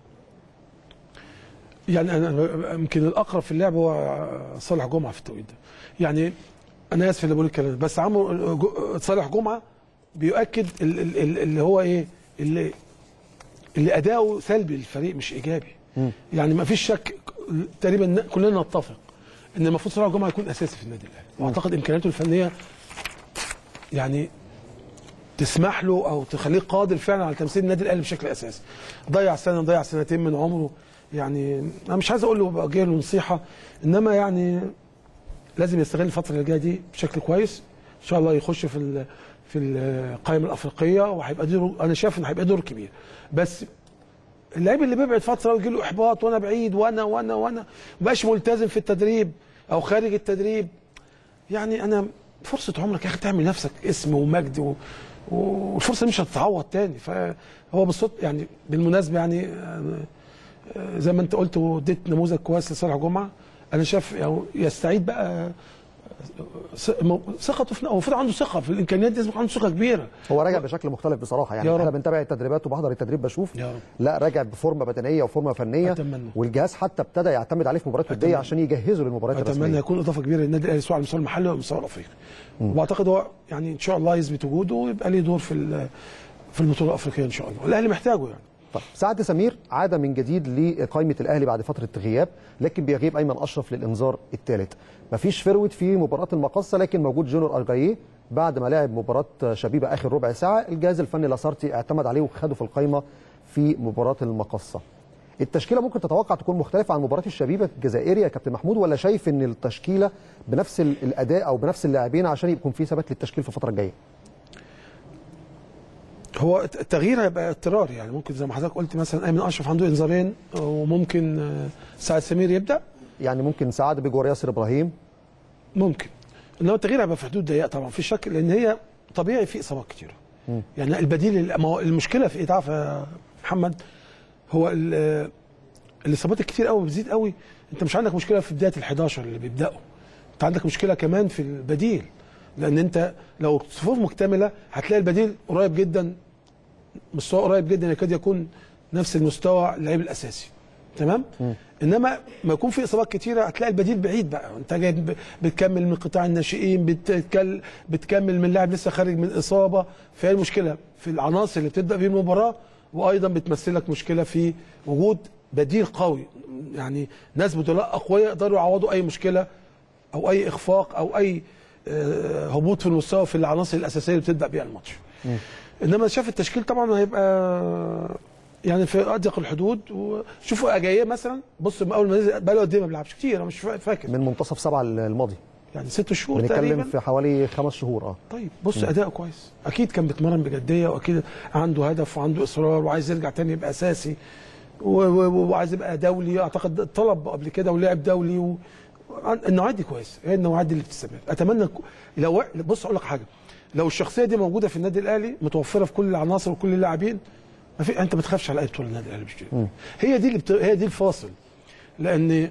يعني انا يمكن الاقرب في اللعب هو صالح جمعه في التوقيت ده يعني انا اسف اللي بقول الكلام ده، بس عمرو جو- صالح جمعه بيؤكد ال- ال- ال- اللي هو ايه اللي اللي اداؤه سلبي للفريق مش ايجابي يعني ما فيش شك تقريبا كلنا نتفق ان المفروض صالح جمعه يكون اساسي في النادي الاهلي واعتقد امكانياته الفنيه يعني تسمح له او تخليه قادر فعلا على تمثيل النادي الاهلي بشكل اساسي ضيع سنه ضيع سنتين من عمره يعني انا مش عايز اقول له بوجه له نصيحه انما يعني لازم يستغل الفتره اللي جايه دي بشكل كويس ان شاء الله يخش في ال- في القائمه الافريقيه وهيبقى دور انا شايف انه هيبقى دور كبير بس اللعيب اللي بيبعد فتره ويجي له احباط وانا بعيد وانا وانا وانا مبقاش ملتزم في التدريب او خارج التدريب يعني انا فرصه عمرك يا اخي تعمل نفسك اسم ومجد و... والفرصه دي مش هتتعوض تاني فهو بالصدق يعني بالمناسبه يعني آه، آه، زي ما انت قلت واديت نموذج كويس لصالح جمعه انا شايف يعني يستعيد بقى ث- م- ثقته في هو المفروض عنده ثقه في الامكانيات دي لازم يكون عنده ثقه كبيره هو راجع بشكل مختلف بصراحه يعني يا احنا رب. بنتابع التدريبات وبحضر التدريب بشوف يا رب. لا راجع بفورمه بدنيه وفورمه فنيه أتمنى. والجهاز حتى ابتدى يعتمد عليه في مباريات وديه أتمنى. عشان يجهزه للمباريات اتمنى الرسميه يكون اضافه كبيره للنادي الاهلي سواء على المستوى المحلي او المستوى الافريقي واعتقد هو يعني ان شاء الله يثبت وجوده ويبقى ليه دور في ال- في البطوله الافريقيه ان شاء الله الاهلي محتاجه يعني طيب سعد سمير عاد من جديد لقائمه الاهلي بعد فتره غياب لكن بيغيب ايمن اشرف للانذار الثالث مفيش فروت في مباراه المقصه لكن موجود جونيور ارجاييه بعد ما لعب مباراه شبيبه اخر ربع ساعه الجهاز الفني لاسارتي اعتمد عليه وخده في القائمه في مباراه المقصه التشكيله ممكن تتوقع تكون مختلفه عن مباراه الشبيبه الجزائري يا كابتن محمود ولا شايف ان التشكيله بنفس ال- الاداء او بنفس اللاعبين عشان يكون في ثبات للتشكيل في الفتره الجايه هو التغيير هيبقى اضطرار يعني ممكن زي ما حضرتك قلت مثلا ايمن اشرف عنده انذارين وممكن آه، سعد سمير يبدا يعني ممكن سعد بجوار ياسر ابراهيم ممكن انما التغيير هيبقى في حدود ضيقه طبعا في شك لان هي طبيعي في اصابات كتيره يعني البديل ما هو المشكله في ايه تعرف يا محمد هو ال- الاصابات الكتير قوي بتزيد قوي انت مش عندك مشكله في بدايه ال11 اللي بيبداوا انت عندك مشكله كمان في البديل لان انت لو صفوف مكتمله هتلاقي البديل قريب جدا مستوى قريب جدا يكاد يكون نفس المستوى اللعيب الاساسي تمام انما ما يكون في اصابات كتيره هتلاقي البديل بعيد بقى انت جاي ب- بتكمل من قطاع الناشئين بتكل بتكمل من لاعب لسه خارج من اصابه فهي المشكله في العناصر اللي بتبدا بيه المباراه وايضا بتمثل لك مشكله في وجود بديل قوي يعني ناس بدلاء اقوياء يقدروا يعوضوا اي مشكله او اي اخفاق او اي آه، هبوط في المستوى في العناصر الاساسيه اللي بتبدا بيها الماتش انما شاف التشكيل طبعا هيبقى يعني في اضيق الحدود وشوفوا اجايه مثلا بص من اول ما نزل بقى له قد ايه ما بيلعبش كتير انا مش فا- فاكر من منتصف سبعة الماضي يعني ست شهور بنتكلم تقريبا في حوالي خمس شهور اه طيب بص اداؤه كويس اكيد كان بيتمرن بجديه واكيد عنده هدف وعنده اصرار وعايز يرجع تاني يبقى اساسي و- و- وعايز يبقى دولي اعتقد طلب قبل كده ولعب دولي و... النوعيات دي كويس هي النوعيات دي اللي بتستمر اتمنى ك- لو بص اقول لك حاجه لو الشخصيه دي موجوده في النادي الاهلي متوفره في كل العناصر وكل اللاعبين ما في انت ما تخافش على اي بطوله النادي الاهلي بيشتري هي دي اللي بت... هي دي الفاصل لان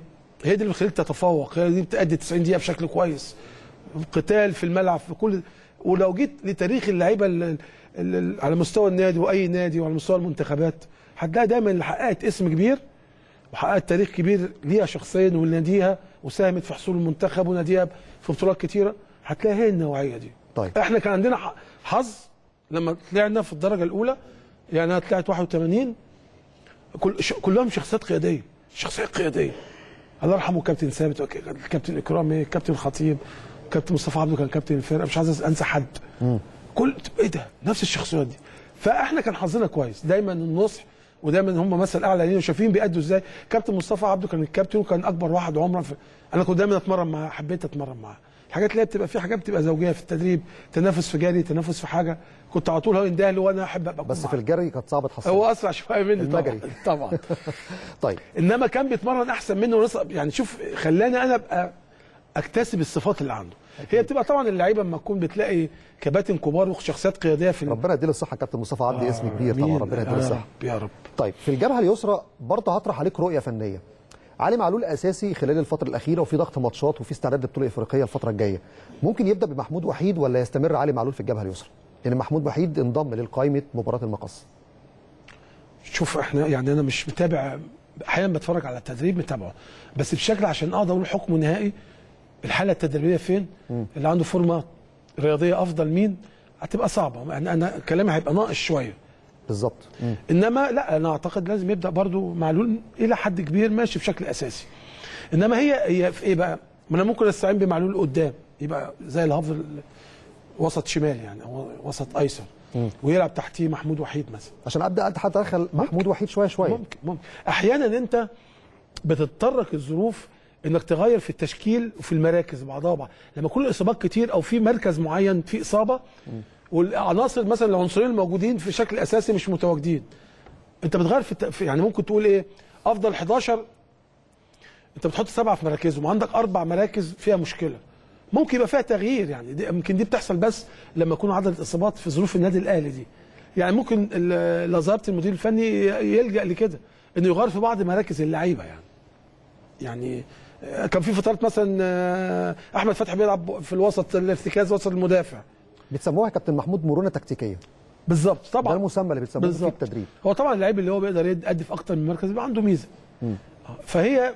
هي دي اللي بتخليك تتفوق هي دي بتأدي 90 دقيقه بشكل كويس قتال في الملعب في كل ولو جيت لتاريخ اللعيبه ال- ال- ال- على مستوى النادي واي نادي وعلى مستوى المنتخبات هتلاقي دايما اللي حققت اسم كبير وحققت تاريخ كبير ليها شخصيا ولناديها وساهمت في حصول المنتخب وناديها في بطولات كتيره هتلاقي هي النوعيه دي طيب. احنا كان عندنا ح- حظ لما طلعنا في الدرجه الاولى يعني انا طلعت 81 كل ش- كلهم شخصيات قياديه شخصيات قياديه الله يرحمه كابتن ثابت وك- الكابتن اكرامي الكابتن الخطيب كابتن مصطفى عبده كان كابتن الفرقه مش عايز انسى حد كل ايه ده نفس الشخصيات دي فاحنا كان حظنا كويس دايما النصح ودايما هم مثل اعلى لينا وشايفين بيأدوا ازاي كابتن مصطفى عبده كان الكابتن وكان اكبر واحد عمرا في انا كنت دايما اتمرن معاه حبيت اتمرن معاه الحاجات اللي هي بتبقى في حاجات بتبقى زوجيه في التدريب تنافس في جري تنافس في حاجه كنت على طول هو يندهله له وانا احب ابقى بس معاه. في الجري كانت صعبه تحصل هو اسرع شويه مني طبعا المجري. طبعا طيب انما كان بيتمرن احسن منه ونص يعني شوف خلاني انا ابقى اكتسب الصفات اللي عنده هي بتبقى طبعا اللعيبه لما تكون بتلاقي كباتن كبار وشخصيات قياديه في ربنا يديله الصحه كابتن مصطفى عبدي اسم كبير طبعا آمين. ربنا يديله يا الصحه رب يا رب طيب في الجبهه اليسرى برضه هطرح عليك رؤيه فنيه علي معلول اساسي خلال الفتره الاخيره وفي ضغط ماتشات وفي استعداد لبطوله افريقيه الفتره الجايه ممكن يبدا بمحمود وحيد ولا يستمر علي معلول في الجبهه اليسرى لان محمود وحيد انضم للقائمه مباراه المقص شوف احنا يعني انا مش متابع احيانا بتفرج على التدريب متابعه بس بشكل عشان اقدر اقول حكم نهائي الحاله التدريبيه فين اللي عنده فورمه رياضيه افضل مين هتبقى صعبه يعني انا كلامي هيبقى ناقص شويه بالظبط مم. انما لا انا اعتقد لازم يبدا برضو معلول الى حد كبير ماشي بشكل اساسي انما هي هي في ايه بقى ما انا ممكن استعين بمعلول قدام يبقى زي الهاف ال- وسط شمال يعني او وسط ايسر ويلعب تحتيه محمود وحيد مثلا عشان ابدا اتدخل محمود وحيد شويه شويه ممكن ممكن احيانا انت بتضطرك الظروف انك تغير في التشكيل وفي المراكز بعضها بعض لما يكون الاصابات كتير او في مركز معين فيه اصابه والعناصر مثلا العنصرين الموجودين في شكل اساسي مش متواجدين انت بتغير في, الت... في يعني ممكن تقول ايه افضل 11 انت بتحط سبعه في مراكزهم وعندك اربع مراكز فيها مشكله ممكن يبقى فيها تغيير يعني دي يمكن دي بتحصل بس لما يكون عدد الاصابات في ظروف النادي الاهلي دي يعني ممكن ال- لظاهره المدير الفني يلجا لكده انه يغير في بعض مراكز اللعيبه يعني يعني آه، كان في فترات مثلا آه، احمد فتحي بيلعب في الوسط الارتكاز وسط المدافع بتسموها يا كابتن محمود مرونه تكتيكيه بالظبط ده طبعا المسمى اللي بتسموه في بالظبط التدريب هو طبعا اللعيب اللي هو بيقدر يأدي في اكتر من مركز يبقى عنده ميزه آه، فهي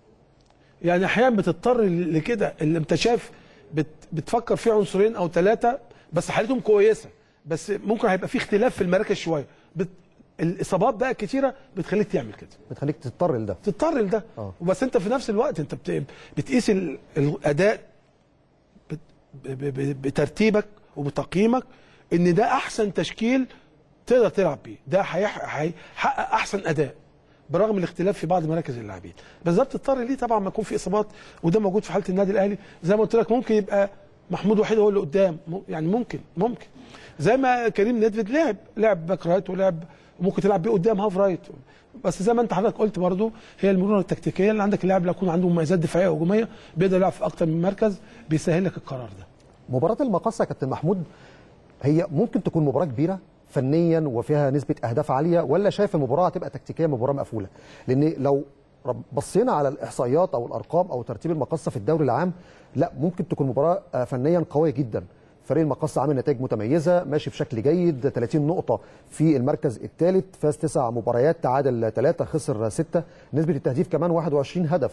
يعني احيانا بتضطر لكده اللي انت شايف بت بتفكر في عنصرين او ثلاثه بس حالتهم كويسه بس ممكن هيبقى في اختلاف في المراكز شويه بت الاصابات بقى كتيره بتخليك تعمل كده بتخليك تضطر لده تضطر لده آه. وبس انت في نفس الوقت انت بت... بتقيس ال... الاداء بت... ب... ب... بترتيبك وبتقييمك ان ده احسن تشكيل تقدر تلعب بيه ده هيح- هيحقق احسن اداء برغم الاختلاف في بعض مراكز اللاعبين بس ده بتضطر ليه طبعا ما يكون في اصابات وده موجود في حاله النادي الاهلي زي ما قلت لك ممكن يبقى محمود وحيد هو اللي قدام م- يعني ممكن ممكن زي ما كريم نيدفيد لعب لعب باك رايت ولعب ممكن تلعب بيه قدام هاف رايت بس زي ما انت حضرتك قلت برضو هي المرونه التكتيكيه اللي عندك اللاعب اللي يكون عنده مميزات دفاعيه وهجوميه بيقدر يلعب في اكتر من مركز بيسهل لك القرار ده مباراة المقصة يا كابتن محمود هي ممكن تكون مباراة كبيرة فنيا وفيها نسبة أهداف عالية ولا شايف المباراة هتبقى تكتيكية مباراة مقفولة؟ لأن لو رب- بصينا على الإحصائيات أو الأرقام أو ترتيب المقصة في الدوري العام لا ممكن تكون مباراة آه، فنيا قوية جدا فريق المقصة عامل نتائج متميزة ماشي بشكل جيد 30 نقطة في المركز الثالث فاز تسع مباريات تعادل ثلاثة خسر ستة نسبة التهديف كمان 21 هدف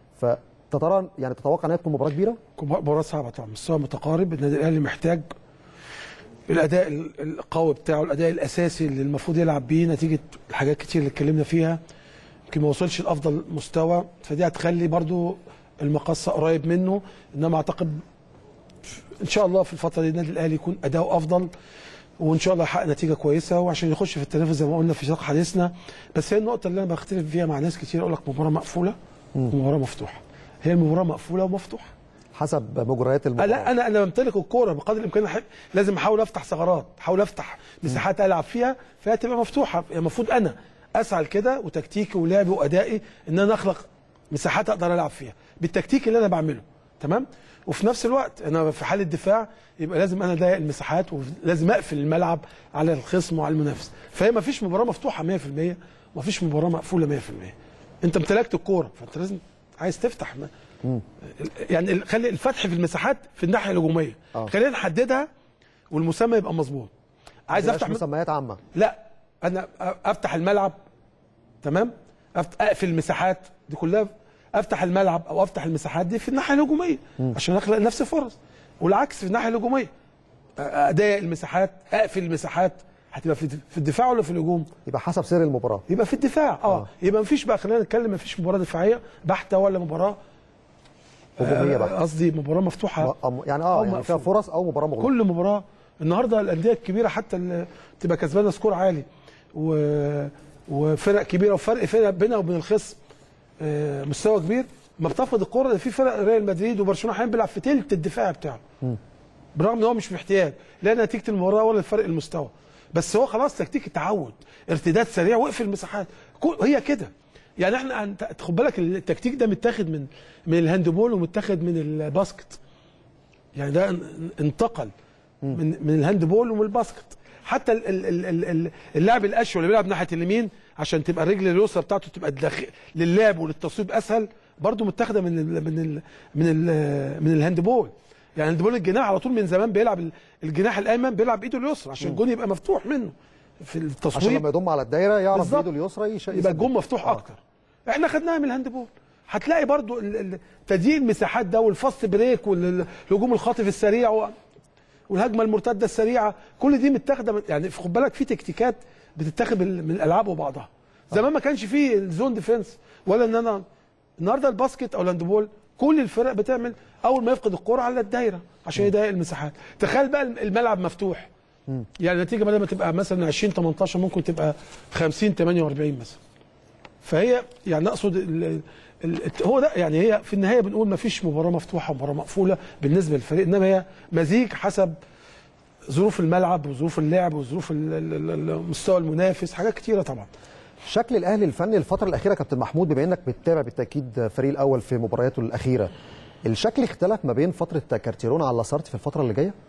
فتترى يعني تتوقع انها تكون مباراة كبيرة؟ مباراة صعبة طبعا مستوى متقارب النادي الاهلي محتاج الاداء ال- القوي بتاعه الاداء الاساسي اللي المفروض يلعب بيه نتيجة الحاجات كتير اللي اتكلمنا فيها يمكن ما وصلش لافضل مستوى فدي هتخلي برضو المقصة قريب منه انما اعتقد ان شاء الله في الفترة دي النادي الاهلي يكون اداؤه افضل وان شاء الله يحقق نتيجه كويسه وعشان يخش في التنافس زي ما قلنا في سياق حديثنا بس هي النقطه اللي انا بختلف فيها مع ناس كتير اقول لك مباراه مقفوله ومباراه مفتوحه هي المباراه مقفوله ومفتوحه حسب مجريات آه، المباراة لا انا انا بمتلك الكوره بقدر الامكان أحب لازم احاول افتح ثغرات احاول افتح مساحات العب فيها فهي تبقى مفتوحه المفروض انا اسعى لكده وتكتيكي ولعبي وادائي ان انا اخلق مساحات اقدر العب فيها بالتكتيك اللي انا بعمله تمام وفي نفس الوقت انا في حاله دفاع يبقى لازم انا اضيق المساحات ولازم اقفل الملعب على الخصم وعلى المنافس فهي ما فيش مباراه مفتوحه 100% وما فيش مباراه مقفوله 100% انت امتلكت الكوره فانت لازم عايز تفتح ما. يعني ال- خلي الفتح في المساحات في الناحيه الهجوميه آه. خلينا نحددها والمسمى يبقى مظبوط عايز مفيهاش افتح م- مسميات عامه لا انا أ- افتح الملعب تمام أفت- اقفل المساحات دي كلها افتح الملعب او افتح المساحات دي في الناحيه الهجوميه عشان اخلق لنفسي فرص والعكس في الناحيه الهجوميه أ- اضيق المساحات اقفل المساحات هتبقى في في الدفاع ولا في الهجوم يبقى حسب سير المباراه يبقى في الدفاع اه, يبقى مفيش بقى خلينا نتكلم مفيش مباراه دفاعيه بحته ولا مباراه هجوميه آه، بقى قصدي مباراه مفتوحه م- يعني اه أو يعني فيها مقفول. فرص او مباراه مغلقه كل مباراه النهارده الانديه الكبيره حتى اللي تبقى كسبانه سكور عالي و... وفرق كبيره وفرق فرق بينها وبين الخصم آه، مستوى كبير ما بتفقد الكوره ده في فرق ريال مدريد وبرشلونه احيانا بيلعب في تلت الدفاع بتاعه بالرغم ان هو مش محتاج لا نتيجه المباراه ولا الفرق المستوى بس هو خلاص تكتيك التعود ارتداد سريع واقفل المساحات كل- هي كده يعني احنا أنت- خد بالك التكتيك ده متاخد من من الهاندبول ومتاخد من الباسكت يعني ده ان- انتقل من من الهاندبول ومن الباسكت حتى ال- ال- ال- ال- ال- اللاعب الاشول اللي بيلعب ناحيه اليمين عشان تبقى الرجل اليسرى بتاعته تبقى الداخل للعب وللتصويب اسهل برضه متاخده من ال من ال من ال من الهاندبول يعني الهاندبول الجناح على طول من زمان بيلعب ال- الجناح الايمن بيلعب بايده اليسرى عشان الجون يبقى مفتوح منه في عشان التصويب لما يضم على الدايره يعرف بالظبط. بايده اليسرى يش- يبقى يسدد. الجون مفتوح آه. اكتر احنا خدناها من الهاندبول هتلاقي برضو ال- ال- تضييق المساحات ده والفاست بريك والهجوم الخاطف السريع و- والهجمه المرتده السريعه كل دي متاخده من- يعني خد بالك في تكتيكات بتتاخد من من الالعاب وبعضها زمان ما كانش فيه الزون ديفense ولا ان انا النهارده الباسكت او الهاندبول كل الفرق بتعمل اول ما يفقد الكره على الدايره عشان يضيق المساحات تخيل بقى الملعب مفتوح يعني النتيجه بدل ما تبقى مثلا 20 18 ممكن تبقى 50 48 مثلا فهي يعني اقصد ال ال هو ده يعني هي في النهايه بنقول ما فيش مباراه مفتوحه ومباراه مقفوله بالنسبه للفريق انما هي مزيج حسب ظروف الملعب وظروف اللعب وظروف ال- ال- ال- المستوى المنافس حاجات كتيره طبعا شكل الاهلي الفني الفتره الاخيره كابتن محمود بما انك بتتابع بالتاكيد الفريق الاول في مبارياته الاخيره الشكل اختلف ما بين فتره كارتيرون على لاسارت في الفتره اللي جايه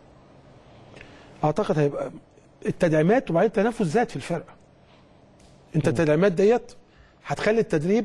اعتقد هيبقى التدعيمات وبعدين التنافس زاد في الفرقه انت التدعيمات ديت هتخلي التدريب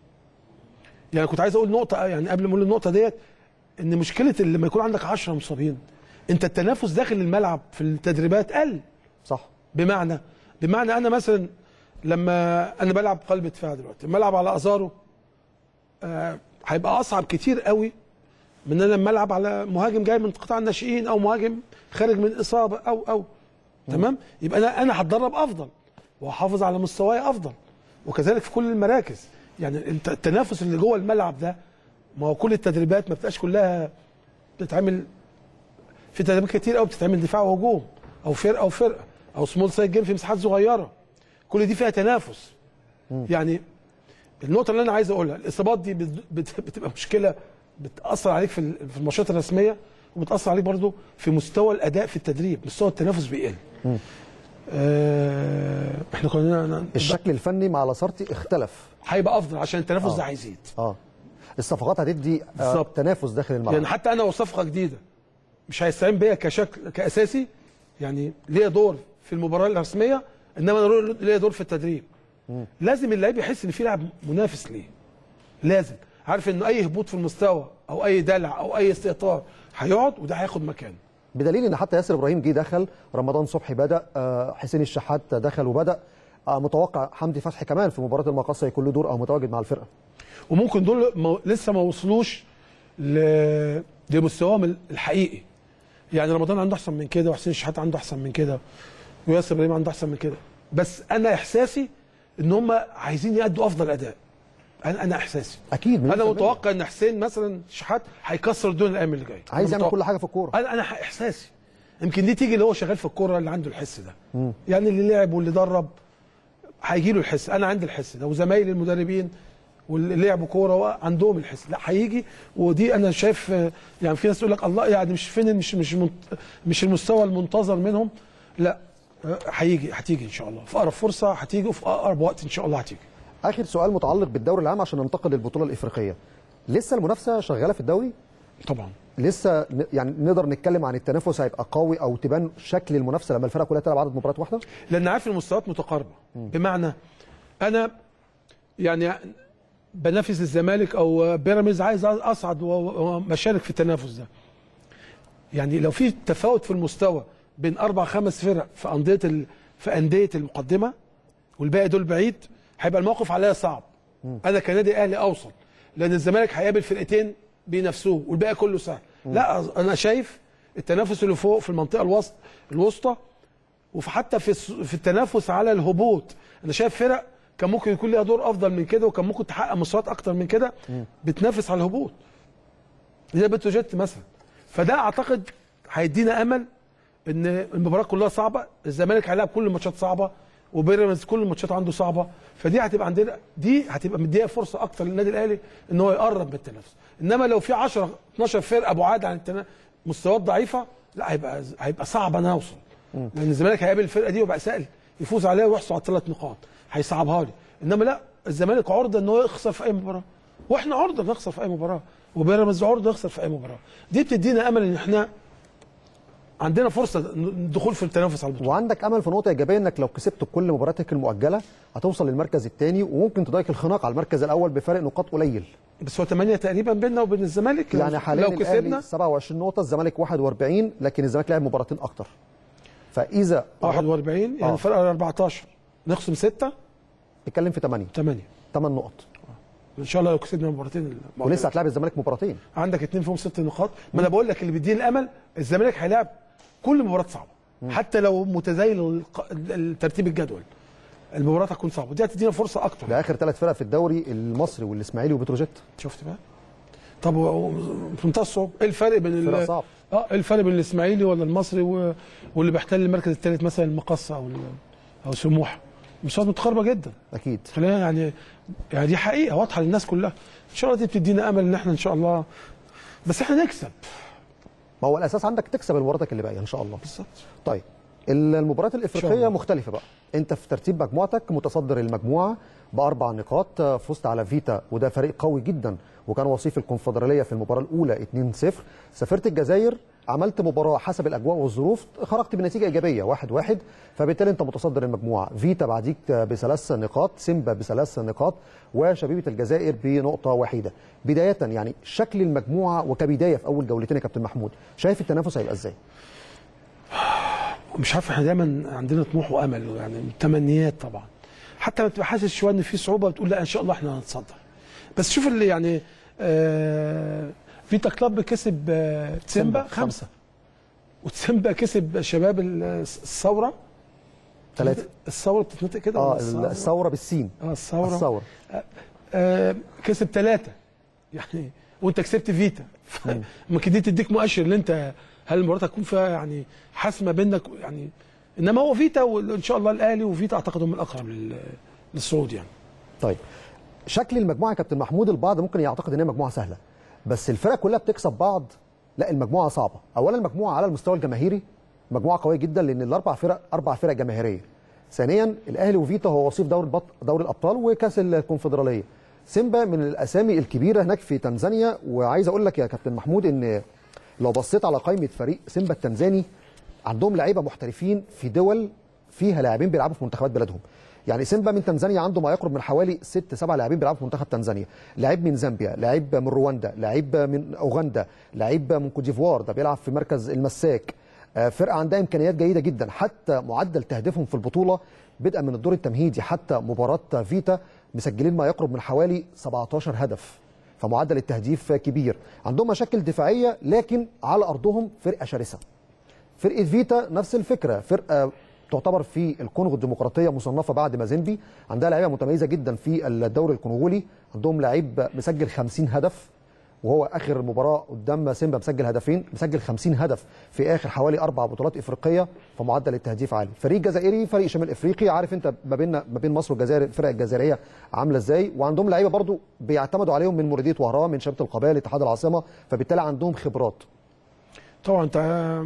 يعني كنت عايز اقول نقطه يعني قبل ما اقول النقطه ديت ان مشكله اللي لما يكون عندك 10 مصابين انت التنافس داخل الملعب في التدريبات قل صح بمعنى بمعنى انا مثلا لما انا بلعب قلب دفاع دلوقتي لما العب على ازارو آه، هيبقى اصعب كتير قوي من انا لما العب على مهاجم جاي من قطاع الناشئين او مهاجم خارج من اصابه او او تمام يبقى انا انا هتدرب افضل وهحافظ على مستواي افضل وكذلك في كل المراكز يعني انت التنافس اللي جوه الملعب ده ما هو كل التدريبات ما بتبقاش كلها بتتعمل في تدريبات كتير قوي بتتعمل دفاع وهجوم او فرقه وفرقه او سمول سايد جيم في مساحات صغيره كل دي فيها تنافس يعني النقطه اللي انا عايز اقولها الاصابات دي بت- بت- بتبقى مشكله بتاثر عليك في ال- في الماتشات الرسميه وبتاثر عليك برضو في مستوى الاداء في التدريب مستوى التنافس بيقل آه احنا كنا الشكل الفني مع لاسارتي اختلف هيبقى افضل عشان التنافس آه. ده هيزيد اه الصفقات هتدي آه بالظبط. تنافس داخل الملعب يعني حتى انا وصفقه جديده مش هيستعين بيا كشكل كاساسي يعني ليا دور في المباراه الرسميه انما انا ليا دور في التدريب لازم اللعيب يحس ان في لاعب منافس ليه لازم عارف انه اي هبوط في المستوى او اي دلع او اي استهتار هيقعد وده هياخد مكانه بدليل ان حتى ياسر ابراهيم جه دخل رمضان صبحي بدا آه حسين الشحات دخل وبدا آه متوقع حمدي فتحي كمان في مباراه المقاصه يكون له دور او متواجد مع الفرقه وممكن دول مو... لسه ما وصلوش ل... لمستواهم الحقيقي يعني رمضان عنده احسن من كده وحسين الشحات عنده احسن من كده وياسر ابراهيم عنده احسن من كده بس انا احساسي ان هم عايزين يأدوا افضل اداء انا انا احساسي اكيد انا 100%. متوقع ان حسين مثلا شحات هيكسر الدنيا الايام اللي جايه عايز أنا يعمل متوقع. كل حاجه في الكوره انا انا احساسي يمكن دي تيجي اللي هو شغال في الكوره اللي عنده الحس ده يعني اللي لعب واللي درب هيجي له الحس انا عندي الحس ده وزمايلي المدربين واللي لعبوا كوره عندهم الحس لا هيجي ودي انا شايف آه، يعني في ناس تقول لك الله يعني مش فين مش مش منت- مش المستوى المنتظر منهم لا آه، هيجي هتيجي ان شاء الله في اقرب فرصه هتيجي وفي اقرب وقت ان شاء الله هتيجي اخر سؤال متعلق بالدوري العام عشان ننتقل للبطوله الافريقيه لسه المنافسه شغاله في الدوري طبعا لسه ن- يعني نقدر نتكلم عن التنافس هيبقى قوي او تبان شكل المنافسه لما الفرق كلها تلعب عدد مباريات واحده لان عارف المستويات متقاربه بمعنى انا يعني بنافس الزمالك او بيراميدز عايز اصعد و- واشارك في التنافس ده يعني لو في تفاوت في المستوى بين اربع خمس فرق في انديه ال... في انديه المقدمه والباقي دول بعيد هيبقى الموقف عليا صعب انا كنادي اهلي اوصل لان الزمالك هيقابل فرقتين بينافسوه والباقي كله سهل لا انا شايف التنافس اللي فوق في المنطقه الوسط الوسطى وفي حتى في الس- في التنافس على الهبوط انا شايف فرق كان ممكن يكون ليها دور افضل من كده وكان ممكن تحقق مستويات اكتر من كده بتنافس على الهبوط زي بتروجيت مثلا فده اعتقد هيدينا امل ان المباراه كلها صعبه الزمالك هيلعب كل الماتشات صعبه وبيراميدز كل الماتشات عنده صعبه فدي هتبقى عندنا دي هتبقى مديها فرصه اكتر للنادي الاهلي ان هو يقرب من التنافس انما لو في 10 12 فرقه بعاد عن التنافس مستويات ضعيفه لا هيبقى هيبقى صعب انا اوصل لان الزمالك هيقابل الفرقه دي ويبقى سهل يفوز عليها ويحصل على ثلاث نقاط هيصعبها لي انما لا الزمالك عرضه ان هو يخسر في اي مباراه واحنا عرضه نخسر في اي مباراه وبيراميدز عرضه يخسر في اي مباراه دي بتدينا امل ان احنا عندنا فرصه الدخول في التنافس على البطوله وعندك امل في نقطه ايجابيه انك لو كسبت كل مباراتك المؤجله هتوصل للمركز الثاني وممكن تضايق الخناق على المركز الاول بفارق نقاط قليل بس هو 8 تقريبا بيننا وبين الزمالك لو- يعني حاليا لو كسبنا الاهلي 27 نقطه الزمالك 41 لكن الزمالك لعب مباراتين اكتر فاذا 41 يعني آه. فرق 14 نخصم 6 نتكلم في 8 8 8 نقط ان شاء الله لو كسبنا المباراتين ولسه هتلاعب الزمالك مباراتين عندك اثنين فيهم ست نقاط ما انا بقول لك اللي بيديني الامل الزمالك هيلاعب كل مباراه صعبه حتى لو متزايل الق- الترتيب الجدول المباراه هتكون صعبه دي هتدينا فرصه اكتر ده اخر ثلاث فرق في الدوري المصري والاسماعيلي وبتروجيت شفت بقى طب و- و- في منتهى الصعوبه ايه الفرق بين فرق ال- صعب. اه ايه الفرق بين الاسماعيلي ولا المصري و... واللي بيحتل المركز الثالث مثلا المقصه او ال... او سموحه مستويات متقاربه جدا اكيد خلينا يعني يعني دي حقيقه واضحه للناس كلها ان شاء الله دي بتدينا امل ان احنا ان شاء الله بس احنا نكسب ما هو الاساس عندك تكسب المباراتك اللي باقيه ان شاء الله بالظبط طيب المباريات إن شاء الافريقيه الله. مختلفه بقى انت في ترتيب مجموعتك متصدر المجموعه باربع نقاط فزت على فيتا وده فريق قوي جدا وكان وصيف الكونفدراليه في المباراه الاولى 2-0 سافرت الجزائر عملت مباراه حسب الاجواء والظروف خرجت بنتيجه ايجابيه 1-1 واحد واحد فبالتالي انت متصدر المجموعه فيتا بعديك بثلاث نقاط سيمبا بثلاث نقاط وشبيبه الجزائر بنقطه وحيده بدايه يعني شكل المجموعه وكبدايه في اول جولتين يا كابتن محمود شايف التنافس هيبقى ازاي مش عارف احنا دايما عندنا طموح وامل يعني تمنيات طبعا حتى لما تبقى حاسس شويه ان في صعوبه بتقول لا ان شاء الله احنا هنتصدر بس شوف اللي يعني آه فيتا كلاب كسب آه تسيمبا خمسة. خمسه وتسيمبا كسب شباب ال- الثوره ثلاثة. الثوره بتتنطق كده اه ولا الثورة؟ الثوره بالسين اه الثوره الثوره آه كسب ثلاثة يعني وانت كسبت فيتا ممكن دي تديك مؤشر ان انت هل المباراه هتكون فيها يعني حاسمه بينك يعني انما هو فيتا وان شاء الله الاهلي وفيتا اعتقد هم الاقرب لل- للصعود يعني طيب شكل المجموعه يا كابتن محمود البعض ممكن يعتقد ان هي مجموعه سهله بس الفرق كلها بتكسب بعض لا المجموعه صعبه اولا المجموعه على المستوى الجماهيري مجموعه قويه جدا لان الاربع فرق اربع فرق جماهيريه ثانيا الاهلي وفيتا هو وصيف دوري البط... دوري الابطال وكاس الكونفدراليه سيمبا من الاسامي الكبيره هناك في تنزانيا وعايز اقول لك يا كابتن محمود ان لو بصيت على قائمه فريق سيمبا التنزاني عندهم لعيبه محترفين في دول فيها لاعبين بيلعبوا في منتخبات بلادهم يعني سيمبا من تنزانيا عنده ما يقرب من حوالي ست سبع لاعبين بيلعبوا في منتخب تنزانيا لاعب من زامبيا لاعب من رواندا لاعب من اوغندا لاعب من كوتيفوار ده بيلعب في مركز المساك آه، فرقه عندها امكانيات جيده جدا حتى معدل تهديفهم في البطوله بدءا من الدور التمهيدي حتى مباراه فيتا مسجلين ما يقرب من حوالي 17 هدف فمعدل التهديف كبير عندهم مشاكل دفاعيه لكن على ارضهم فرقه شرسه فرقه فيتا نفس الفكره فرقه تعتبر في الكونغو الديمقراطيه مصنفه بعد مازيمبي عندها لعيبه متميزه جدا في الدوري الكونغولي عندهم لعيب مسجل 50 هدف وهو اخر مباراه قدام سيمبا مسجل هدفين مسجل 50 هدف في اخر حوالي اربع بطولات افريقيه فمعدل التهديف عالي فريق جزائري فريق شمال افريقي عارف انت ما بين ما بين مصر والجزائر الفرق الجزائريه عامله ازاي وعندهم لعيبه برضو بيعتمدوا عليهم من مورديه وهران من شبكه القبائل اتحاد العاصمه فبالتالي عندهم خبرات طبعا انت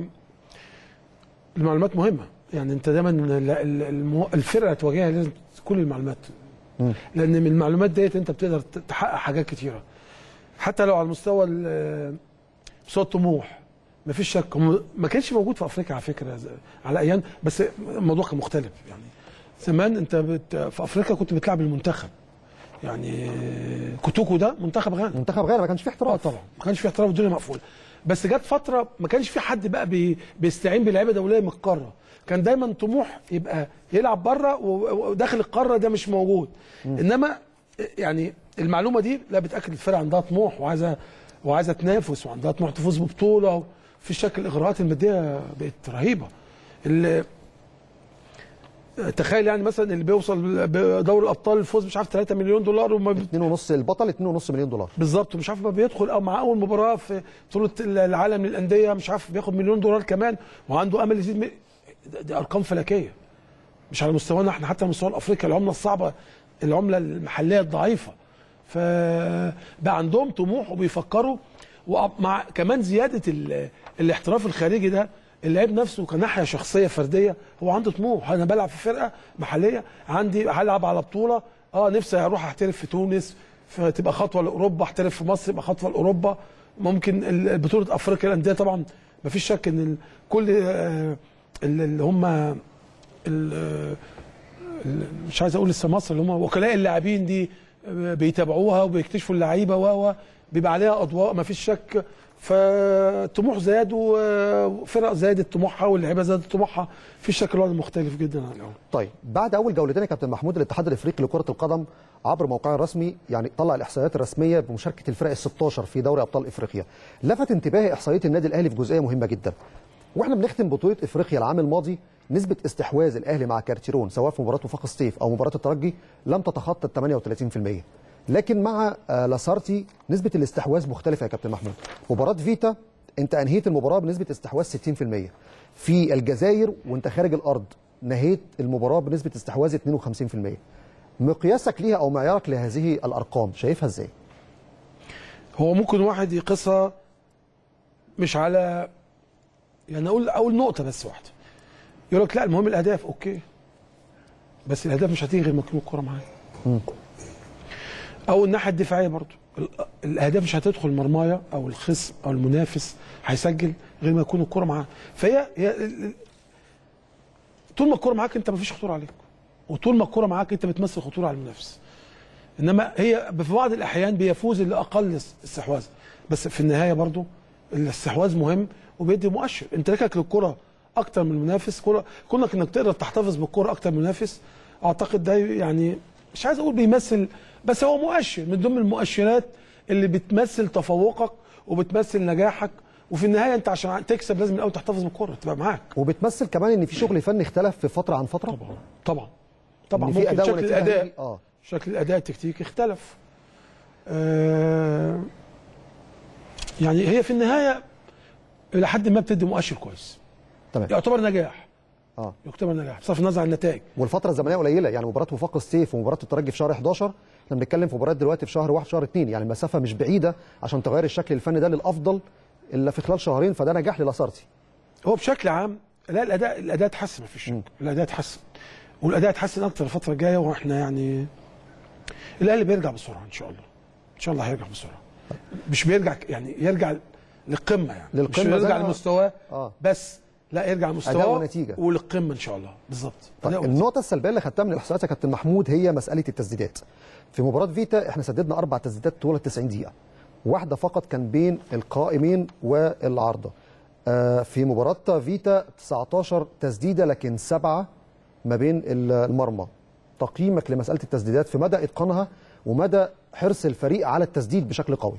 المعلومات مهمه يعني انت دايما ال- ال- المو- الفرقه تواجهها لازم كل المعلومات لان من المعلومات ديت انت بتقدر ت- تحقق حاجات كتيره حتى لو على المستوى ال- مستوى الطموح ما فيش شك هم- ما كانش موجود في افريقيا على فكره ز- على ايام بس الموضوع كان مختلف يعني زمان انت بت في افريقيا كنت بتلعب المنتخب يعني كوتوكو ده منتخب غانا منتخب غانا ما كانش فيه اه احتراف طبعا ما كانش في احتراف الدنيا مقفوله بس جت فتره ما كانش في حد بقى بي بيستعين بلعيبه دوليه من القاره كان دايما طموح يبقى يلعب بره و- وداخل القاره ده مش موجود انما يعني المعلومه دي لا بتاكد الفرقه عندها طموح وعايزه وعايزه تنافس وعندها طموح تفوز ببطوله في الشكل الاغراءات الماديه بقت رهيبه ال- تخيل يعني مثلا اللي بيوصل بدوري الابطال الفوز مش عارف 3 مليون دولار وما 2.5 البطل 2.5 مليون دولار بالظبط مش عارف ما بيدخل او مع اول مباراه في بطوله العالم للانديه مش عارف بياخد مليون دولار كمان وعنده امل يزيد م- دي- دي ارقام فلكيه مش على مستوانا احنا حتى على مستوى الافريقي العمله الصعبه العمله المحليه الضعيفه فبقى عندهم طموح وبيفكروا ومع كمان زياده ال- الاحتراف الخارجي ده اللعيب نفسه كناحيه شخصيه فرديه هو عنده طموح انا بلعب في فرقه محليه عندي هلعب على بطوله اه نفسي اروح احترف في تونس فتبقى خطوه لاوروبا احترف في مصر يبقى خطوه لاوروبا ممكن ال- بطوله افريقيا الانديه طبعا ما فيش شك ان ال- كل آه، ال- اللي هم ال- ال- مش عايز اقول لسه مصر اللي هم وكلاء اللاعبين دي بيتابعوها وبيكتشفوا اللعيبه و بيبقى عليها اضواء ما فيش شك فالطموح زاد وفرق زادت طموحها واللعيبه زادت طموحها في شك الوضع مختلف جدا عن الاول طيب بعد اول جولتين يا كابتن محمود الاتحاد الافريقي لكره القدم عبر موقعه الرسمي يعني طلع الاحصائيات الرسميه بمشاركه الفرق ال 16 في دوري ابطال افريقيا لفت انتباهي احصائيه النادي الاهلي في جزئيه مهمه جدا واحنا بنختم بطوله افريقيا العام الماضي نسبه استحواذ الاهلي مع كارتيرون سواء في مباراه وفاق الصيف او مباراه الترجي لم تتخطى ال 38% لكن مع آه، لاسارتي نسبه الاستحواذ مختلفه يا كابتن محمود مباراه فيتا انت انهيت المباراه بنسبه استحواذ 60% في الجزائر وانت خارج الارض نهيت المباراه بنسبه استحواذ 52% مقياسك ليها او معيارك لهذه الارقام شايفها ازاي هو ممكن واحد يقيسها مش على يعني اقول اول نقطه بس واحده يقول لك لا المهم الاهداف اوكي بس الاهداف مش هتيجي غير ما تكون الكوره معايا او الناحيه الدفاعيه برضو ال- الاهداف مش هتدخل مرمايا او الخصم او المنافس هيسجل غير ما يكون الكوره معاه فهي هي ال- ال- طول ما الكوره معاك انت مفيش خطوره عليك وطول ما الكوره معاك انت بتمثل خطوره على المنافس انما هي في بعض الاحيان بيفوز اللي اقل استحواذ بس في النهايه برضو الاستحواذ مهم وبيدي مؤشر انت لكك للكره اكتر من المنافس كره كونك انك تقدر تحتفظ بالكره اكتر من المنافس اعتقد ده يعني مش عايز اقول بيمثل بس هو مؤشر من ضمن المؤشرات اللي بتمثل تفوقك وبتمثل نجاحك وفي النهايه انت عشان تكسب لازم الاول تحتفظ بالكره تبقى معاك وبتمثل كمان ان في شغل فني اختلف في فتره عن فتره طبعا طبعا طبعا إن في ممكن أداء شكل ونتيجة الاداء هيجي- اه شكل الاداء التكتيكي اختلف آه يعني هي في النهايه الى حد ما بتدي مؤشر كويس تمام يعتبر نجاح اه يعتبر نجاح بصرف النظر عن النتائج والفتره الزمنيه قليله يعني مباراه وفاق الصيف ومباراه الترجي في شهر 11 احنا بنتكلم في مباريات دلوقتي في شهر 1 شهر 2 يعني المسافه مش بعيده عشان تغير الشكل الفني ده للافضل الا في خلال شهرين فده نجاح للاسارتي هو بشكل عام لا الاداء الاداء اتحسن مفيش شك الاداء اتحسن والاداء اتحسن اكتر الفتره الجايه واحنا يعني الاهلي بيرجع بسرعه ان شاء الله ان شاء الله هيرجع بسرعه مش بيرجع يعني يرجع للقمه يعني للقمة مش يرجع ده- لمستواه آه. بس لا يرجع أداء لمستواه ونتيجة. وللقمه ان شاء الله بالظبط طيب أداء ونتيجة. النقطة السلبية اللي خدتها من الإحصائيات يا كابتن محمود هي مسألة التسديدات. في مباراة فيتا احنا سددنا أربع تسديدات طول ال 90 دقيقة. واحدة فقط كان بين القائمين والعارضة. آه في مباراة فيتا 19 تسديدة لكن سبعة ما بين ال- المرمى. تقييمك لمسألة التسديدات في مدى إتقانها ومدى حرص الفريق على التسديد بشكل قوي.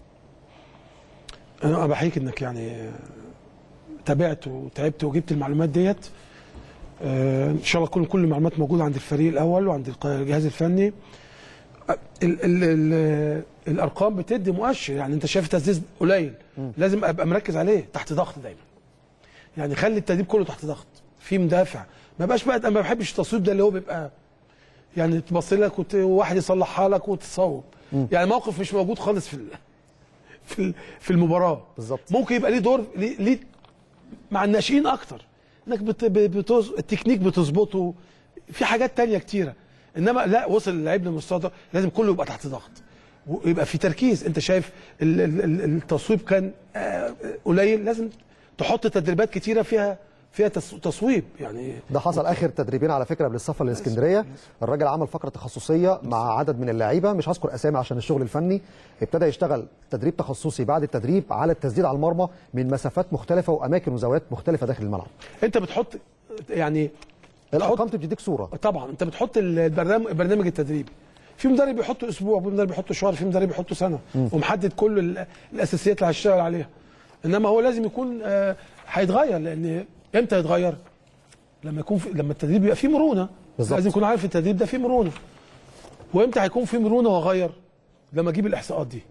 انا بحييك انك يعني تابعت وتعبت وجبت المعلومات ديت آه، ان شاء الله تكون كل المعلومات موجوده عند الفريق الاول وعند الق- الجهاز الفني آه، ال ال ال الارقام بتدي مؤشر يعني انت شايف تسديد قليل لازم ابقى مركز عليه تحت ضغط دايما يعني خلي التدريب كله تحت ضغط في مدافع ما بقاش بقى انا ما بحبش التصويب ده اللي هو بيبقى يعني تبص لك وت- وواحد يصلحها لك وتصوب يعني موقف مش موجود خالص في ال- في ال- في المباراه بالظبط. ممكن يبقى ليه دور ليه, ليه مع الناشئين اكتر انك بت بتز... التكنيك بتظبطه في حاجات تانية كتيره انما لا وصل اللعيب للمستوى ده لازم كله يبقى تحت ضغط ويبقى في تركيز انت شايف ال- ال- ال- التصويب كان آه، قليل لازم تحط تدريبات كتيره فيها فيها تس- تصويب يعني ده حصل اخر تدريبين على فكره قبل السفر لاسكندريه الراجل عمل فقره تخصصيه مع عدد من اللعيبه مش هذكر اسامي عشان الشغل الفني ابتدى يشتغل تدريب تخصصي بعد التدريب على التسديد على المرمى من مسافات مختلفه واماكن وزاويات مختلفه داخل الملعب انت بتحط يعني الارقام بتديك صوره طبعا انت بتحط البرنامج البرنامج التدريبي في مدرب يحط اسبوع في مدرب يحط شهر في مدرب يحط سنه ومحدد كل ال- الاساسيات اللي هيشتغل عليها انما هو لازم يكون آه، هيتغير لان امتى يتغير لما يكون في لما التدريب يبقى فيه مرونه بالظبط. لازم يكون عارف التدريب ده فيه مرونه وامتى هيكون فيه مرونه واغير لما اجيب الاحصاءات دي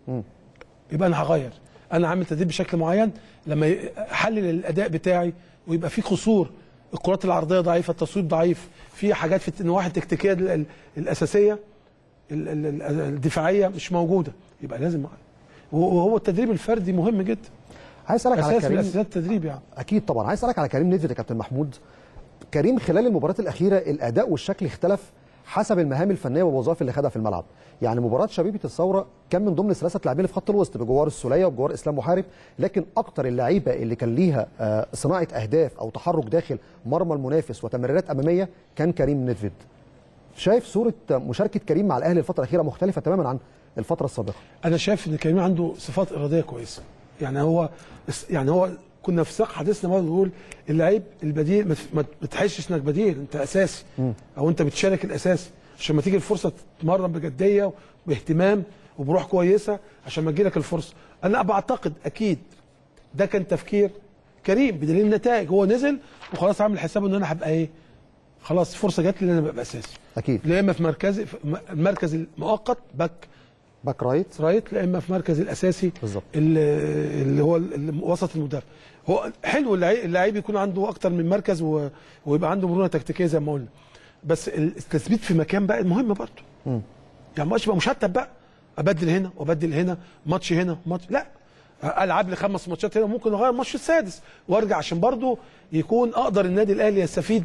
يبقى انا هغير انا عامل تدريب بشكل معين لما ي- احلل الاداء بتاعي ويبقى في قصور الكرات العرضيه ضعيفه التصويب ضعيف في حاجات في النواحي التكتيكيه ال- ال- الاساسيه ال- ال- ال- الدفاعيه مش موجوده يبقى لازم وهو التدريب الفردي مهم جدا عايز اسالك على اساس من كريم اساسيات التدريب يعني اكيد طبعا عايز اسالك على كريم نيدفيد يا كابتن محمود كريم خلال المباريات الاخيره الاداء والشكل اختلف حسب المهام الفنيه والوظائف اللي خدها في الملعب يعني مباراه شبيبه الثوره كان من ضمن ثلاثه لاعبين في خط الوسط بجوار السوليه وبجوار اسلام محارب لكن اكتر اللعيبه اللي كان ليها آه، صناعه اهداف او تحرك داخل مرمى المنافس وتمريرات اماميه كان كريم نيدفيد شايف صوره مشاركه كريم مع الاهلي الفتره الاخيره مختلفه تماما عن الفتره السابقه انا شايف ان كريم عنده صفات اراديه كويسه يعني هو يعني هو كنا في سياق حديثنا برضه بنقول اللعيب البديل ما تف- ما تحسش انك بديل انت اساسي او انت بتشارك الاساسي عشان ما تيجي الفرصه تتمرن بجديه واهتمام وبروح كويسه عشان ما تجيلك الفرصه انا بعتقد اكيد ده كان تفكير كريم بدليل النتائج هو نزل وخلاص عامل حسابه ان انا هبقى ايه خلاص فرصه جات لي ان انا ابقى اساسي اكيد لا اما في مركزي في م- المركز المؤقت باك باك رايت رايت لا اما في مركز الاساسي بالظبط. اللي اللي هو ال- وسط المدافع هو حلو اللعيب اللعيب يكون عنده اكتر من مركز و... ويبقى عنده مرونه تكتيكيه زي ما قلنا بس التثبيت في مكان بقى مهم برضه يعني مش يبقى مشتت بقى ابدل هنا وابدل هنا ماتش هنا ماتش لا العب لي خمس ماتشات هنا ممكن اغير الماتش السادس وارجع عشان برضه يكون اقدر النادي الاهلي يستفيد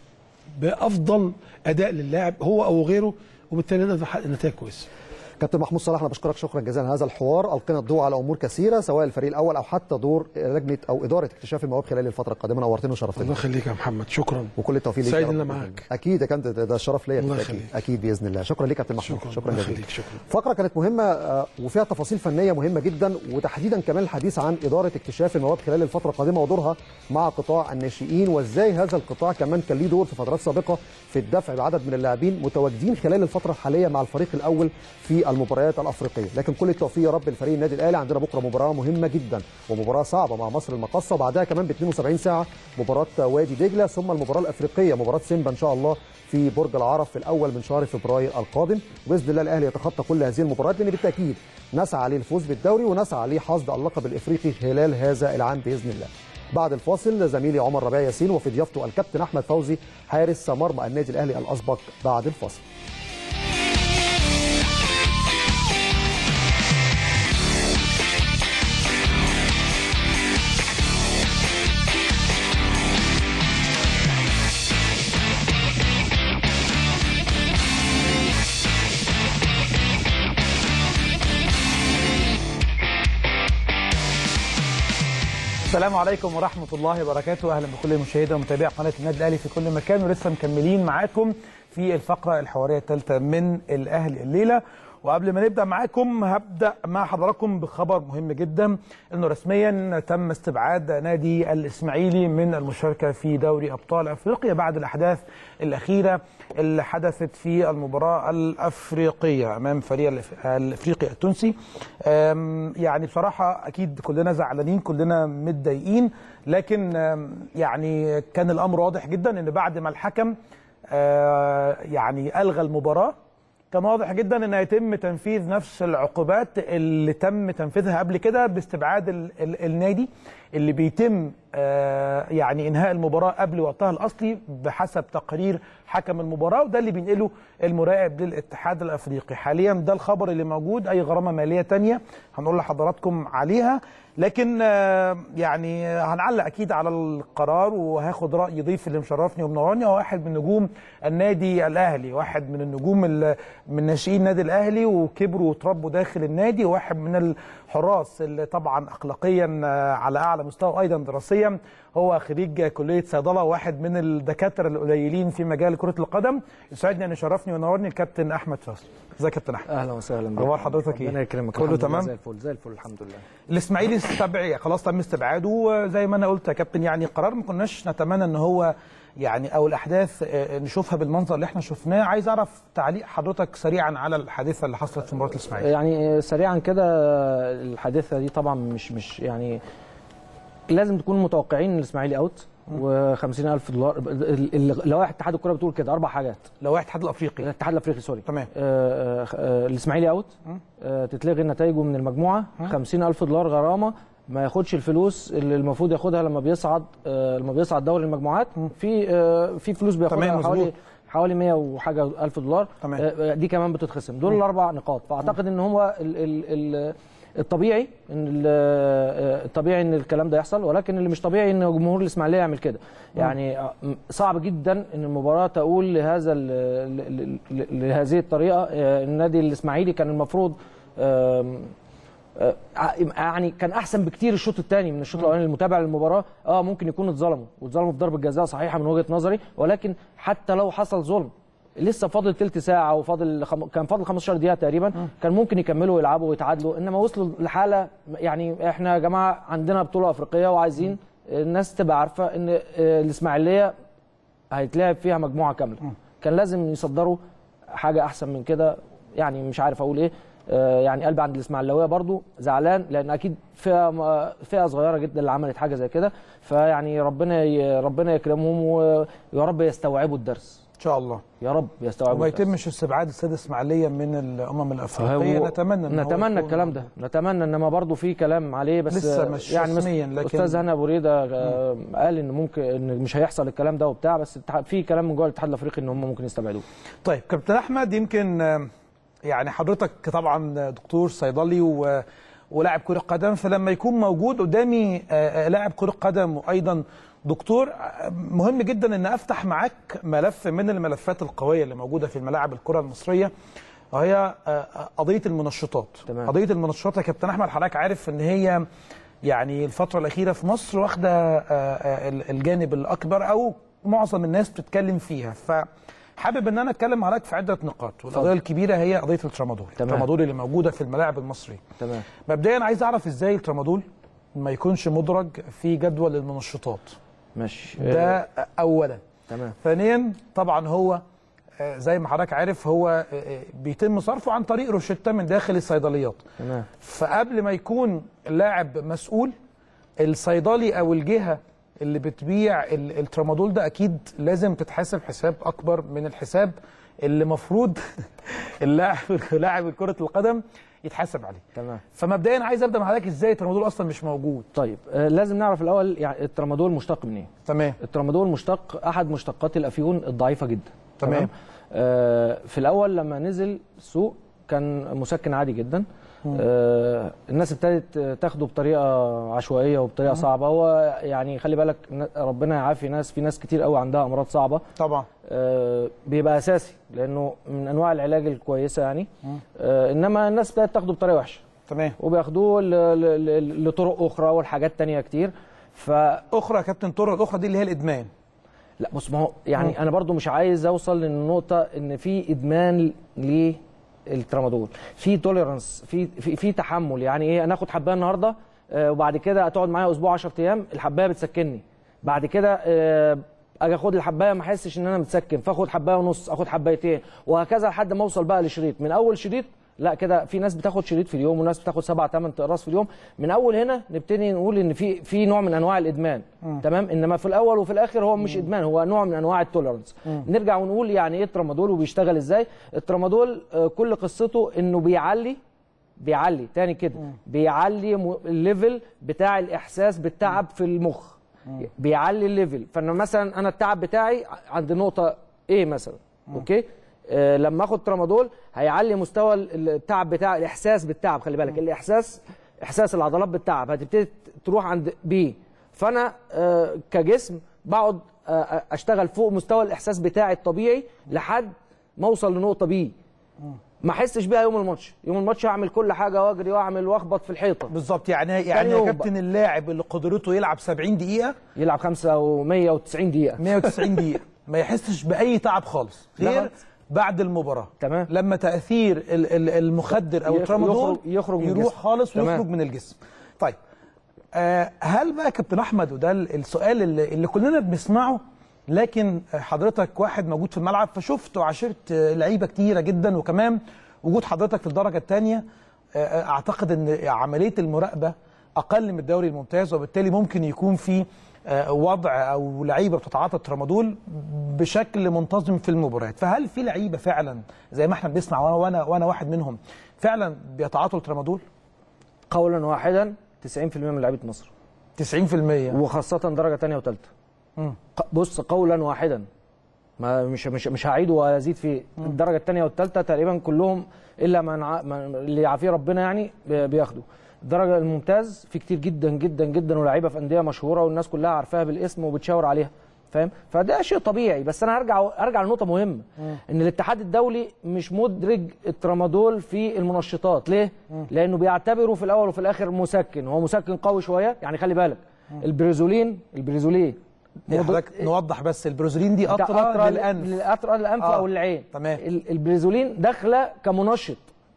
بافضل اداء للاعب هو او غيره وبالتالي نقدر نحقق نتائج كويسه كابتن محمود صلاح انا بشكرك شكرا جزيلا على هذا الحوار القينا الضوء على امور كثيره سواء الفريق الاول او حتى دور لجنه او اداره اكتشاف المواهب خلال الفتره القادمه نورتني وشرفتني الله يخليك يا محمد شكرا وكل التوفيق ليك سعيد يا رب إن أنا بإذن معاك. الله. اكيد يا كابتن ده- ده شرف ليا الله بالتأكيد. يخليك. اكيد باذن الله شكرا ليك كابتن محمود شكرا شكرا الله جزيلا يخليك شكرا فقره كانت مهمه آه، وفيها تفاصيل فنيه مهمه جدا وتحديدا كمان الحديث عن اداره اكتشاف المواهب خلال الفتره القادمه ودورها مع قطاع الناشئين وازاي هذا القطاع كمان كان ليه دور في فترات سابقه في الدفع بعدد من اللاعبين متواجدين خلال الفتره الحاليه مع الفريق الاول في المباريات الافريقيه لكن كل التوفيق يا رب لفريق النادي الاهلي عندنا بكره مباراه مهمه جدا ومباراه صعبه مع مصر المقاصه وبعدها كمان ب 72 ساعه مباراه وادي دجله ثم المباراه الافريقيه مباراه سيمبا ان شاء الله في برج العرب في الاول من شهر فبراير القادم باذن الله الاهلي يتخطى كل هذه المباريات لان بالتاكيد نسعى للفوز بالدوري ونسعى لحصد اللقب الافريقي خلال هذا العام باذن الله بعد الفاصل زميلي عمر ربيع ياسين وفي ضيافته الكابتن احمد فوزي حارس مرمى النادي الاهلي الاسبق بعد الفاصل السلام عليكم ورحمة الله وبركاته أهلا بكل مشاهدي ومتابعي قناة النادي الأهلي في كل مكان ولسه مكملين معاكم في الفقرة الحوارية الثالثة من الأهلي الليلة وقبل ما نبدأ معاكم هبدأ مع حضراتكم بخبر مهم جدا أنه رسميا تم استبعاد نادي الإسماعيلي من المشاركة في دوري أبطال أفريقيا بعد الأحداث الأخيرة اللي حدثت في المباراة الأفريقية أمام فريق الأف- الأفريقي التونسي أم، يعني بصراحة أكيد كلنا زعلانين كلنا متضايقين لكن أم، يعني كان الأمر واضح جدا أن بعد ما الحكم آه، يعني ألغى المباراة كان واضح جدا ان هيتم تنفيذ نفس العقوبات اللي تم تنفيذها قبل كده باستبعاد ال ال النادي اللي بيتم آه يعني انهاء المباراه قبل وقتها الاصلي بحسب تقرير حكم المباراه وده اللي بينقله المراقب للاتحاد الافريقي حاليا ده الخبر اللي موجود اي غرامه ماليه تانية هنقول لحضراتكم عليها لكن آه يعني هنعلق اكيد على القرار وهاخد راي ضيف اللي مشرفني ومنورني هو واحد من نجوم النادي الاهلي واحد من النجوم ال- من ناشئين النادي الاهلي وكبروا وتربوا داخل النادي وواحد من الحراس اللي طبعا اخلاقيا آه، على اعلى مستوى ايضا دراسيا الاسماعيليه هو خريج كليه صيدله واحد من الدكاتره القليلين في مجال كره القدم يسعدني ان يشرفني وينورني الكابتن احمد فاصل ازيك يا كابتن احمد اهلا وسهلا بك. اخبار حضرتك ايه ربنا يكرمك كله الحمد لله تمام زي الفل زي الفل الحمد لله الاسماعيلي استبعد خلاص تم استبعاده زي ما انا قلت يا كابتن يعني قرار ما كناش نتمنى ان هو يعني او الاحداث آه، نشوفها بالمنظر اللي احنا شفناه عايز اعرف تعليق حضرتك سريعا على الحادثه اللي حصلت في مباراه الاسماعيلي يعني سريعا كده الحادثه دي طبعا مش مش يعني لازم تكون متوقعين ان الاسماعيلي اوت و50000 دولار ال- ال- لوائح اتحاد الكره بتقول كده اربع حاجات لو واحد الاتحاد الافريقي الاتحاد الافريقي سوري تمام آه، آه، آه، الاسماعيلي اوت آه، تتلغي نتائجه من المجموعه 50000 دولار غرامه ما ياخدش الفلوس اللي المفروض ياخدها لما بيصعد آه، لما بيصعد دوري المجموعات في آه، في فلوس تمام، بياخدها مظبوط. حوالي حوالي 100 وحاجه الف دولار تمام. آه، دي كمان بتتخصم دول الاربع نقاط فاعتقد ان هو ال ال ال الطبيعي ان ال- آه، الطبيعي ان الكلام ده يحصل ولكن اللي مش طبيعي ان جمهور الاسماعيليه يعمل كده يعني آه، م- صعب جدا ان المباراه تقول لهذا ال- ل- ل- لهذه الطريقه آه، النادي الاسماعيلي كان المفروض آم، آه، يعني كان احسن بكتير الشوط الثاني من الشوط الاولاني المتابع للمباراه اه ممكن يكونوا اتظلموا واتظلموا في ضربه جزاء صحيحه من وجهه نظري ولكن حتى لو حصل ظلم لسه فاضل تلت ساعه وفاضل خم... كان فاضل 15 دقيقه تقريبا كان ممكن يكملوا ويلعبوا ويتعادلوا انما وصلوا لحاله يعني احنا يا جماعه عندنا بطوله افريقيه وعايزين الناس تبقى عارفه ان آه، الاسماعيليه هيتلعب فيها مجموعه كامله كان لازم يصدروا حاجه احسن من كده يعني مش عارف اقول ايه آه، يعني قلبي عند الاسماعيلاويه برضو زعلان لان اكيد فئه م- فئه صغيره جدا اللي عملت حاجه زي كده فيعني ربنا ي- ربنا يكرمهم ويا رب يستوعبوا الدرس ان شاء الله يا رب يستوعبوا وما الدرس. يتمش استبعاد السادة اسماعيليه من الامم الافريقيه هو- نتمنى ان هو نتمنى يكون الكلام ده نتمنى انما برضو في كلام عليه بس لسه مش يعني مس- رسمياً، لكن- استاذ هنا ابو ريده آه، قال ان ممكن ان مش هيحصل الكلام ده وبتاع بس الاتحاد- في كلام من جوه الاتحاد الافريقي ان هم ممكن يستبعدوه طيب كابتن احمد يمكن آه، يعني حضرتك طبعا دكتور صيدلي و ولاعب كرة قدم فلما يكون موجود قدامي آه، آه، لاعب كرة قدم وايضا دكتور آه، مهم جدا ان افتح معاك ملف من الملفات القوية اللي موجودة في الملاعب الكرة المصرية وهي آه، آه، قضية المنشطات تمام. قضية المنشطات يا كابتن احمد حضرتك عارف ان هي يعني الفترة الأخيرة في مصر واخدة آه، آه، الجانب الأكبر أو معظم الناس بتتكلم فيها فحابب ان انا اتكلم معاك في عده نقاط والقضيه الكبيره هي قضيه الترامادول تمام. الترامادول اللي موجوده في الملاعب المصريه تمام مبدئيا عايز اعرف ازاي الترامادول ما يكونش مدرج في جدول المنشطات ماشي ده اولا تمام ثانيا طبعا هو آه، زي ما حضرتك عارف هو آه، آه، بيتم صرفه عن طريق روشته من داخل الصيدليات تمام فقبل ما يكون اللاعب مسؤول الصيدلي او الجهه اللي بتبيع ال- الترامادول ده اكيد لازم تتحاسب حساب اكبر من الحساب اللي مفروض اللاعب لاعب كره القدم يتحاسب عليه تمام فمبدئيا عايز ابدا مع حضرتك ازاي الترامادول اصلا مش موجود طيب آه لازم نعرف الاول يعني الترامادول مشتق منين تمام الترامادول مشتق احد مشتقات الافيون الضعيفه جدا تمام. آه في الاول لما نزل السوق كان مسكن عادي جدا آه الناس ابتدت تاخده بطريقه عشوائيه وبطريقه صعبه هو يعني خلي بالك ن- ربنا يعافي ناس في ناس كتير قوي عندها امراض صعبه طبعا آه، بيبقى اساسي لانه من انواع العلاج الكويسه يعني آه، انما الناس ابتدت تاخده بطريقه وحشه تمام وبياخدوه ل- ل- ل- لطرق اخرى والحاجات تانية كتير ف اخرى يا كابتن طرق الاخرى دي اللي هي الادمان لا بص ما هو يعني انا برضو مش عايز اوصل للنقطه ان في ادمان للترامادول في توليرانس في في في تحمل يعني ايه انا اخد حبايه النهارده آه، وبعد كده تقعد معايا اسبوع 10 ايام الحبايه بتسكنني بعد كده آه، اجي اخد الحبايه ما احسش ان انا متسكن فاخد حبايه ونص اخد حبايتين وهكذا لحد ما اوصل بقى لشريط من اول شريط لا كده في ناس بتاخد شريط في اليوم وناس بتاخد سبع ثمان اقراص في اليوم من اول هنا نبتدي نقول ان في في نوع من انواع الادمان تمام انما في الاول وفي الاخر هو مش ادمان هو نوع من انواع التوليرنس نرجع ونقول يعني ايه الترامادول وبيشتغل ازاي الترامادول آه، كل قصته انه بيعلي بيعلي تاني كده بيعلي م- الليفل بتاع الاحساس بالتعب في المخ بيعلي الليفل فانا مثلا انا التعب بتاعي عند نقطه ايه مثلا اوكي آه لما اخد ترامادول هيعلي مستوى ال- التعب بتاع الاحساس بالتعب خلي بالك الاحساس احساس العضلات بالتعب هتبتدي تروح عند بي فانا آه كجسم بقعد آه اشتغل فوق مستوى الاحساس بتاعي الطبيعي لحد ما اوصل لنقطه بي ما احسش بيها يوم الماتش يوم الماتش هعمل كل حاجه واجري واعمل واخبط في الحيطه بالظبط يعني يعني يا يوم كابتن اللاعب اللي قدرته يلعب 70 دقيقه يلعب 590 دقيقه 190 دقيقه ما يحسش باي تعب خالص لا غير خالص. بعد المباراه تمام. لما تاثير ال- ال- المخدر او يخ- الترامادول يخرج- يخرج من يروح الجسم. خالص تمام. ويخرج من الجسم طيب آه هل بقى يا كابتن احمد وده ال- السؤال اللي, اللي كلنا بنسمعه لكن حضرتك واحد موجود في الملعب فشفت وعاشرت آه، لعيبه كتيره جدا وكمان وجود حضرتك في الدرجه الثانيه اعتقد ان عمليه المراقبه اقل من الدوري الممتاز وبالتالي ممكن يكون في آه، وضع او لعيبه بتتعاطى الترامادول بشكل منتظم في المباريات فهل في لعيبه فعلا زي ما احنا بنسمع وانا وانا, وأنا واحد منهم فعلا بيتعاطوا الترامادول قولا واحدا 90% من لعيبه مصر 90% وخاصه درجه ثانيه وثالثه بص قولا واحدا ما مش مش مش هعيد وازيد فيه الدرجه الثانيه والثالثه تقريبا كلهم الا من, ع... من اللي يعافيه ربنا يعني بي- بياخدوا الدرجه الممتاز في كتير جدا جدا جدا ولاعيبه في انديه مشهوره والناس كلها عارفاها بالاسم وبتشاور عليها فاهم فده شيء طبيعي بس انا هرجع ارجع لنقطه مهمه ان الاتحاد الدولي مش مدرج الترامادول في المنشطات ليه لانه بيعتبره في الاول وفي الاخر مسكن هو مسكن قوي شويه يعني خلي بالك البريزولين البريزولين يعني مض- حضرتك نوضح بس البروزولين دي ده قطره للانف للقطره للانف آه. او للعين تمام. ال- البريزولين داخله كمنشط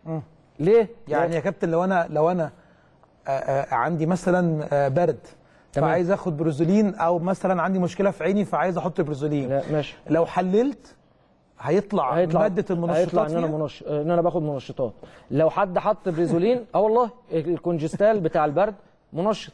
ليه يعني يا كابتن لو انا لو انا آه، آه، عندي مثلا آه، برد تمام. فعايز اخد بروزولين او مثلا عندي مشكله في عيني فعايز احط بروزولين لا ماشي لو حللت هيطلع, هيطلع ماده المنشطات هيطلع ان انا فيها؟ منش... ان انا باخد منشطات لو حد حط بريزولين اه والله الكونجستال بتاع البرد منشط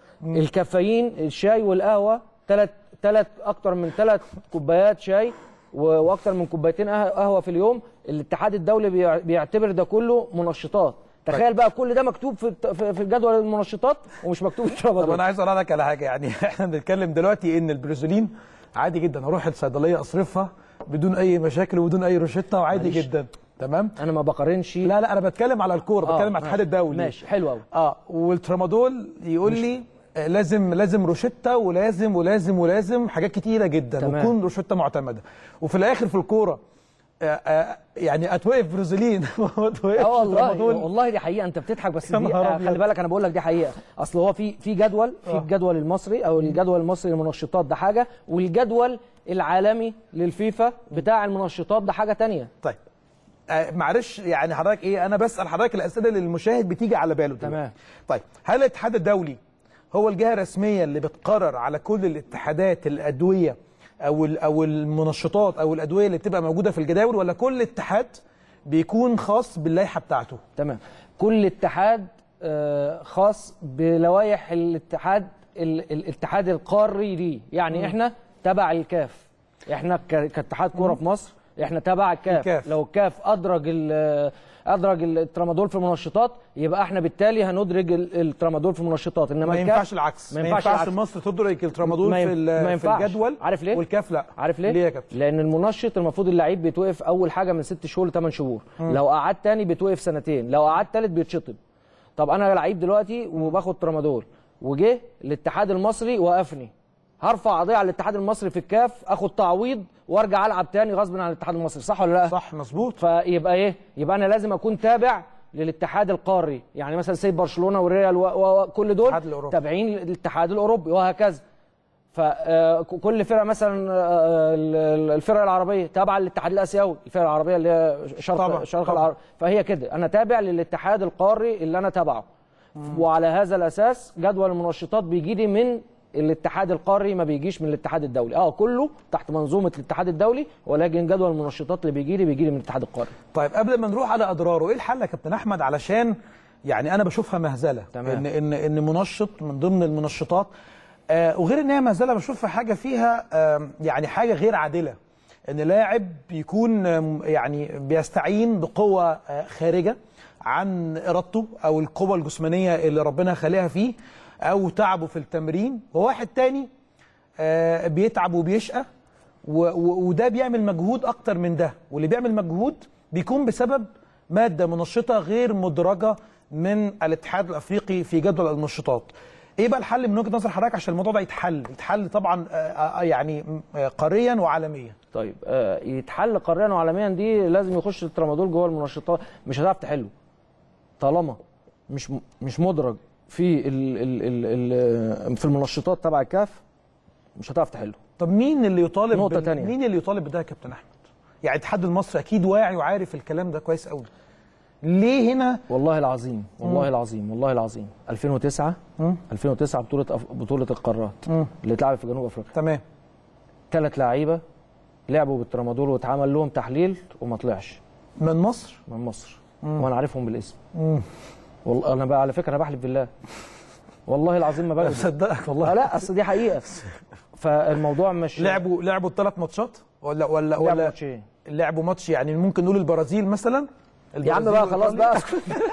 الكافيين الشاي والقهوه ثلاث ثلاث اكتر من ثلاث كوبايات شاي و- واكتر من كوبايتين قه- قهوه في اليوم الاتحاد الدولي بيع- بيعتبر ده كله منشطات تخيل بقى كل ده مكتوب في الت- في في جدول المنشطات ومش مكتوب طب الترابادول انا عايز اقول لك على حاجه يعني احنا بنتكلم دلوقتي ان البروزولين عادي جدا اروح الصيدليه اصرفها بدون اي مشاكل وبدون اي روشته وعادي معلش. جدا تمام انا ما بقارنش لا لا انا بتكلم على الكوره آه، بتكلم على الاتحاد ماشي. الدولي ماشي حلو قوي اه والترامادول يقول لي آه، لازم لازم روشته ولازم ولازم ولازم حاجات كتيره جدا تمام. وتكون روشته معتمده وفي الاخر في الكوره آه، آه، يعني اتوقف بروزولين ما توقفش اه والله ترامادول. والله دي حقيقه انت بتضحك بس يا دي نهار آه، أبيض. خلي بالك انا بقول لك دي حقيقه اصل هو في في جدول في الجدول المصري او الجدول المصري للمنشطات ده حاجه والجدول العالمي للفيفا بتاع المنشطات ده حاجه تانية طيب آه، معلش يعني حضرتك ايه انا بسال حضرتك الاسئله اللي المشاهد بتيجي على باله دلوقتي. تمام. طيب هل الاتحاد الدولي هو الجهه الرسميه اللي بتقرر على كل الاتحادات الادويه او ال- او المنشطات او الادويه اللي بتبقى موجوده في الجداول ولا كل اتحاد بيكون خاص باللائحه بتاعته تمام كل اتحاد آه، خاص بلوائح الاتحاد ال- الاتحاد القاري ليه يعني احنا تبع الكاف احنا ك- كاتحاد كوره في مصر احنا تبع الكاف الكاف. لو الكاف ادرج ال- ادرج الترامادول في المنشطات يبقى احنا بالتالي هندرج ال- الترامادول في المنشطات انما ما الكاف ينفعش العكس ما ينفعش العكس. مصر تدرك الترامادول ما في ين- ال- ما في ينفعش. الجدول عارف ليه؟ والكاف لا عارف ليه؟ ليه يا كابتن لان المنشط المفروض اللعيب بيتوقف اول حاجه من ست شهور لثمان شهور لو قعد تاني بيتوقف سنتين لو قعد تالت بيتشطب طب انا لعيب دلوقتي وباخد ترامادول وجه الاتحاد المصري وقفني هرفع قضيه على الاتحاد المصري في الكاف اخد تعويض وارجع العب تاني غصب عن الاتحاد المصري صح ولا لا صح مظبوط فيبقى ايه يبقى انا لازم اكون تابع للاتحاد القاري يعني مثلا سي برشلونه والريال وكل دول الاتحاد الأوروبي. تابعين للاتحاد الاوروبي وهكذا فكل فرقه مثلا آه، ال- ال- الفرقه العربيه تابعه للاتحاد الاسيوي الفرقه العربيه اللي هي شرق طبعا، شرق طبعا. العرب فهي كده انا تابع للاتحاد القاري اللي انا تبعه وعلى هذا الاساس جدول المنشطات بيجي لي من الاتحاد القاري ما بيجيش من الاتحاد الدولي اه كله تحت منظومه الاتحاد الدولي ولكن جدول المنشطات اللي بيجي لي بيجي لي من الاتحاد القاري طيب قبل ما نروح على اضراره ايه الحل يا كابتن احمد علشان يعني انا بشوفها مهزله تمام. ان ان ان منشط من ضمن المنشطات آه وغير ان هي مهزله بشوفها حاجه فيها آه يعني حاجه غير عادله ان لاعب بيكون آم، يعني بيستعين بقوه آه خارجه عن ارادته او القوه الجسمانيه اللي ربنا خلقها فيه او تعبه في التمرين وواحد تاني آه، بيتعب وبيشقى و- و- وده بيعمل مجهود اكتر من ده واللي بيعمل مجهود بيكون بسبب ماده منشطه غير مدرجه من الاتحاد الافريقي في جدول المنشطات ايه بقى الحل من وجهه نظر حضرتك عشان الموضوع ده يتحل يتحل طبعا آه، آه، يعني آه، قاريا وعالميا طيب آه، يتحل قاريا وعالميا دي لازم يخش الترامادول جوه المنشطات مش هتعرف تحله طالما مش م- مش مدرج في ال ال ال ال في المنشطات تبع الكاف مش هتعرف تحله طب مين اللي يطالب نقطة بال- تانية. مين اللي يطالب بده يا كابتن احمد يعني الاتحاد المصري اكيد واعي وعارف الكلام ده كويس قوي ليه هنا والله العظيم والله العظيم والله العظيم 2009 2009 بطولة أف- بطولة القارات اللي اتلعبت في جنوب افريقيا تمام ثلاث لعيبة لعبوا بالترامادول واتعمل لهم تحليل وما طلعش من مصر من مصر وانا عارفهم بالاسم والله انا بقى على فكره انا بحلف بالله والله العظيم ما بكذب مصدقك آه والله لا اصل دي حقيقه فالموضوع مش لعبوا لعبوا الثلاث ماتشات ولا ولا لعبوا ولا ماتشين لعبوا ماتش يعني ممكن نقول البرازيل مثلا يا عم البرازيل بقى خلاص وإيطاليا. بقى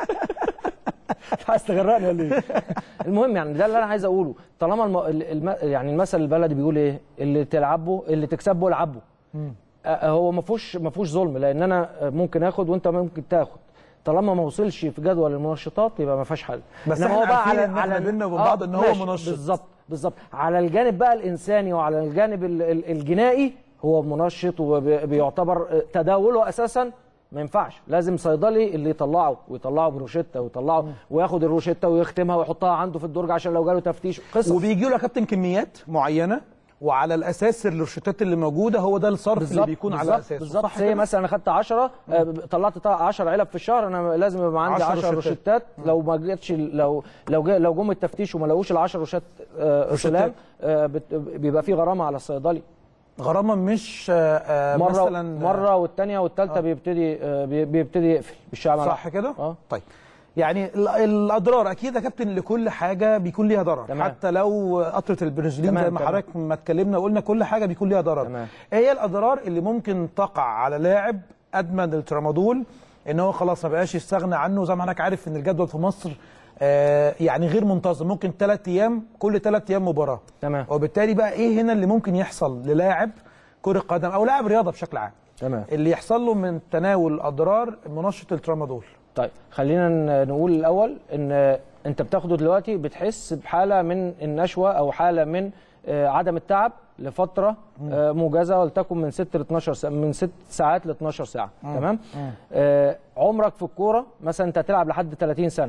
مش عايز تغرقني ولا ايه؟ المهم يعني ده اللي انا عايز اقوله طالما الم... الم... يعني المثل البلدي بيقول ايه؟ اللي تلعبه اللي تكسبه العبه آه، هو ما فيهوش ما فيهوش ظلم لان انا ممكن اخد وانت ممكن تاخد طالما ما وصلش في جدول المنشطات يبقى ما فيهاش حل بس إنما إحنا عارفين إن إحنا بينا وبين بعض إن هو ماشي، منشط. بالظبط بالظبط على الجانب بقى الانساني وعلى الجانب ال- ال- الجنائي هو منشط وبيعتبر تداوله اساسا ما ينفعش لازم صيدلي اللي يطلعه ويطلعه بروشته ويطلعه وياخد الروشته ويختمها ويحطها عنده في الدرج عشان لو جاله تفتيش قصص وبيجي له يا كابتن كميات معينه وعلى الاساس الروشتات اللي موجوده هو ده الصرف اللي بيكون على بالظبط، اساسه بالظبط صح زي كده؟ مثلا انا خدت 10 آه، طلعت 10 علب في الشهر انا لازم يبقى عندي 10 10 روشتات. روشتات لو ما جتش لو لو جا لو جم التفتيش وما لقوش ال 10 روشات آه، روشتات. سلام آه، بت- بيبقى في غرامه على الصيدلي غرامه مش آه، آه، مره مثلا مره والثانيه والثالثه بيبتدي آه، بي- بيبتدي يقفل بالشعب صح كده؟ اه طيب يعني ال- الاضرار اكيد يا كابتن لكل حاجه بيكون ليها ضرر تمام. حتى لو قطره البنزولين تمام، زي ما تمام. حضرتك ما اتكلمنا وقلنا كل حاجه بيكون ليها ضرر تمام. ايه هي الاضرار اللي ممكن تقع على لاعب ادمن الترامادول ان هو خلاص ما بقاش يستغنى عنه زي ما حضرتك عارف ان الجدول في مصر آه يعني غير منتظم ممكن ثلاث ايام كل ثلاث ايام مباراه تمام وبالتالي بقى ايه هنا اللي ممكن يحصل للاعب كره قدم او لاعب رياضه بشكل عام تمام اللي يحصل له من تناول اضرار منشط الترامادول طيب خلينا ن- نقول الاول ان انت بتاخده دلوقتي بتحس بحاله من النشوه او حاله من آه، عدم التعب لفتره آه، موجزه ولتكن من 6 ل 12 ساعه من 6 ساعات ل 12 ساعه تمام آه، عمرك في الكوره مثلا انت هتلعب لحد 30 سنه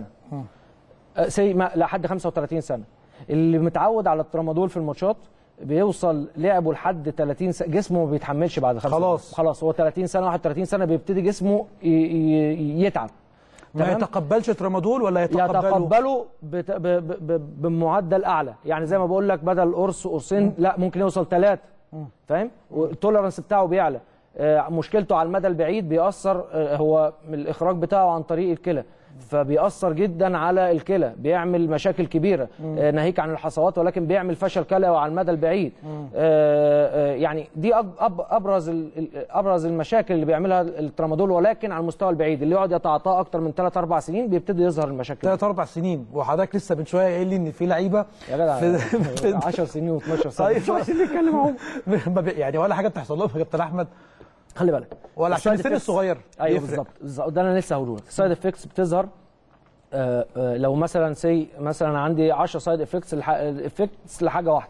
آه، سي ما لحد 35 سنه اللي متعود على الترامادول في الماتشات بيوصل لعبه لحد 30 سنه جسمه ما بيتحملش بعد خمسة خلاص. خلاص هو 30 سنه 31 سنه بيبتدي جسمه ي- ي- يتعب ما تمام؟ يتقبلش ترامادول ولا يتقبله يتقبله بت... ب... ب... ب... بمعدل اعلى يعني زي ما بقول لك بدل قرص قرصين لا ممكن يوصل ثلاثه فاهم والتوليرنس بتاعه بيعلى آه، مشكلته على المدى البعيد بيأثر آه، هو من الاخراج بتاعه عن طريق الكلى فبيأثر جدا على الكلى بيعمل مشاكل كبيرة آه، ناهيك عن الحصوات ولكن بيعمل فشل كلوي على المدى البعيد آه، آه، يعني دي أب- أب- ابرز ال- ال- ابرز المشاكل اللي بيعملها الترامادول ولكن على المستوى البعيد اللي يقعد يتعاطاه اكتر من 3 4 سنين بيبتدي يظهر المشاكل دي. ثلاث اربع سنين وحضرتك لسه من شويه قايل لي ان في لعيبه يا جدع في- في- 10 سنين و12 سنه طيب مش عايزين نتكلم اهو ما بي- يعني ولا حاجه بتحصل لهم يا كابتن احمد خلي بالك ولا عشان السايد السن إفكتس- الصغير ايوه يفرق. بالظبط بالظبط. ده انا لسه هقوله لك السايد افكتس بتظهر آه، آه، لو مثلا سي مثلا عندي 10 سايد افكتس افكتس لحاجه واحده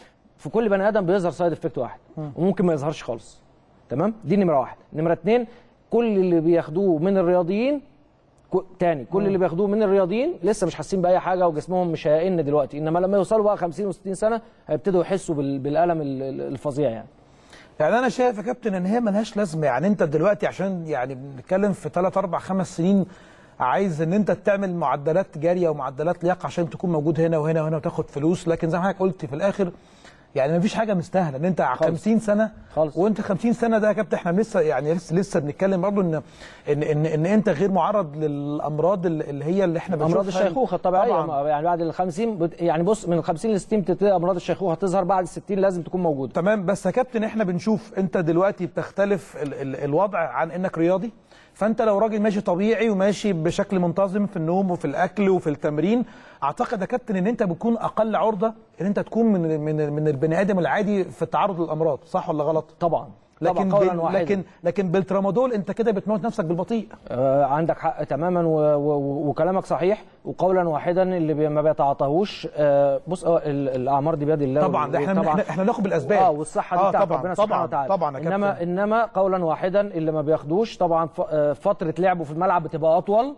في كل بني ادم بيظهر سايد افكت واحد وممكن ما يظهرش خالص تمام دي نمره واحد نمره اتنين كل اللي بياخدوه من الرياضيين كو- تاني كل اللي بياخدوه من الرياضيين لسه مش حاسين باي حاجه وجسمهم مش هيئن دلوقتي انما لما يوصلوا بقى 50 و60 سنه هيبتدوا يحسوا بال- بالالم ال- ال- الفظيع يعني يعني انا شايف يا كابتن ان هي ملهاش لازمه يعني انت دلوقتي عشان يعني بنتكلم في 3 4 5 سنين عايز ان انت تعمل معدلات جاريه ومعدلات لياقه عشان تكون موجود هنا وهنا وهنا وتاخد فلوس لكن زي ما حضرتك قلت في الاخر يعني مفيش حاجه مستاهله ان انت 50 سنه خالص. وانت 50 سنه ده يا كابتن احنا لسه يعني لسه لسه بنتكلم برضه ان ان ان, إن انت غير معرض للامراض اللي اللي هي اللي احنا بنشوفها امراض الشيخوخه الطبيعيه طبعاً. يعني بعد ال 50 بت- يعني بص من ال 50 ل 60 بتبتدي امراض الشيخوخه تظهر بعد ال 60 لازم تكون موجوده تمام بس يا كابتن احنا بنشوف انت دلوقتي بتختلف ال ال الوضع عن انك رياضي فانت لو راجل ماشي طبيعي وماشي بشكل منتظم في النوم وفي الاكل وفي التمرين اعتقد يا كابتن ان انت بتكون اقل عرضه ان انت تكون من من من البني ادم العادي في التعرض للامراض صح ولا غلط طبعا لكن قولاً بال... واحداً. لكن لكن بالترامادول انت كده بتموت نفسك بالبطيء آه، عندك حق تماما و... و... وكلامك صحيح وقولا واحدا اللي بي... ما بيتعاطاهوش آه، بص آه، ال- الاعمار دي بيد الله طبعا ده احنا طبعا احنا, احنا ناخد بالاسباب اه والصحه دي آه بتاعت طبعا ربنا طبعا سبحانه وتعالى طبعا يا انما كابتن. انما قولا واحدا اللي ما بياخدوش طبعا ف... آه، فتره لعبه في الملعب بتبقى اطول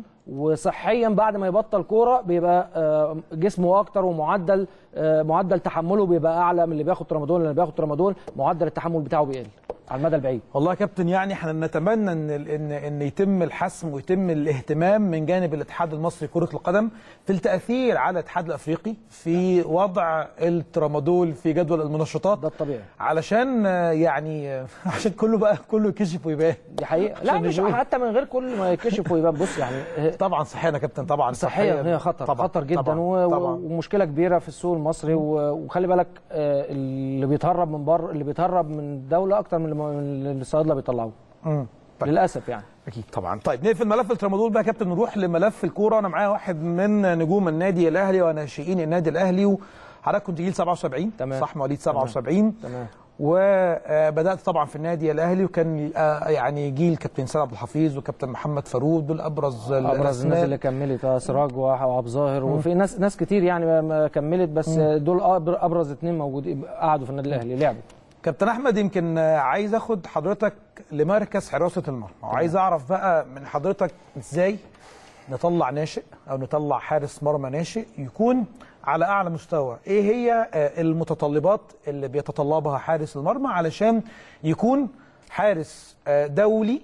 وصحيا بعد ما يبطل كوره بيبقى آه، جسمه اكتر ومعدل آه، معدل تحمله بيبقى اعلى من اللي بياخد ترامادول لان اللي بياخد ترامادول معدل التحمل بتاعه بيقل على المدى البعيد والله يا كابتن يعني احنا نتمنى ان ان ان يتم الحسم ويتم الاهتمام من جانب الاتحاد المصري لكره القدم في التاثير على الاتحاد الافريقي في وضع الترامادول في جدول المنشطات ده الطبيعي علشان آه، يعني آه، عشان كله بقى كله يكشف ويبان دي حقيقه لا عشان مش نقول. حتى من غير كل ما يكشف ويبان بص يعني آه، طبعا صحيا يا كابتن طبعا صحيا هي خطر طبعا خطر جدا طبعا و- طبعا. ومشكله كبيره في السوق المصري و- وخلي بالك آه، اللي بيتهرب من بره اللي بيتهرب من الدوله اكتر من اللي- من اللي الصيادله بيطلعوه مم. طيب. للاسف يعني اكيد طبعا طيب نقفل ملف الترامادول بقى يا كابتن نروح لملف الكوره انا معايا واحد من نجوم النادي الاهلي وناشئين النادي الاهلي وحضرتك كنت جيل 77 تمام. صح مواليد 77 تمام وبدات طبعا في النادي الاهلي وكان آه، يعني جيل كابتن سيد عبد الحفيظ وكابتن محمد فاروق دول ابرز ابرز الأسماء. الناس اللي كملت آه، سراج وح- وعبد الظاهر وفي ناس ناس كتير يعني ما- ما كملت بس آه، دول أبر- ابرز اثنين موجودين قعدوا في النادي الاهلي لعبوا كابتن احمد يمكن آه، عايز اخد حضرتك لمركز حراسه المرمى وعايز اعرف بقى من حضرتك ازاي نطلع ناشئ او نطلع حارس مرمى ناشئ يكون على اعلى مستوى ايه هي آه، المتطلبات اللي بيتطلبها حارس المرمى علشان يكون حارس آه، دولي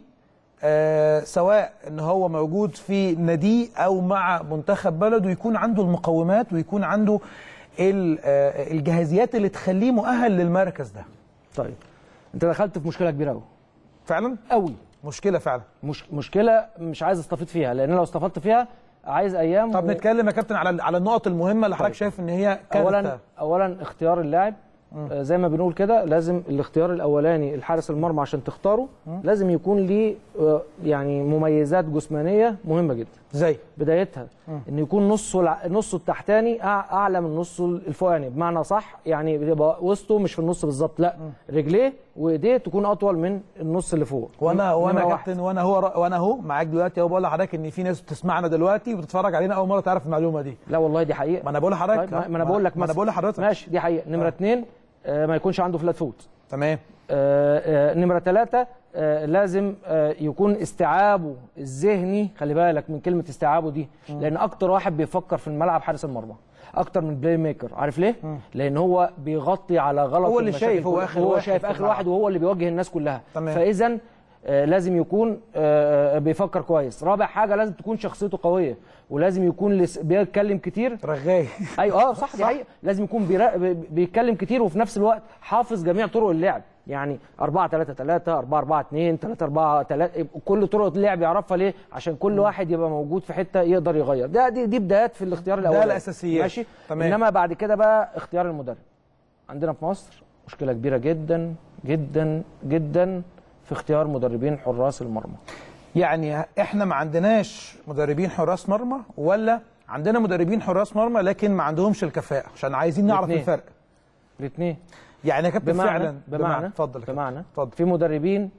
آه، سواء ان هو موجود في ناديه او مع منتخب بلده يكون عنده المقومات ويكون عنده ال- آه، الجاهزيات اللي تخليه مؤهل للمركز ده طيب انت دخلت في مشكله كبيره قوي فعلا قوي مشكله فعلا مش مشكله مش عايز استفيد فيها لان لو استفدت فيها عايز ايام طب و- نتكلم يا كابتن على على النقط المهمه اللي حضرتك شايف ان هي كانت اولا اولا اختيار اللاعب آه، زي ما بنقول كده لازم الاختيار الاولاني الحارس المرمى عشان تختاره لازم يكون ليه آه، يعني مميزات جسمانيه مهمه جدا زي بدايتها ان يكون نصه الع- نصه التحتاني أع- اعلى من نصه الفوقاني بمعنى صح يعني بيبقى وسطه مش في النص بالظبط لا رجليه وايديه تكون اطول من النص اللي فوق وانا وانا نمرة يا واحد. كابتن وانا هو وانا اهو معاك دلوقتي اهو بقول لحضرتك ان في ناس بتسمعنا دلوقتي وبتتفرج علينا اول مره تعرف المعلومه دي لا والله دي حقيقه ما انا بقول لحضرتك طيب ما ما انا بقول لك ما انا مثلا. بقول لحضرتك ماشي دي حقيقه نمره اثنين آه، ما يكونش عنده فلات فوت تمام آه، آه، نمرة ثلاثة آه، لازم آه، يكون استيعابه الذهني خلي بالك من كلمة استيعابه دي لأن أكتر واحد بيفكر في الملعب حارس المرمى أكتر من بلاي ميكر عارف ليه؟ لأن هو بيغطي على غلط هو اللي المشاكل شايف، هو كلها. آخر هو واحد شايف في آخر الملعب. واحد وهو اللي بيوجه الناس كلها تمام. فإذا آه، لازم يكون آه، بيفكر كويس رابع حاجة لازم تكون شخصيته قوية ولازم يكون لس- بيتكلم كتير رغاي ايوه اه صح دي حقيقة لازم يكون بيرا... بي- بيتكلم كتير وفي نفس الوقت حافظ جميع طرق اللعب يعني 4 3 3 4 4 2 3 4 3 كل طرق اللعب يعرفها ليه عشان كل واحد يبقى موجود في حته يقدر يغير ده دي دي بدايات في الاختيار الاول الأساسيات. ماشي تمام. انما بعد كده بقى اختيار المدرب عندنا في مصر مشكله كبيره جدا جدا جدا في اختيار مدربين حراس المرمى يعني احنا ما عندناش مدربين حراس مرمى ولا عندنا مدربين حراس مرمى لكن ما عندهمش الكفاءه عشان عايزين نعرف الاتنين. الفرق الاثنين يعني يا كابتن بمعنى فعلا بمعنى اتفضل يا كابتن. بمعنى اتفضل في مدربين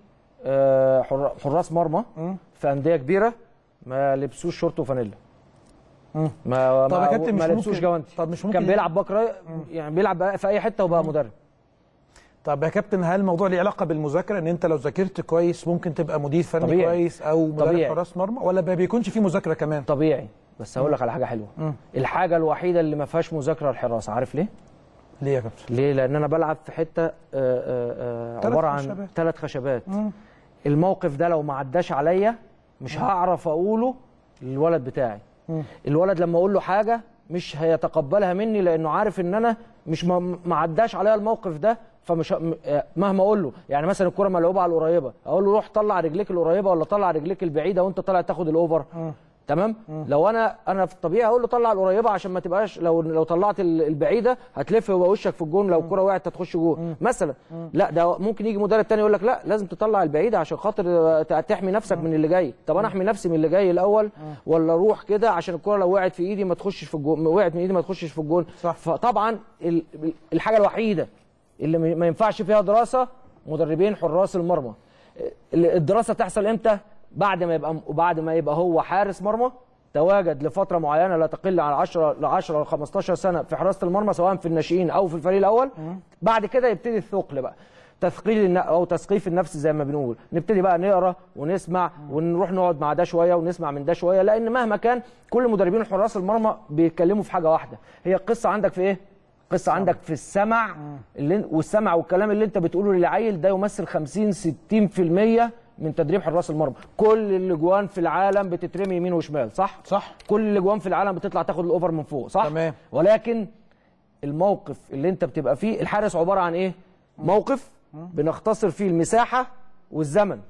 آه، حر- حراس مرمى في انديه كبيره ما لبسوش شورت وفانيلا مم. ما طب يا ما, كابتن مش ما لبسوش ممكن- جوانتي طب مش ممكن كان بيلعب بكره يعني بيلعب في اي حته وبقى مدرب طب يا كابتن هل الموضوع ليه علاقه بالمذاكره ان انت لو ذاكرت كويس ممكن تبقى مدير فني طبيعي. كويس او مدرب طبيعي. حراس مرمى ولا ما بيكونش في مذاكره كمان طبيعي بس هقول لك على حاجه حلوه مم. الحاجه الوحيده اللي ما فيهاش مذاكره الحراسه عارف ليه ليه يا كابتن ليه لان انا بلعب في حته آه، آه، آه، تلات عباره عن خشبات. ثلاث خشبات مم. الموقف ده لو ما عداش عليا مش هعرف اقوله للولد بتاعي مم. الولد لما اقول له حاجه مش هيتقبلها مني لانه عارف ان انا مش ما ما عداش عليا الموقف ده فمش ه- م- آه، مهما اقول له يعني مثلا الكره ملعوبه على القريبه اقول له روح طلع رجليك القريبه ولا طلع رجليك البعيده وانت طالع تاخد الاوفر تمام لو انا انا في الطبيعي اقول له طلع القريبه عشان ما تبقاش لو لو طلعت ال- البعيده هتلف ويبقى وشك في الجون لو الكره وقعت هتخش جون مثلا لا ده ممكن يجي مدرب تاني يقول لك لا لازم تطلع البعيده عشان خاطر آه، ت- تحمي نفسك من اللي جاي طب انا احمي نفسي من اللي جاي الاول ولا اروح كده عشان الكره لو وقعت في ايدي ما تخشش في الجون وقعت من ايدي ما تخشش في الجون صح. فطبعا ال- الحاجه الوحيده اللي ما ما ينفعش فيها دراسه مدربين حراس المرمى الدراسه تحصل امتى بعد ما يبقى وبعد ما يبقى هو حارس مرمى تواجد لفتره معينه لا تقل عن 10 ل 10 ل 15 سنه في حراسه المرمى سواء في الناشئين او في الفريق الاول بعد كده يبتدي الثقل بقى تثقيل الن- او تثقيف النفس زي ما بنقول نبتدي بقى نقرا ونسمع ونروح نقعد مع ده شويه ونسمع من ده شويه لان مهما كان كل مدربين حراس المرمى بيتكلموا في حاجه واحده هي القصه عندك في ايه قصه عندك في السمع اللي والسمع والكلام اللي انت بتقوله للعيل ده يمثل 50 60% من تدريب حراس المرمى كل الاجوان في العالم بتترمي يمين وشمال صح صح. كل الاجوان في العالم بتطلع تاخد الاوفر من فوق صح تمام. ولكن الموقف اللي انت بتبقى فيه الحارس عباره عن ايه موقف بنختصر فيه المساحه والزمن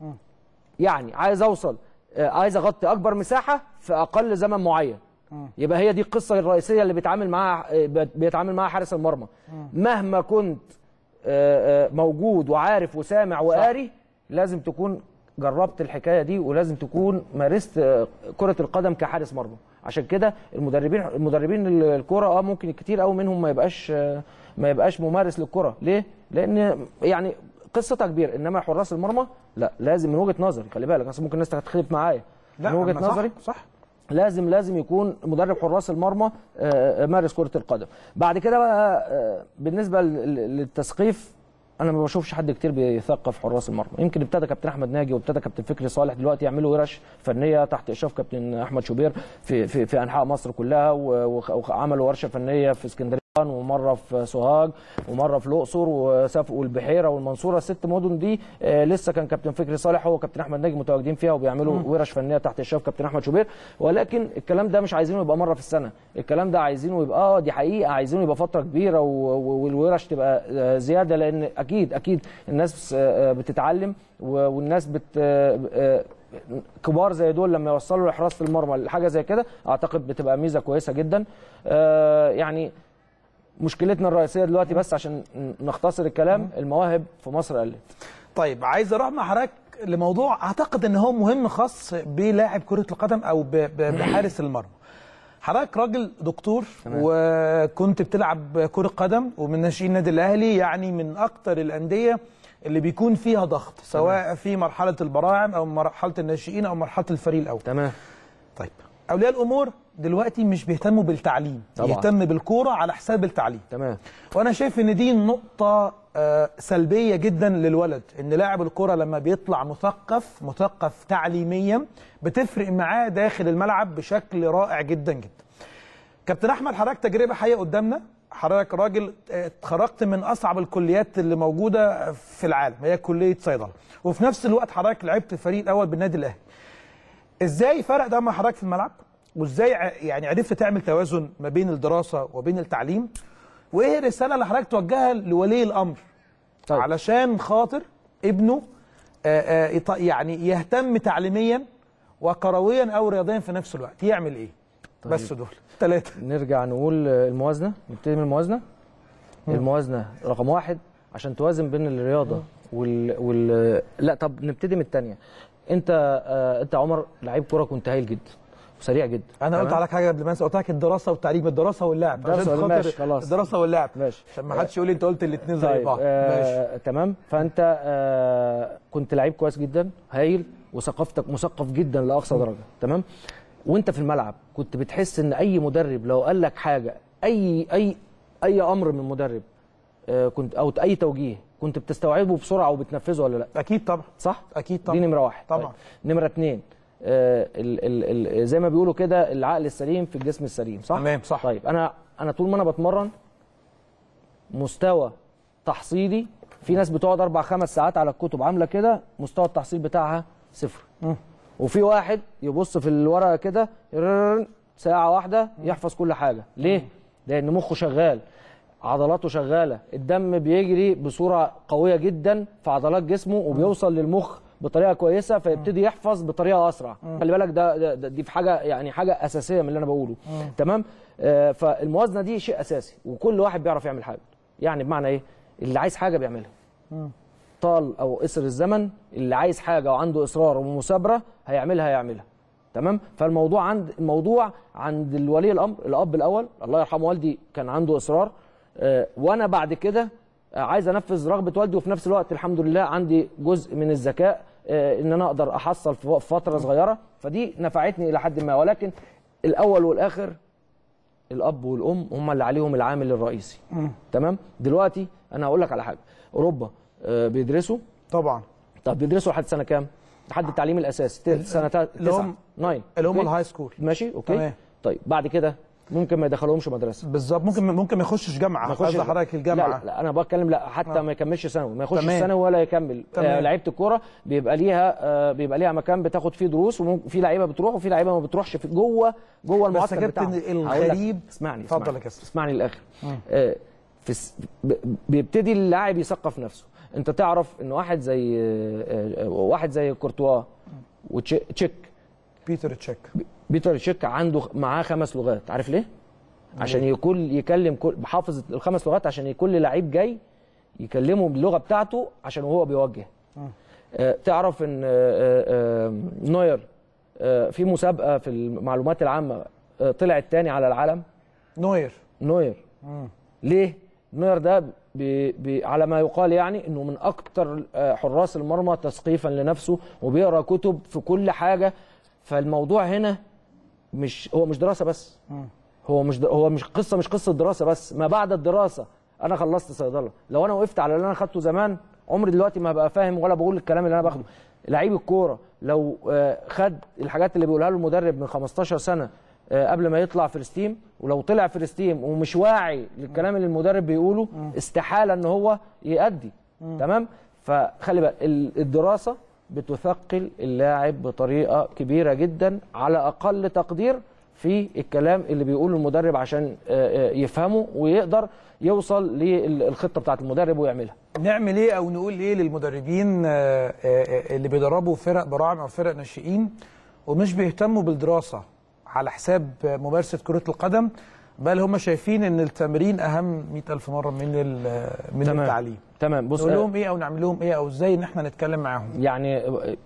يعني عايز اوصل آه، عايز اغطي اكبر مساحه في اقل زمن معين يبقى هي دي القصه الرئيسيه اللي بيتعامل معاها آه، بيتعامل معاها حارس المرمى مهما كنت آه، آه، موجود وعارف وسامع وقاري لازم تكون جربت الحكايه دي ولازم تكون مارست آه، كره القدم كحارس مرمى عشان كده المدربين المدربين ال- الكوره اه ممكن كتير قوي منهم ما يبقاش آه، ما يبقاش ممارس للكره ليه لان يعني قصتها كبيره انما حراس المرمى لا لازم من وجهه نظري خلي بالك اصل ممكن الناس تختلف معايا من وجهه أما صح- نظري صح لازم لازم يكون مدرب حراس المرمى آه، مارس كره القدم بعد كده بقى آه، بالنسبه لل- للتثقيف انا ما بشوفش حد كتير بيثقف حراس المرمى يمكن ابتدى كابتن احمد ناجي وابتدى كابتن فكري صالح دلوقتي يعملوا ورش فنيه تحت اشراف كابتن احمد شوبير في في, في انحاء مصر كلها و- وخ- وعملوا ورشه فنيه في اسكندريه ومره في سوهاج ومره في الاقصر وسف والبحيره والمنصوره الست مدن دي آه، لسه كان كابتن فكري صالح هو وكابتن احمد ناجي متواجدين فيها وبيعملوا ورش فنيه تحت اشراف كابتن احمد شوبير ولكن الكلام ده مش عايزينه يبقى مره في السنه الكلام ده عايزينه يبقى اه دي حقيقه عايزينه يبقى فتره كبيره و- و- والورش تبقى آه، زياده لان اكيد اكيد الناس آه، آه، بتتعلم و- والناس بت آه، آه، كبار زي دول لما يوصلوا لحراسه المرمى لحاجه زي كده اعتقد بتبقى ميزه كويسه جدا آه، يعني مشكلتنا الرئيسيه دلوقتي بس عشان نختصر الكلام المواهب في مصر قلت طيب عايز اروح مع حضرتك لموضوع اعتقد ان هو مهم خاص بلاعب كره القدم او ب- ب- بحارس المرمى حضرتك راجل دكتور وكنت بتلعب كره قدم ومن ناشئين النادي الاهلي يعني من اكتر الانديه اللي بيكون فيها ضغط سواء في مرحله البراعم او مرحله الناشئين او مرحله الفريق الاول تمام طيب اولياء الامور دلوقتي مش بيهتموا بالتعليم طبعا. يهتم بالكوره على حساب التعليم تمام وانا شايف ان دي نقطه آه، سلبيه جدا للولد ان لاعب الكره لما بيطلع مثقف مثقف تعليميا بتفرق معاه داخل الملعب بشكل رائع جدا جدا كابتن احمد حضرتك تجربه حقيقيه قدامنا حضرتك راجل آه، اتخرجت من اصعب الكليات اللي موجوده في العالم هي كليه صيدله وفي نفس الوقت حضرتك لعبت الفريق الاول بالنادي الاهلي ازاي فرق ده مع حضرتك في الملعب وازاي ع- يعني عرفت تعمل توازن ما بين الدراسه وبين التعليم وايه الرساله اللي حضرتك توجهها لولي الامر طيب. طيب. علشان خاطر ابنه آه، آه، يط- يعني يهتم تعليميا وكرويا او رياضيا في نفس الوقت يعمل ايه طيب. بس دول ثلاثه نرجع نقول الموازنه نبتدي من الموازنه الموازنه رقم واحد عشان توازن بين الرياضه وال, وال... لا طب نبتدي من الثانيه انت آه انت عمر لعيب كوره كنت هايل جدا وسريع جدا انا قلت تمام؟ عليك حاجه قبل ما انسى قلت لك الدراسه والتعليم الدراسه واللعب الدراسة عشان واللعب، خاطر ماشي، خلاص. الدراسه واللعب ماشي. عشان ما حدش يقول لي انت قلت الاثنين زي طيب بعض ماشي آه تمام فانت آه كنت لعيب كويس جدا هايل وثقافتك مثقف جدا لاقصى درجه تمام وانت في الملعب كنت بتحس ان اي مدرب لو قال لك حاجه اي اي اي امر من مدرب آه كنت او اي توجيه كنت بتستوعبه بسرعه وبتنفذه ولا لا اكيد طبعا صح اكيد طبعا دي نمره واحد طبعا. طيب. نمره اتنين آه ال ال ال زي ما بيقولوا كده العقل السليم في الجسم السليم صح تمام، صح. طيب انا انا طول ما انا بتمرن مستوى تحصيلي في ناس بتقعد اربع خمس ساعات على الكتب عامله كده مستوى التحصيل بتاعها صفر وفي واحد يبص في الورقه كده ررررن، ساعه واحده يحفظ كل حاجه ليه لان مخه شغال عضلاته شغاله الدم بيجري بصوره قويه جدا في عضلات جسمه وبيوصل للمخ بطريقه كويسه فيبتدي يحفظ بطريقه اسرع خلي بالك ده, ده, ده دي في حاجه يعني حاجه اساسيه من اللي انا بقوله تمام آه فالموازنه دي شيء اساسي وكل واحد بيعرف يعمل حاجه يعني بمعنى ايه اللي عايز حاجه بيعملها طال او قصر الزمن اللي عايز حاجه وعنده اصرار ومثابره هيعملها هيعملها تمام فالموضوع عند الموضوع عند الولي الامر الاب الاول الله يرحمه والدي كان عنده اصرار آه، وانا بعد كده آه، عايز انفذ رغبه والدي وفي نفس الوقت الحمد لله عندي جزء من الذكاء آه، ان انا اقدر احصل في فتره صغيره فدي نفعتني الى حد ما ولكن الاول والاخر الاب والام هم اللي عليهم العامل الرئيسي تمام دلوقتي انا هقول لك على حاجه اوروبا آه، بيدرسوا طبعا طب بيدرسوا لحد سنه كام لحد التعليم الاساسي ت- سنه تا- اللي تسعة هم- ناين اللي هم أوكي؟ الهاي سكول ماشي اوكي تمام. طيب بعد كده ممكن ما يدخلهمش مدرسه بالظبط ممكن ممكن ما يخشش جامعه ما يخشش قصد حضرتك الجامعه لا, لا, لا انا بتكلم لا حتى آه. ما يكملش ثانوي ما يخشش تمام. ثانوي ولا يكمل تمام. آه لعيبه الكوره بيبقى ليها آه بيبقى ليها مكان بتاخد فيه دروس وفي لعيبه بتروح وفي لعيبه ما بتروحش في جوه جوه بس يا المعسكر كابتن بتاعهم هقول لك، الغريب اسمعني اتفضل اسمعني. يا كابتن. اسمعني للاخر آه في الس- ب- بيبتدي اللاعب يثقف نفسه انت تعرف ان واحد زي آه، آه، واحد زي كورتوا وتشيك بيتر تشيك بيتر تشيك عنده معاه خمس لغات عارف ليه عشان يكون يكلم كل حافظ الخمس لغات عشان كل لعيب جاي يكلمه باللغه بتاعته عشان هو بيوجه آه تعرف ان آه آه نوير آه في مسابقه في المعلومات العامه آه طلع الثاني على العالم نوير نوير ليه نوير ده بي بي على ما يقال يعني انه من اكتر آه، حراس المرمى تثقيفا لنفسه وبيقرا كتب في كل حاجه فالموضوع هنا مش هو مش دراسه بس هو مش د- هو مش قصه مش قصه دراسه بس ما بعد الدراسه انا خلصت صيدله لو انا وقفت على اللي انا خدته زمان عمري دلوقتي ما هبقى فاهم ولا بقول الكلام اللي انا باخده لعيب الكوره لو آه، خد الحاجات اللي بيقولها له المدرب من 15 سنه آه، قبل ما يطلع فيرست تيم ولو طلع فيرست تيم ومش واعي للكلام اللي المدرب بيقوله استحاله ان هو يأدي تمام فخلي بالك ال- الدراسه بتثقل اللاعب بطريقه كبيره جدا على اقل تقدير في الكلام اللي بيقوله المدرب عشان آه، آه، يفهمه ويقدر يوصل للخطه بتاعت المدرب ويعملها نعمل ايه او نقول ايه للمدربين آه، آه، آه، اللي بيدربوا فرق براعم او فرق ناشئين ومش بيهتموا بالدراسه على حساب آه، ممارسه كره القدم بل هم شايفين ان التمرين اهم 100000 مره من ال- من تمام. التعليم تمام بص نقول آه، لهم ايه او نعمل لهم ايه او ازاي ان احنا نتكلم معاهم يعني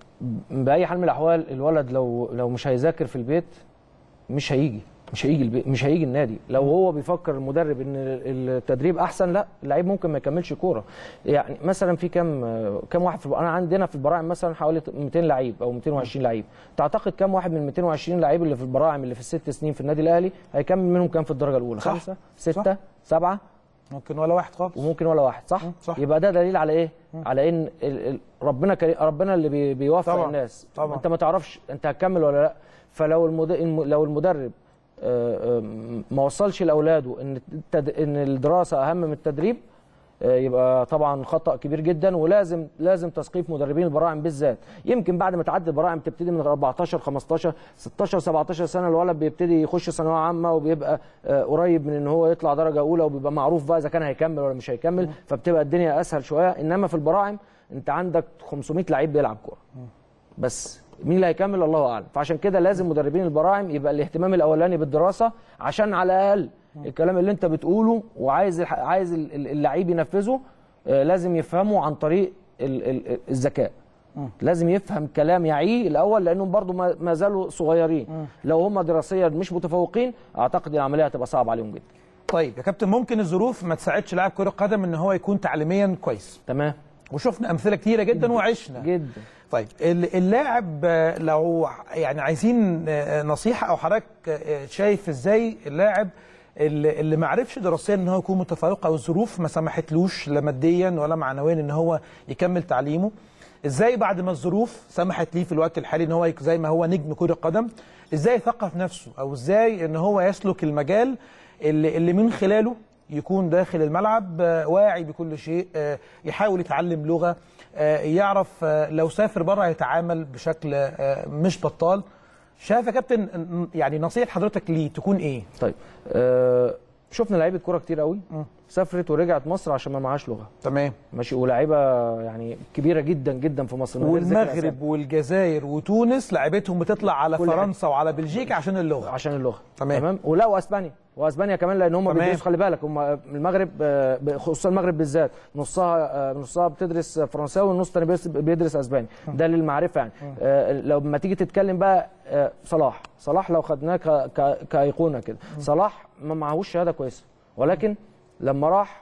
باي حال من الاحوال الولد لو لو مش هيذاكر في البيت مش هيجي مش هيجي البيت مش هيجي النادي لو هو بيفكر المدرب ان التدريب احسن لا اللعيب ممكن ما يكملش كوره يعني مثلا في كام كام واحد في انا عندنا في البراعم مثلا حوالي 200 لعيب او 220 لعيب تعتقد كام واحد من 220 لعيب اللي في البراعم اللي في الست سنين في النادي الاهلي هيكمل منهم كام في الدرجه الاولى صح. خمسه سته سبعه ممكن ولا واحد خالص وممكن ولا واحد صح؟ صح. يبقى ده دليل على ايه؟ على ان ال- ال- ربنا كريم ربنا اللي بي بيوفق طبعاً. الناس طبعاً. انت ما تعرفش انت هتكمل ولا لا فلو المد... الم- لو المدرب آه، آه، ما وصلش لاولاده ان التد... ان الدراسه اهم من التدريب آه، يبقى طبعا خطا كبير جدا ولازم لازم تثقيف مدربين البراعم بالذات يمكن بعد ما تعدي البراعم تبتدي من 14 15 16 17 سنه الولد بيبتدي يخش ثانويه عامه وبيبقى آه، قريب من ان هو يطلع درجه اولى وبيبقى معروف بقى اذا كان هيكمل ولا مش هيكمل فبتبقى الدنيا اسهل شويه انما في البراعم انت عندك 500 لعيب بيلعب كوره بس مين اللي هيكمل الله اعلم فعشان كده لازم مدربين البراعم يبقى الاهتمام الاولاني بالدراسه عشان على الاقل الكلام اللي انت بتقوله وعايز الح- عايز ال- ال- اللعيب ينفذه آه، لازم يفهمه عن طريق ال- ال- الذكاء لازم يفهم كلام يعيه الاول لانهم برضو ما ما زالوا صغيرين لو هم دراسيا مش متفوقين اعتقد العمليه هتبقى صعبه عليهم جدا طيب يا كابتن ممكن الظروف ما تساعدش لاعب كره قدم ان هو يكون تعليميا كويس تمام وشفنا امثله كتيره جدا وعشنا جدا طيب ال- اللاعب آه، لو يعني عايزين آه، نصيحه او حضرتك آه، شايف ازاي اللاعب اللي اللي ما عرفش دراسيا ان هو يكون متفوق او الظروف ما سمحتلوش لا ماديا ولا معنويا ان هو يكمل تعليمه ازاي بعد ما الظروف سمحت ليه في الوقت الحالي ان هو يك- زي ما هو نجم كره قدم ازاي يثقف نفسه او ازاي ان هو يسلك المجال اللي, اللي من خلاله يكون داخل الملعب آه، واعي بكل شيء آه، يحاول يتعلم لغه آه، يعرف آه، لو سافر بره يتعامل بشكل آه، مش بطال شايف يا كابتن ن- يعني نصيحه حضرتك ليه تكون ايه طيب آه شفنا لعيبه كوره كتير قوي سافرت ورجعت مصر عشان ما معاش لغه تمام ماشي ولاعيبه يعني كبيره جدا جدا في مصر من غير ذكر أسامي. والمغرب والجزائر وتونس لعيبتهم بتطلع على كل حاجة. فرنسا وعلى بلجيكا عشان اللغه عشان اللغه تمام. تمام ولا واسبانيا واسبانيا كمان لان هم تمام. بيدرسوا خلي بالك هم المغرب آه، ب- خصوصا المغرب بالذات نصها آه، نصها بتدرس فرنساوي والنص الثاني بيدرس- بيدرس اسباني ده للمعرفه يعني آه، لو ما تيجي تتكلم بقى آه، صلاح صلاح لو خدناه ك- ك- كايقونه كده صلاح ما معهوش شهاده كويسه ولكن لما راح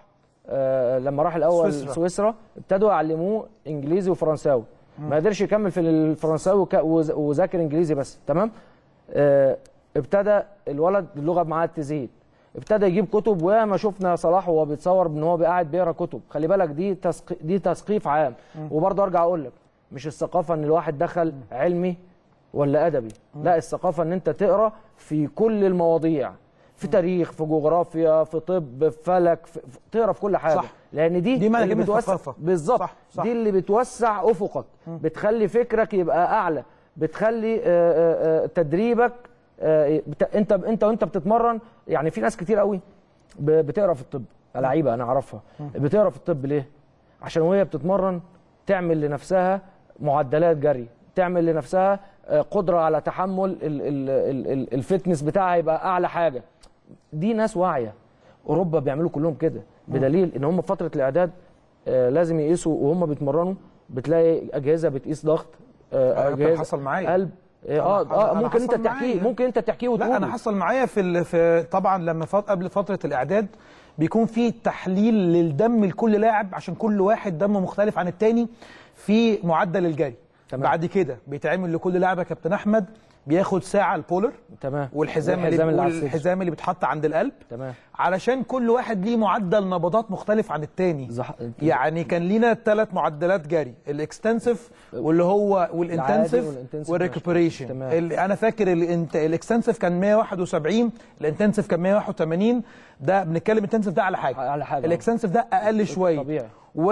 آه، لما راح الاول سويسرا. سويسرا, سويسرا ابتدوا يعلموه انجليزي وفرنساوي ما قدرش يكمل في الفرنساوي وك- وز- وذاكر انجليزي بس تمام آه، ابتدى الولد اللغه معاه تزيد ابتدى يجيب كتب وما شفنا صلاح وهو بيتصور ان هو قاعد بيقرا كتب خلي بالك دي تسق... دي تثقيف عام وبرضه ارجع اقول لك مش الثقافه ان الواحد دخل علمي ولا ادبي لا الثقافه ان انت تقرا في كل المواضيع في تاريخ في جغرافيا في طب في فلك في... في- تقرا في كل حاجه صح. لان دي دي معنى اللي كلمة بتوسع ثقافة. بالظبط صح، صح. دي اللي بتوسع افقك بتخلي فكرك يبقى اعلى بتخلي آه، آه، آه، تدريبك آه، بت... انت انت وانت بتتمرن يعني في ناس كتير قوي ب- بتقرا في الطب لعيبه انا اعرفها بتقرا في الطب ليه عشان وهي بتتمرن تعمل لنفسها معدلات جري تعمل لنفسها آه، قدره على تحمل ال- ال- ال- ال- الفتنس بتاعها يبقى اعلى حاجه دي ناس واعيه اوروبا بيعملوا كلهم كده بدليل ان هم في فتره الاعداد آه، لازم يقيسوا وهم بيتمرنوا بتلاقي اجهزه بتقيس ضغط آه، آه، كان اجهزه حصل معايا. قلب اه أنا- اه أنا ممكن انت حصل تحكيه معايا. ممكن انت تحكيه لا وتقوله انا حصل معايا في ال- في طبعا لما فت... قبل فتره الاعداد بيكون في تحليل للدم لكل لاعب عشان كل واحد دمه مختلف عن التاني في معدل الجري تمام. بعد كده بيتعمل لكل لاعب يا كابتن احمد بياخد ساعه البولر تمام والحزام اللي, والحزام اللي على الصدر. والحزام اللي بيتحط عند القلب تمام علشان كل واحد ليه معدل نبضات مختلف عن التاني زح... يعني كان لينا ثلاث معدلات جري الاكستنسيف واللي هو والانتنسيف والintensive والريكوبريشن تمام. اللي انا فاكر الانت- الاكستنسيف كان 171 الانتنسيف كان 181 ده بنتكلم الانتنسيف ده على حاجه على حاجة. الاكستنسيف ده اقل شويه طبيعي.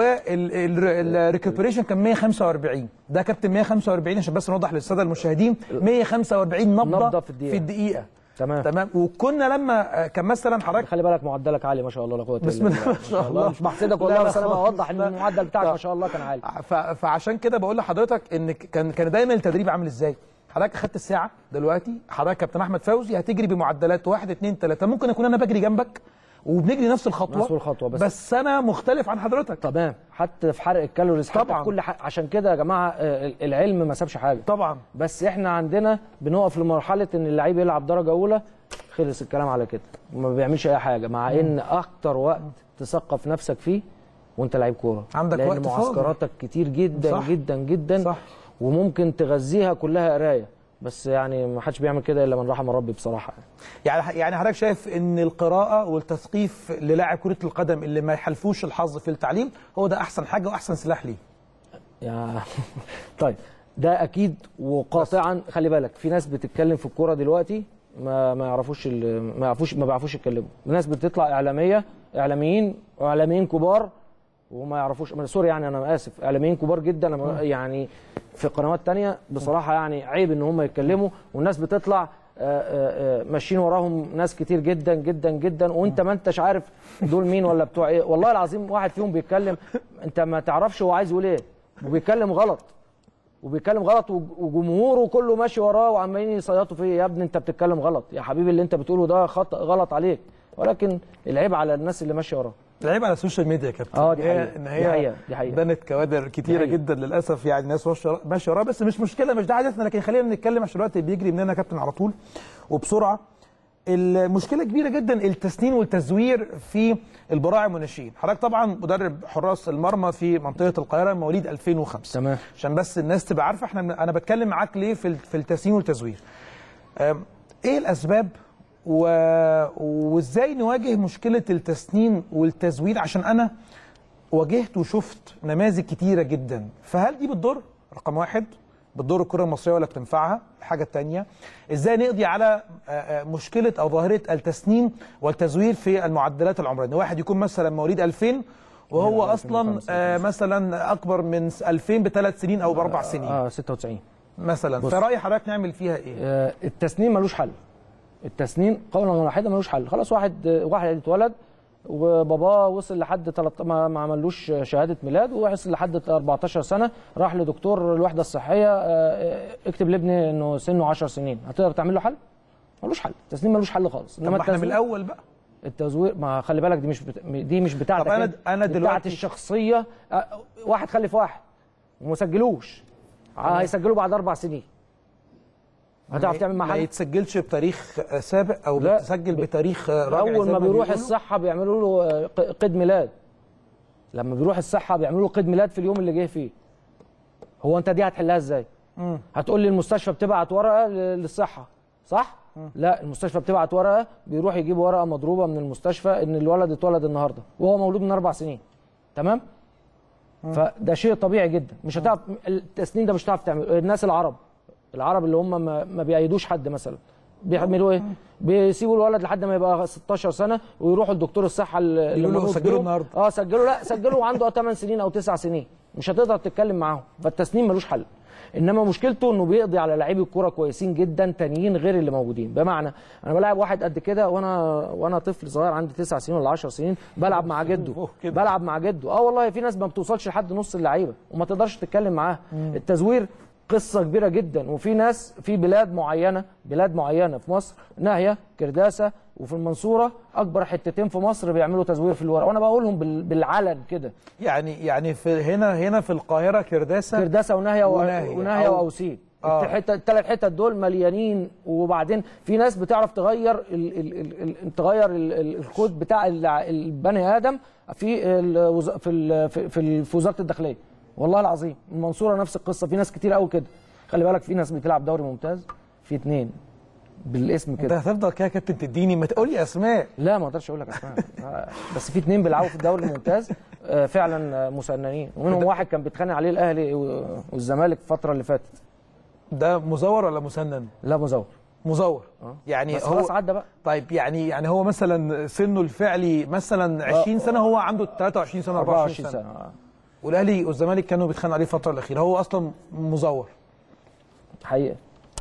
والريكوبريشن كان 145 ده كابتن 145 عشان بس نوضح للساده المشاهدين 145 نبضه, نبضة في الدقيقة. في الدقيقه تمام تمام وكنا لما آه، كان مثلا حضرتك خلي بالك معدلك عالي ما شاء الله لا قوه الا بسم الله بالله. ما شاء الله. مش بحسدك لا، والله لا بس انا خالص. بوضح ان لا. المعدل بتاعك لا. ما شاء الله كان عالي ف- فعشان كده بقول لحضرتك ان ك- كان كان دايما التدريب عامل ازاي؟ حضرتك اخدت الساعه دلوقتي حضرتك كابتن احمد فوزي هتجري بمعدلات واحد اثنين ثلاثه ممكن اكون انا بجري جنبك وبنجري نفس الخطوه نفس الخطوة بس. بس انا مختلف عن حضرتك تمام حتى في حرق الكالوريز حتى طبعاً. في كل حاجه عشان كده يا جماعه آه، العلم ما سابش حاجه طبعا بس احنا عندنا بنقف لمرحله ان اللعيب يلعب درجه اولى خلص الكلام على كده وما بيعملش اي حاجه مع ان اكتر وقت تثقف نفسك فيه وانت لعيب كوره عندك لان وقت فاضي. معسكراتك كتير جدا صح. جدا جدا صح. وممكن تغذيها كلها قرايه بس يعني ما حدش بيعمل كده الا من رحم ربي بصراحه يعني يعني حضرتك شايف ان القراءه والتثقيف للاعب كره القدم اللي ما يحالفوش الحظ في التعليم هو ده احسن حاجه واحسن سلاح ليه يا طيب ده اكيد وقاطعا خلي بالك في ناس بتتكلم في الكوره دلوقتي ما ما يعرفوش ال- ما يعرفوش ما بيعرفوش يتكلموا ناس بتطلع اعلاميه اعلاميين واعلاميين كبار وما يعرفوش أنا سوري يعني انا اسف اعلاميين كبار جدا أنا يعني في قنوات تانية بصراحه يعني عيب ان هم يتكلموا والناس بتطلع آه، آه، آه، ماشيين وراهم ناس كتير جدا جدا جدا وانت ما انتش عارف دول مين ولا بتوع ايه والله العظيم واحد فيهم بيتكلم انت ما تعرفش هو عايز يقول ايه وبيتكلم غلط وبيتكلم غلط وج- وجمهوره كله ماشي وراه وعمالين يصيطوا فيه يا ابني انت بتتكلم غلط يا حبيبي اللي انت بتقوله ده خط غلط عليك ولكن العيب على الناس اللي ماشيه وراه العيب على السوشيال ميديا يا كابتن اه، دي هي- حقيقة. ان دي هي حقيقة. دي حقيقة. بنت كوادر كتيره حقيقة. جدا للاسف يعني ناس ماشيه ماشيه وراه بس مش مشكله مش ده عادتنا لكن خلينا نتكلم عشان الوقت بيجري مننا يا كابتن على طول وبسرعه المشكله كبيره جدا التسنين والتزوير في البراعم والناشئين حضرتك طبعا مدرب حراس المرمى في منطقه القاهره مواليد 2005 تمام. عشان بس الناس تبقى عارفه احنا انا بتكلم معاك ليه في ال- في التسنين والتزوير أم، ايه الاسباب و... وازاي نواجه مشكله التسنين والتزوير عشان انا واجهت وشفت نماذج كتيره جدا فهل دي بتضر رقم واحد بتضر الكره المصريه ولا بتنفعها الحاجه الثانيه ازاي نقضي على آه، آه، مشكله او ظاهره التسنين والتزوير في المعدلات العمريه واحد يكون مثلا مواليد 2000 وهو اصلا آه، مثلا اكبر من 2000 بثلاث سنين او باربع سنين اه 96 مثلا فراي حضرتك نعمل فيها ايه آه، التسنين ملوش حل التسنين قولا واحدا ملوش حل خلاص واحد واحد اتولد وباباه وصل لحد تلت... ما, ما عملوش شهاده ميلاد ووصل لحد 14 سنه راح لدكتور الوحده الصحيه آه، اكتب لابني انه سنه 10 سنين هتقدر تعمل له حل؟ ملوش حل التسنين ملوش حل خالص طب ما احنا من الاول بقى التزوير ما خلي بالك دي مش بت... دي مش بتاعتك طب أنا- انت. أنا دي دلوقتي- بتاعت الشخصيه أه، واحد خلف واحد وما سجلوش هيسجلوه بعد اربع سنين هتعرف تعمل ما معاه حل؟ يتسجلش بتاريخ آه، سابق او لا. بتسجل بتاريخ آه، راجع اول زي ما بيروح بيقولوا. الصحه بيعملوا له آه، ق- قيد ميلاد لما بيروح الصحه بيعملوا له قيد ميلاد في اليوم اللي جه فيه هو انت دي هتحلها ازاي هتقول لي المستشفى بتبعت ورقه ل- للصحه صح لا المستشفى بتبعت ورقه بيروح يجيب ورقه مضروبه من المستشفى ان الولد اتولد النهارده وهو مولود من اربع سنين تمام فده شيء طبيعي جدا مش هتعرف التسنين ده مش هتعرف تعمل الناس العرب العرب اللي هم ما, ما بيأيدوش حد مثلا بيعملوا ايه؟ بيسيبوا الولد لحد ما يبقى 16 سنه ويروحوا لدكتور الصحه اللي يقولوا له المفروض سجلوا له- النهاردة. اه سجلوا لا سجلوا عنده 8 سنين او 9 سنين مش هتقدر تتكلم معاهم فالتسنيم ملوش حل انما مشكلته انه بيقضي على لعيبه الكوره كويسين جدا تانيين غير اللي موجودين بمعنى انا بلاعب واحد قد كده وانا وانا طفل صغير عندي 9 سنين ولا 10 سنين بلعب مع جده فوق كده. بلعب مع جده اه والله في ناس ما بتوصلش لحد نص اللعيبه وما تقدرش تتكلم معاها التزوير قصه كبيره جدا وفي ناس في بلاد معينه بلاد معينه في مصر ناهيه كرداسه وفي المنصوره اكبر حتتين في مصر بيعملوا تزوير في الورق وانا بقولهم بال- بالعلن كده يعني يعني في هنا هنا في القاهره كرداسه كرداسه وناهيه و- وناهية. وناهيه أو- واوسين آه. الحته الثلاث حتت دول مليانين وبعدين في ناس بتعرف تغير ال ال ال ال تغير ال ال الكود بتاع الع- البني ادم في الوز- في ال في, في, ال- في وزاره الداخليه والله العظيم المنصوره نفس القصه في ناس كتير قوي كده خلي بالك في ناس بتلعب دوري ممتاز في اتنين بالاسم انت كده هتفضل كده يا كابتن تديني ما تقول لي اسماء لا ما اقدرش اقول لك اسماء آه، بس في اتنين بيلعبوا في الدوري الممتاز آه، فعلا آه، مسننين ومنهم واحد كان بيتخانق عليه الاهلي و- والزمالك الفتره اللي فاتت ده مزور ولا مسنن لا مزور مزور يعني بس هو خلاص عدى بقى طيب يعني يعني هو مثلا سنه الفعلي مثلا 20 سنه هو عنده 23 سنه 24 24 سنه, سنه آه. والاهلي والزمالك كانوا بيتخانقوا عليه الفتره الاخيره هو اصلا مزور حقيقه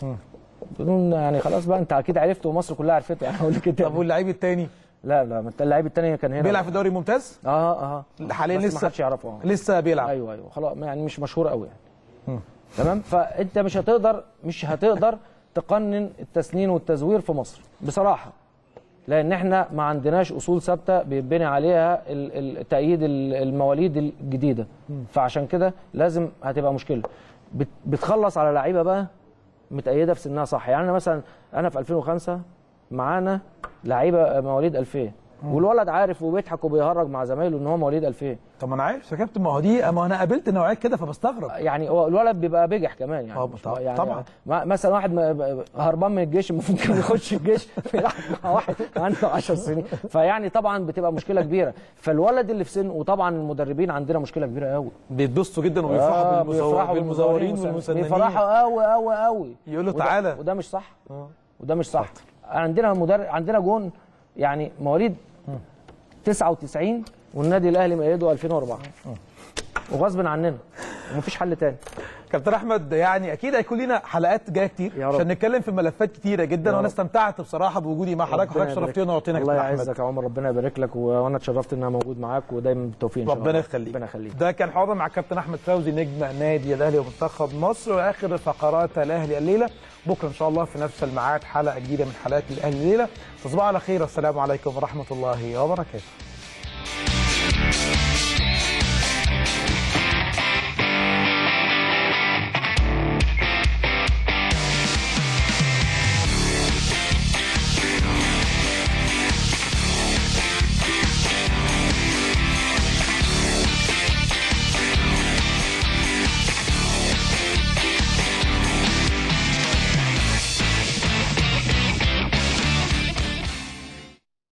بدون يعني خلاص بقى انت اكيد عرفته ومصر كلها عرفته يعني اقول لك طب كده واللعيب التاني لا لا ما انت اللعيب التاني كان هنا بيلعب في الدوري الممتاز اه اه حاليا بس لسه ما حدش يعرفه آه. لسه بيلعب ايوه ايوه خلاص يعني مش مشهور قوي يعني تمام فانت مش هتقدر مش هتقدر تقنن التسنين والتزوير في مصر بصراحه لان احنا ما عندناش اصول ثابته بيبني عليها ال- ال- تأييد ال- المواليد الجديده فعشان كده لازم هتبقى مشكله بت- بتخلص على لعيبه بقى متأيده في سنها صح يعني انا مثلا انا في 2005 معانا لعيبه مواليد 2000 والولد عارف وبيضحك وبيهرج مع زمايله ان هو مواليد 2000 طب ما انا عارف يا كابتن ما هو دي ما انا قابلت نوعيات كده فبستغرب يعني هو الولد بيبقى بجح كمان يعني آه، مش- طبعاً. يعني طبعاً. ما- مثلا واحد م- هربان من الجيش المفروض كان يخش الجيش بيلعب مع واحد عنده 10 سنين فيعني طبعا بتبقى مشكله كبيره فالولد اللي في سن وطبعا المدربين عندنا مشكله كبيره قوي بيتبسطوا جدا وبيفرحوا بالمزور- بالمزورين والمسننين بيفرحوا قوي قوي قوي يقولوا وده- تعالى. وده مش صح وده مش صح عندنا مدرب عندنا جون يعني مواليد 99 والنادي الاهلي مأيده 2004 وغصب عننا ومفيش حل تاني كابتن احمد يعني اكيد هيكون لنا حلقات جايه كتير يا رب. عشان نتكلم في ملفات كتيره جدا يا وانا رب. استمتعت بصراحه بوجودي مع حضرتك ربنا حضرتك يبارك شرفتنا ونورتنا يا الله كابتن احمد يعزك يا عمر ربنا يبارك لك و- وانا اتشرفت ان انا موجود معاك ودايما بالتوفيق ان شاء الله ربنا يخليك ربنا يخليك ده كان حوار مع كابتن احمد فوزي نجم نادي الاهلي ومنتخب مصر واخر فقرات الاهلي الليله بكره ان شاء الله في نفس الميعاد حلقه جديده من حلقات الاهلي الليله تصبحوا على خير والسلام عليكم ورحمه الله وبركاته